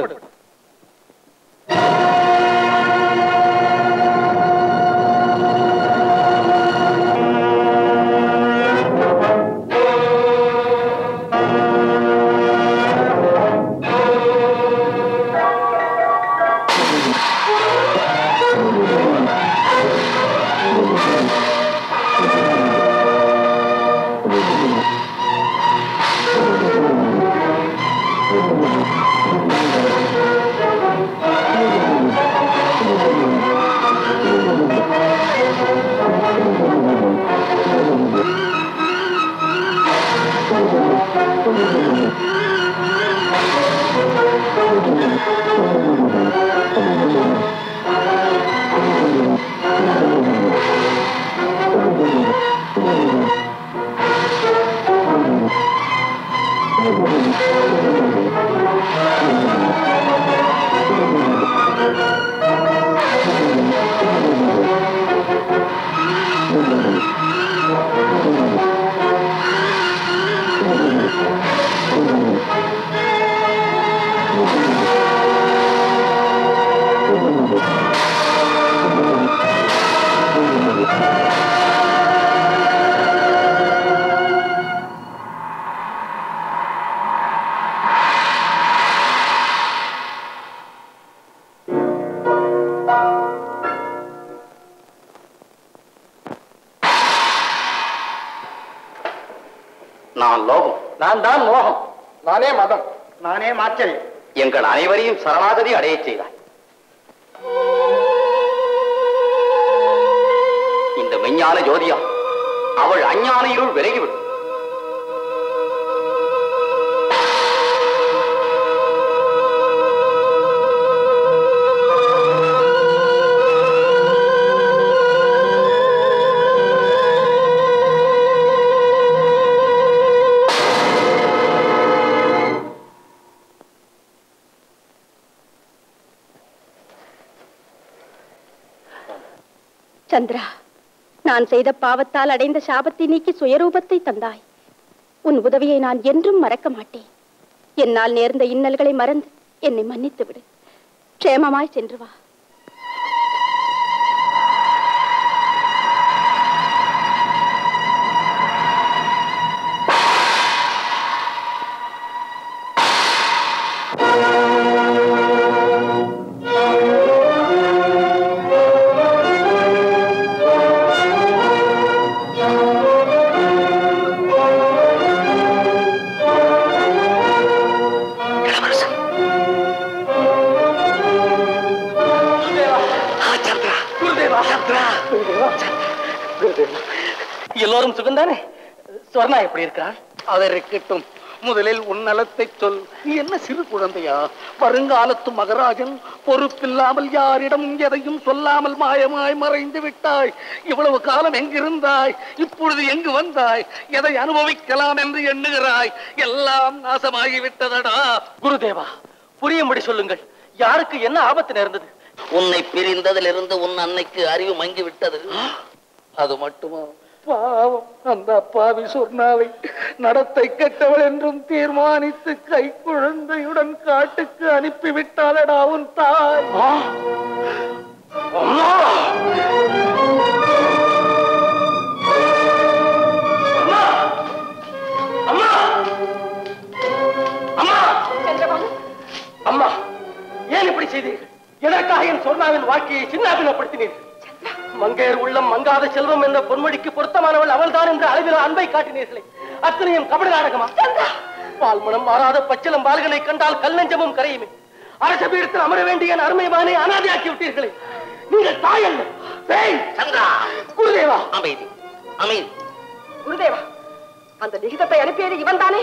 நான் லோகம் நான் தான் மோகம் நானே மதம் நானே மாச்சரியம் எங்கள் அனைவரையும் சரணாகதி அடையச் செய்தாய் இந்த மெஞ்ஞான ஜோதியா அவள் அஞ்ஞான இருள் விலகிவிடும் சந்திரா நான் செய்த பாவத்தால் அடைந்த சாபத்தை நீக்கி சுயரூபத்தை தந்தாய் உன் உதவியை நான் என்றும் மறக்க மாட்டேன் என்னால் நேர்ந்த இன்னல்களை மறந்து என்னை மன்னித்து விடு க்ஷேமமாய் சென்று வா இளவரசா எல்லோரும் சுகந்தானே சொர்ணா எப்படி இருக்கிறாள் அவர் இருக்கட்டும் முதலில் உன் நலத்தை சொல் நீ என்ன சிறு குழந்தையா வருங்காலத்து மகராஜன் பொறுப்பில்லாமல் யாரிடம் எதையும் சொல்லாமல் மாயமாய் மறைந்து விட்டாய் இவ்வளவு காலம் எங்கிருந்தாய் இப்பொழுது எங்கு வந்தாய் எதை அனுபவிக்கலாம் என்று எண்ணுகிறாய் எல்லாம் நாசமாகி விட்டதடா குருதேவா புரியும்படி சொல்லுங்கள் யாருக்கு என்ன ஆபத்து நேர்ந்தது உன்னை பிரிந்ததிலிருந்து உன் அன்னைக்கு அறிவு மங்கி விட்டது அது மட்டுமா பாவம் அந்த அப்பாவி சொர்ணாவை நடத்தை கெட்டவள் என்றும் தீர்மானித்து கை குழந்தையுடன் காட்டுக்கு அனுப்பிவிட்டாளடா உன் தாய் அம்மா ஏன் இப்படி செய்தீர்கள் எதற்காக என் சொர்ணாவின் வாழ்க்கையை சின்னாபினப்படுத்தினீர்கள் மங்கையர் உள்ளம் மங்காத செல்வம் என்ற பொன்மொழிக்கு பொருத்தமானவள் அவள்தான் என்ற அளவில் அன்பை காட்டினீர்களே அத்தனையும் கபட நாடகமா பால்மணம் மாறாத பச்சிலம் பால்களை கண்டால் கல் நெஞ்சமும் கரையுமே அரச பீடத்தில் அமர வேண்டிய என் அருமை மகனை அனாதையாக்கி விட்டீர்களே நீங்கள் தாயல்ல பேய் சந்திரா குருதேவா அமைதி அமைதி குருதேவா அந்த லிகிதத்தை அனுப்பியது இவன் தானே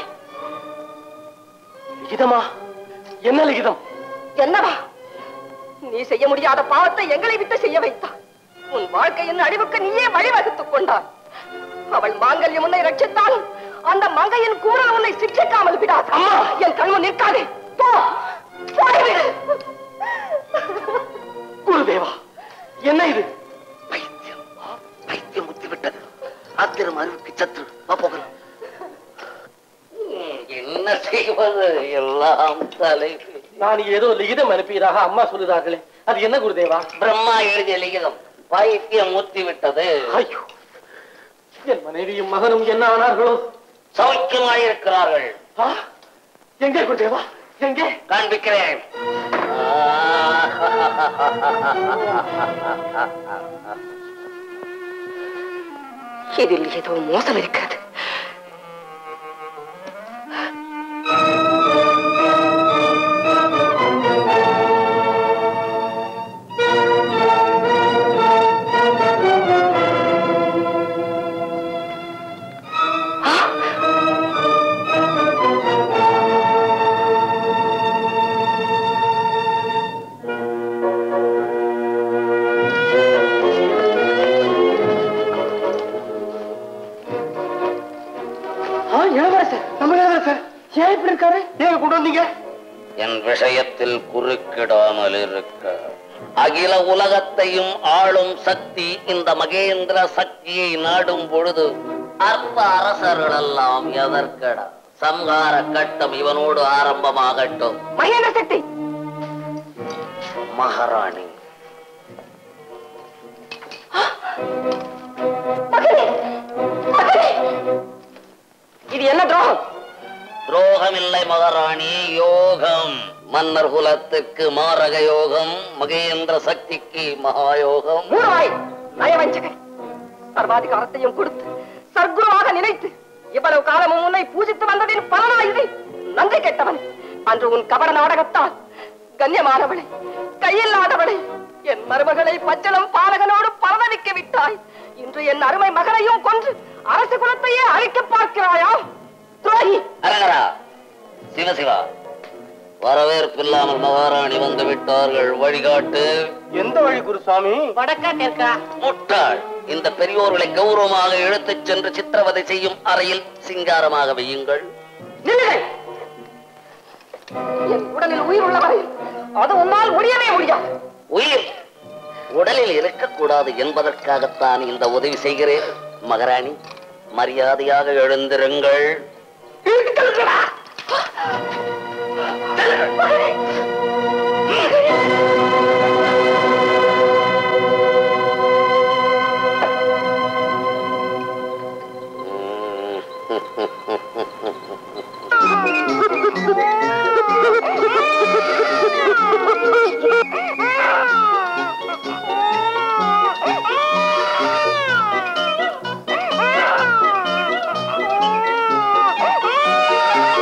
லிகிதமா என்ன லிகிதம் என்னவா நீ செய்ய முடியாத பாவத்தை எங்களை விட்டு செய்ய வைத்தாய் உன் வாழ்க்கையின் அழிவுக்கு நீயே வழிவகுத்துக் கொண்டாய் அவள் மாங்கல்யம் உன்னை ரட்சித்தால் அந்த மங்கையின் கூறல் உன்னை சிக்ஷிக்காமல் விடாது அம்மா! என் கண்மு நிற்காதே போ போய்விடு குருதேவா என்ன இது பைத்தியம் பைத்தியம் முத்தி விட்டது ஆத்திரம் அறிவுக்கு சத்ரு வா போகலாம் ம், என்ன செய்வது எல்லாம் தலை நான் ஏதோ லிகிதம் அனுப்பியதாக அம்மா சொல்லுகிறார்களே அது என்ன குருதேவா பிரம்மா எழுதிய லிகிதம் பைத்தியம் முத்தி விட்டது ஐயோ என் மனைவியும் மகனும் என்ன ஆனார்களோ சௌக்கியமாயிருக்கிறார்கள் ஆ, எங்கே குருதேவா எங்கே காண்பிக்கிறேன் இதில் ஏதோ மோசம் இருக்கிறது ஆ, இளவரசர் நம்ம இளவரசர் ஏன் இப்படி இருக்காரு ஏன் கொண்டு வந்தீங்க என் விஷயத்தில் குறுக்கிடாமல் இருக்க அகில உலகத்தையும் ஆளும் சக்தி இந்த மகேந்திர சக்தியை நாடும் பொழுது அற்ப அரசர்கள் எல்லாம் எதற்கடா சம்ஹார கட்டம் இவனோடு ஆரம்பமாகட்டும் மகேந்திர சக்தி மகாராணி மகனே மகனே இது என்ன துரோகம் துரோகமில்லை மகாராணி யோகம் மன்னர் குலத்துக்கு மாரக யோகம் மகேந்திர சக்திக்கு மகாயோகம் மூணாய் நயவஞ்சகன் சர்வாதிகாரத்தையும் கொடுத்து சர்க்குருவாக நினைத்து இவ்வளவு காலமும் உன்னை பூஜித்து வந்ததின் பலனா இது நன்றி கெட்டவன் அன்று உன் கபட நாடகத்தால் கண்ணியமானவளை கையில்லாதவளை என் மருமகளை பச்சளம் பாலகனோடு பரதவிக்க விட்டாய் இன்று என் அருமை மகனையும் கொன்று அரசு குலத்தையே அழிக்க பார்க்கிறாயா துரோகி அரகரா சிவசிவா வரவேற்பில்லாமல் மகாராணி வந்து விட்டார்கள் வழிகாட்டு எந்த வழி குருசாமி வடக்கா தெற்கா முட்டாள் இந்த பெரியோர்களை கௌரவமாக இழுத்துச் சென்று சித்திரவதை செய்யும் அறையில் சிங்காரமாக வையுங்கள் நில்லுங்கள் என் உடலில் உயிர் உள்ளவரை அது உன்னால் முடியவே முடியாது உயிர் உடலில் இருக்கக்கூடாது என்பதற்காகத்தான் இந்த உதவி செய்கிறேன் மகாராணி மரியாதையாக எழுந்திருங்கள் Ah!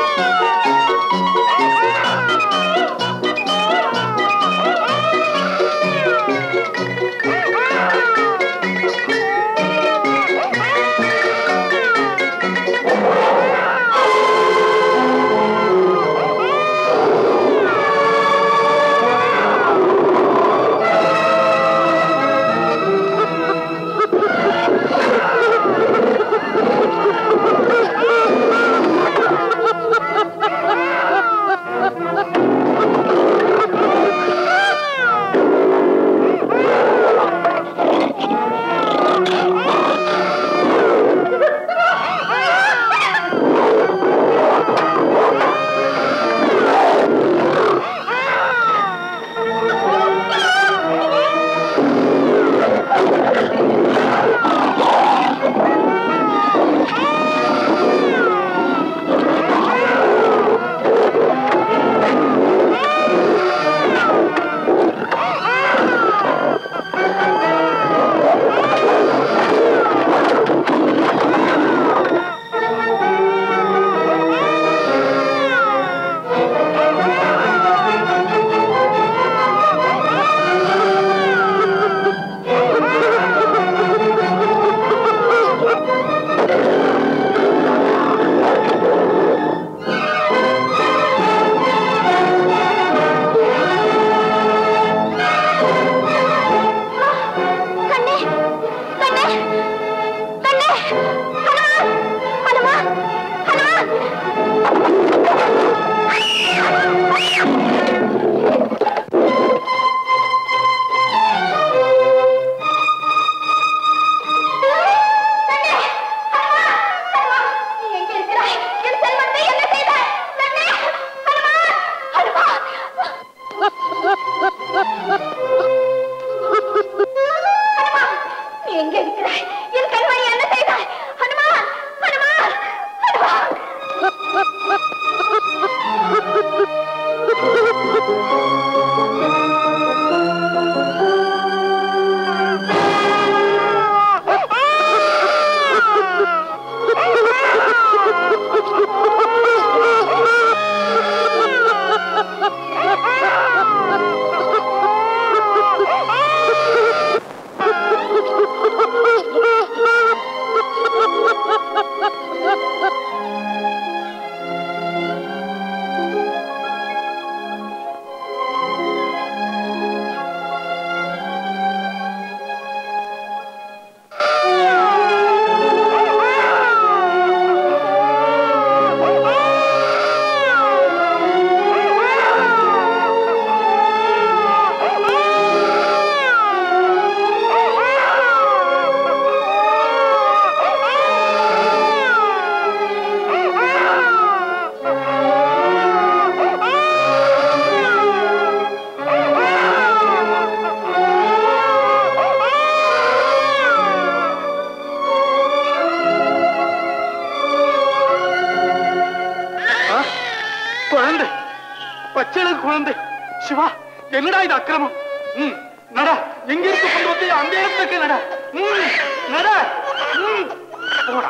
பச்சளவு குழந்தை சிவா என்னடா இது அக்கிரமம் ம் நட எங்க இருந்து கொண்டு வந்து அந்த இடத்துக்கு நட ம் நட ம் போடா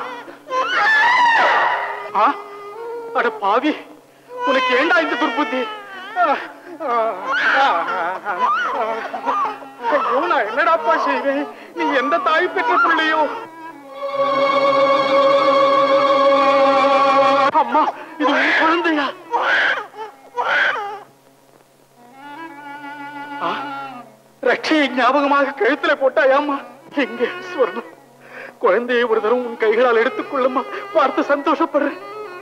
ஆ அட பாவி உனக்கு ஏண்டா இந்த துர்புத்தி ஆ, ஆ, ஆ, ஆ, ஆ. ஐயோ நான் என்னடாப்பா செய்வேன் நீ எந்த தாய் பெற்ற பிள்ளையோ அம்மா இது உன் குழந்தையா ஆ, ரட்சையை ஞாபகமாக கழுத்துல போட்டாயாம்மா எங்கே ஸ்வர்ணம் குழந்தையை ஒரு தரம் உன் கைகளால் எடுத்துக்கொள்ளுமா பார்த்து சந்தோஷப்படுறேன்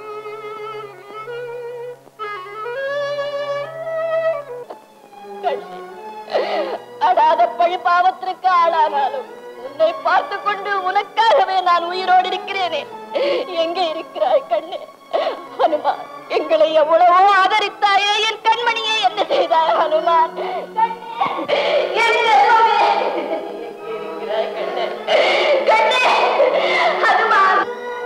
அடாத பழி பாவத்திற்கு ஆளானாலும் உன்னை பார்த்து கொண்டு உனக்காகவே நான் உயிரோடு இருக்கிறேனே எங்கே இருக்கிறாய் கண்ணே ஹனுமான் எங்களை எவ்வளவோ ஆதரித்தாயே என் கண்மணியே என்ன செய்தாய் ஹனுமான் கண்ணே, என் செல்வமே, எங்கே இருக்கிறாய் கண்ணே? கண்ணே, ஹனுமான்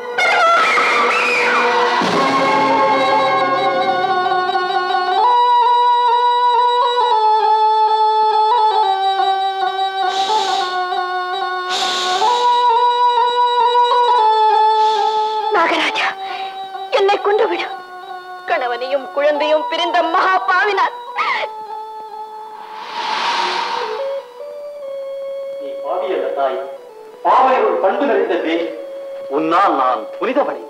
நாகராஜா என்னை கொண்டு விடு கணவனையும் குழந்தையும் பிரிந்த மகா பாவினார் நீ பாவியல்ல தாய் பாவையுள் பண்பு நிறைந்த தேவி உன்னால் நான் புனிதமடைந்தேன்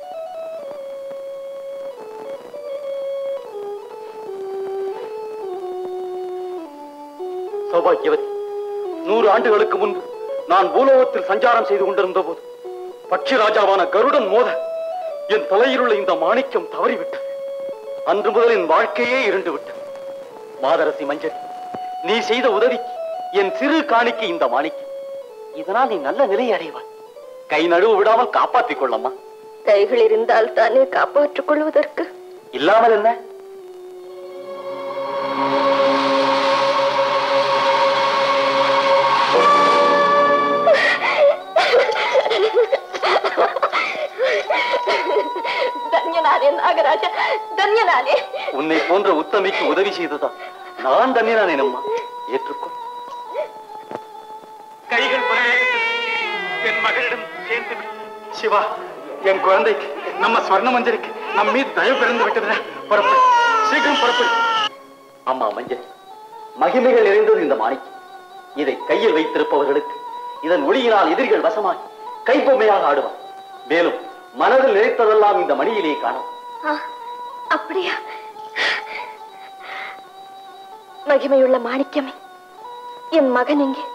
சௌபாகியவதி நூறு ஆண்டுகளுக்கு முன்பு நான் பூலோகத்தில் சஞ்சாரம் செய்து கொண்டிருந்த போது பட்சி ராஜாவான கருடன் மோத என் தலையிலுள்ள இந்த மாணிக்கம் தவறிவிட்டது அன்று முதல் என் வாழ்க்கையே இருண்டு விட்டது மாதரசி மஞ்சள் நீ செய்த உதவிக்கு என் சிறு காணிக்கை இந்த மாணிக்கம் இதனால் நீ நல்ல நிலையை அடைவாய் கை நழுவு விடாமல் காப்பாற்றிக் கொள்ளம்மா கைகள் இருந்தால் தானே காப்பாற்றிக் கொள்வதற்கு இல்லாமல் என்ன தன்யனானே நாகராஜா தன்யனானே உன்னை போன்ற உத்தமிக்கு உதவி செய்ததான் நான் தன்னினானே அம்மா ஏற்றுக்கொள் கைகள் என் மகளிடம் சேர்ந்து விடு. சிவா என் குழந்தைக்கு நம்ம ஸ்வர்ண மஞ்சருக்கு நம் மீது தயவு பிறந்து விட்டதுடா புறப்படு சீக்கிரம் புறப்படு அம்மா மஞ்சள் மகிமைகள் நிறைந்தது இந்த மாணிக்கம் இதை கையில் வைத்திருப்பவர்களுக்கு இதன் ஒளியினால் எதிரிகள் வசமாய் கைப்பொம்மையாக ஆடுவார் மேலும் மனதில் நினைத்ததெல்லாம் இந்த மணியிலே காணும் அப்படியா மகிமையுள்ள மாணிக்கமே என் மகன் எங்கே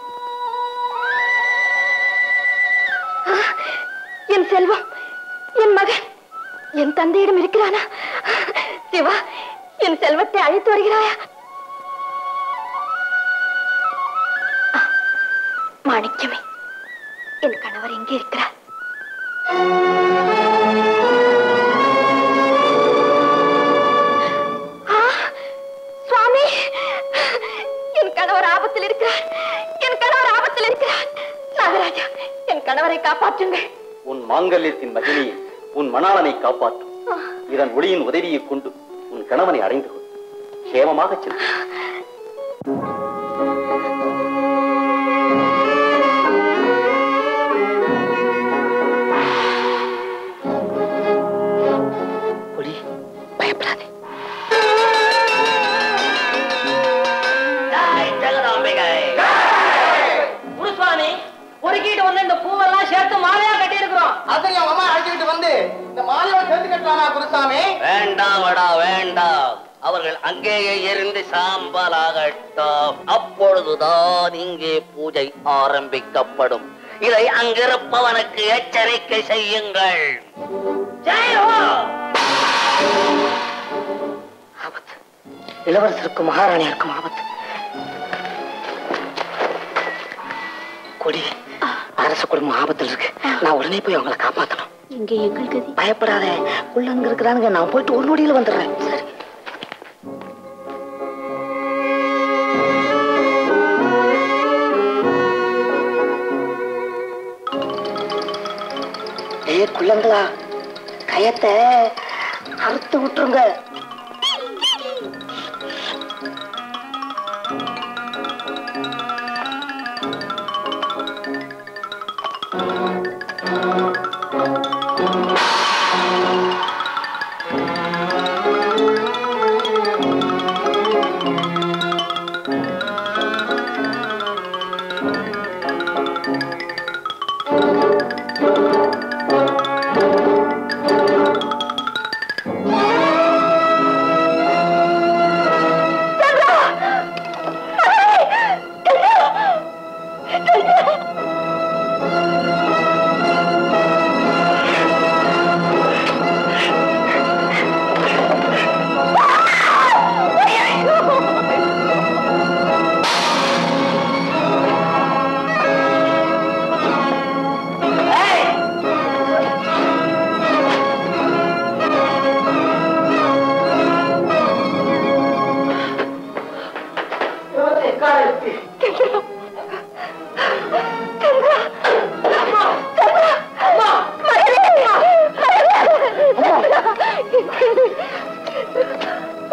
ஆ, என் செல்வம் என் மகன் என் தந்தையிடம் இருக்கிறானா சிவா என் செல்வத்தை அழைத்து வருகிறாயா ஆ, மாணிக்கமே என் கணவர் எங்கே இருக்கிறார் ஆ, சுவாமி என் கணவர் ஆபத்தில் இருக்கிறார் என் கணவர் ஆபத்தில் இருக்கிறார் நாகராஜா என் கணவரை காப்பாற்றுங்கள் உன் மாங்கல்யத்தின் மகிமையை உன் மணாளனை காப்பாற்றும் இதன் ஒளியின் உதவியைக் கொண்டு உன் கணவனை அடைந்து கொள் சேமமாக செல் ஒளி பயப்படாதே குருசுவாமி பொறுக்கிட்டு வந்து இந்த பூவெல்லாம் சேர்த்து மாலையா கட்டி இருக்கிறோம் அதான் என் அம்மா அழைச்சிக்கிட்டு வந்து இந்த மாலையோட சேர்த்து கட்டலாமா குருசாமி வேண்டாமடா வேண்டாம் அவர்கள் அங்கேயே இருந்து சாம்பலாகட்டும் அப்பொழுதுதான் இங்கே பூஜை ஆரம்பிக்கப்படும் இதை அங்கிருப்பவனுக்கு எச்சரிக்கை செய்யுங்கள் ஜெய் ஹோ! ஆபத்து இளவரசருக்கும் மகாராணியாருக்கும் ஆபத்து கொடி அரச குடும்பம் ஆபத்தில் இருக்கு நான் உடனே போய் அவங்கள காப்பாத்தணும் இங்கே எங்கள் கதி பயப்படாத உள்ள அங்க இருக்கிறானுங்க நான் போயிட்டு ஒரு நொடியில வந்துடுறேன் சரி ஏ குள்ளங்களா கயத்தை அறுத்து விட்டுருங்க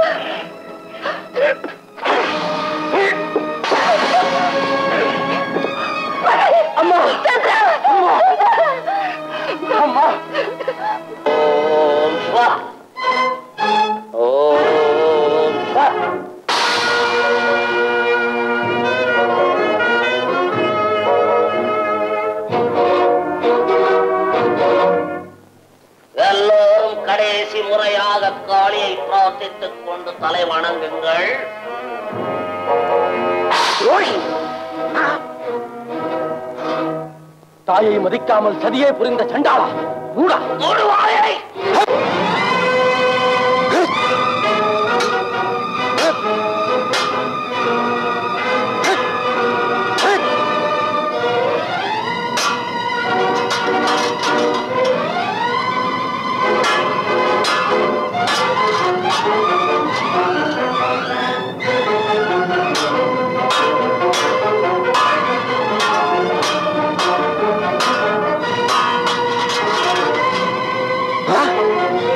அம்மா அம்மா ஓம் ஸ்வா ஓம் ஸ்வா எல்லோரும் கடைசி முறையாக காளியை பிரார்த்தித்துக் கொண்டு தலை வணங்குங்கள் தாயை மதிக்காமல் சதியே புரிந்த சண்டாளா மூடா ஒரு வாயை ஆ?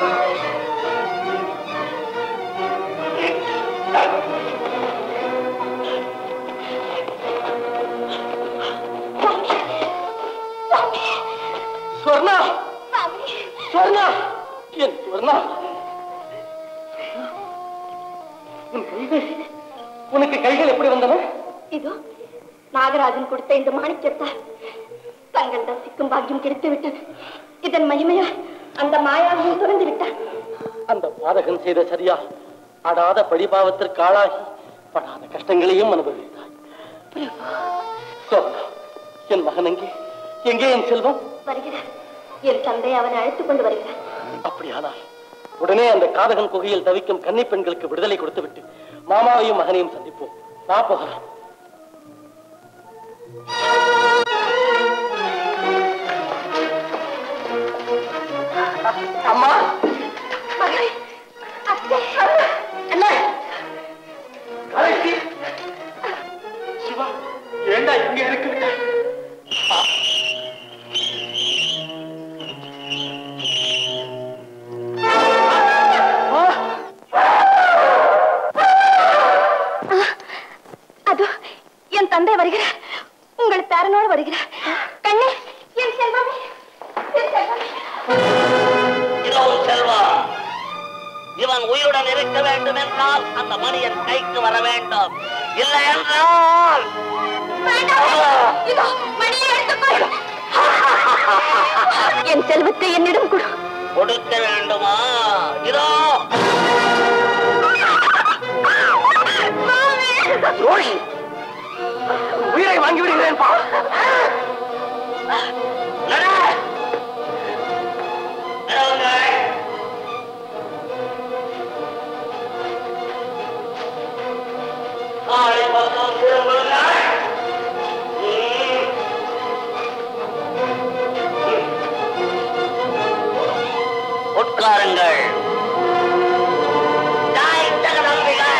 ஸ்வர்ணா ஸ்வர்ணா என் ஸ்வர்ணா உன் கைகள் உனக்கு கைகள் எப்படி வந்தன இதோ நாகராஜன் கொடுத்த இந்த மாணிக்கத்தால் தங்கள் ரசிக்கும் பாக்கியம் கிடைத்து விட்டது இதன் மகிமையா அந்த மாயாவையும் துறந்து விட்டான் அந்த பாதகன் செய்த சரியா அடாத பழிபாவத்திற்கு ஆளாகி படாத கஷ்டங்களையும் அனுபவித்தாய் ஸ்வர்ணா, என் மகன் எங்கே எங்கே என் செல்வம் வருகிறார் என் தந்தை அவனை அழைத்துக் கொண்டு வருகிறார் அப்படியானால் உடனே அந்த காதகன் குகையில் தவிக்கும் கன்னி பெண்களுக்கு விடுதலை கொடுத்துவிட்டு மாமாவையும் மகனையும் சந்திப்போம் நான் போகிறேன் அம்மா மகளே அத்தை அண்ணா கலைக்கு சிவா ஏண்டா இங்க இருக்கு அதோ என் தந்தை வருகிறார் உங்கள் பேரனோடு வருகிறார் கண்ணே என் செல்வமே என் செல்வமே இதோ செல்வா இவன் உயிருடன் இருக்க வேண்டும் என்றால் அந்த மணியன் கைக்கு வர வேண்டும் இல்லை என்றால் இதோ மணியை எடுத்துக்கொள் என் செல்வத்தை என்னிடம் கொடு கொடுக்க வேண்டுமா இதோ துரோகி உயிரை வாங்கி விடுகிறேன் பா நட! நடவுங்கள். காலை பக்கம் திரும்புங்கள் ம். உட்காருங்கள் ஜாய் ஜெகதம்பிகை.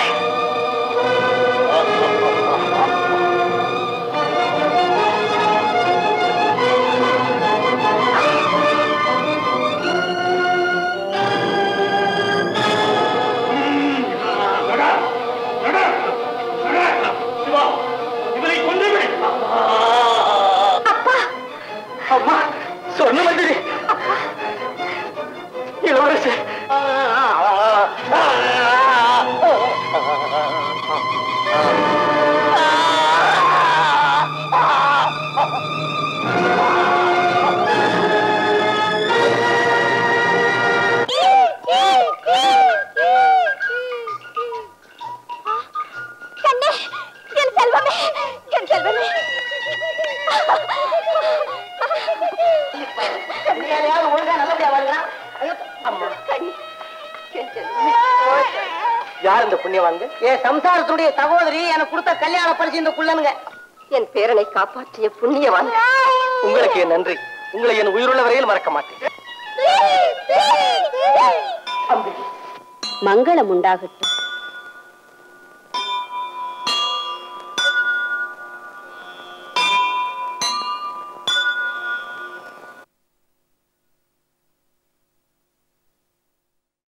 இவரை கொன்றுவிடு அம்மா சொன்ன மந்திரி இளவரசர் கண்ணே என் செல்வமே என் செல்வமே யாரையாவது ஒழுங்கா நல்லபடியா வருகிறான் அம்மா கண்ணே என் செல்வமே யார் இந்த புண்ணியவான்கள் என் சம்சாரத்துடைய சகோதரி எனக்கு கொடுத்த கல்யாண பரிசு இந்த குள்ளனுங்க என் பேரனை காப்பாற்றிய புண்ணியவான் உங்களுக்கு என் நன்றி உங்களை என் உயிருள்ள வரையில் மறக்க மாட்டேன் மங்களம் உண்டாகட்டும்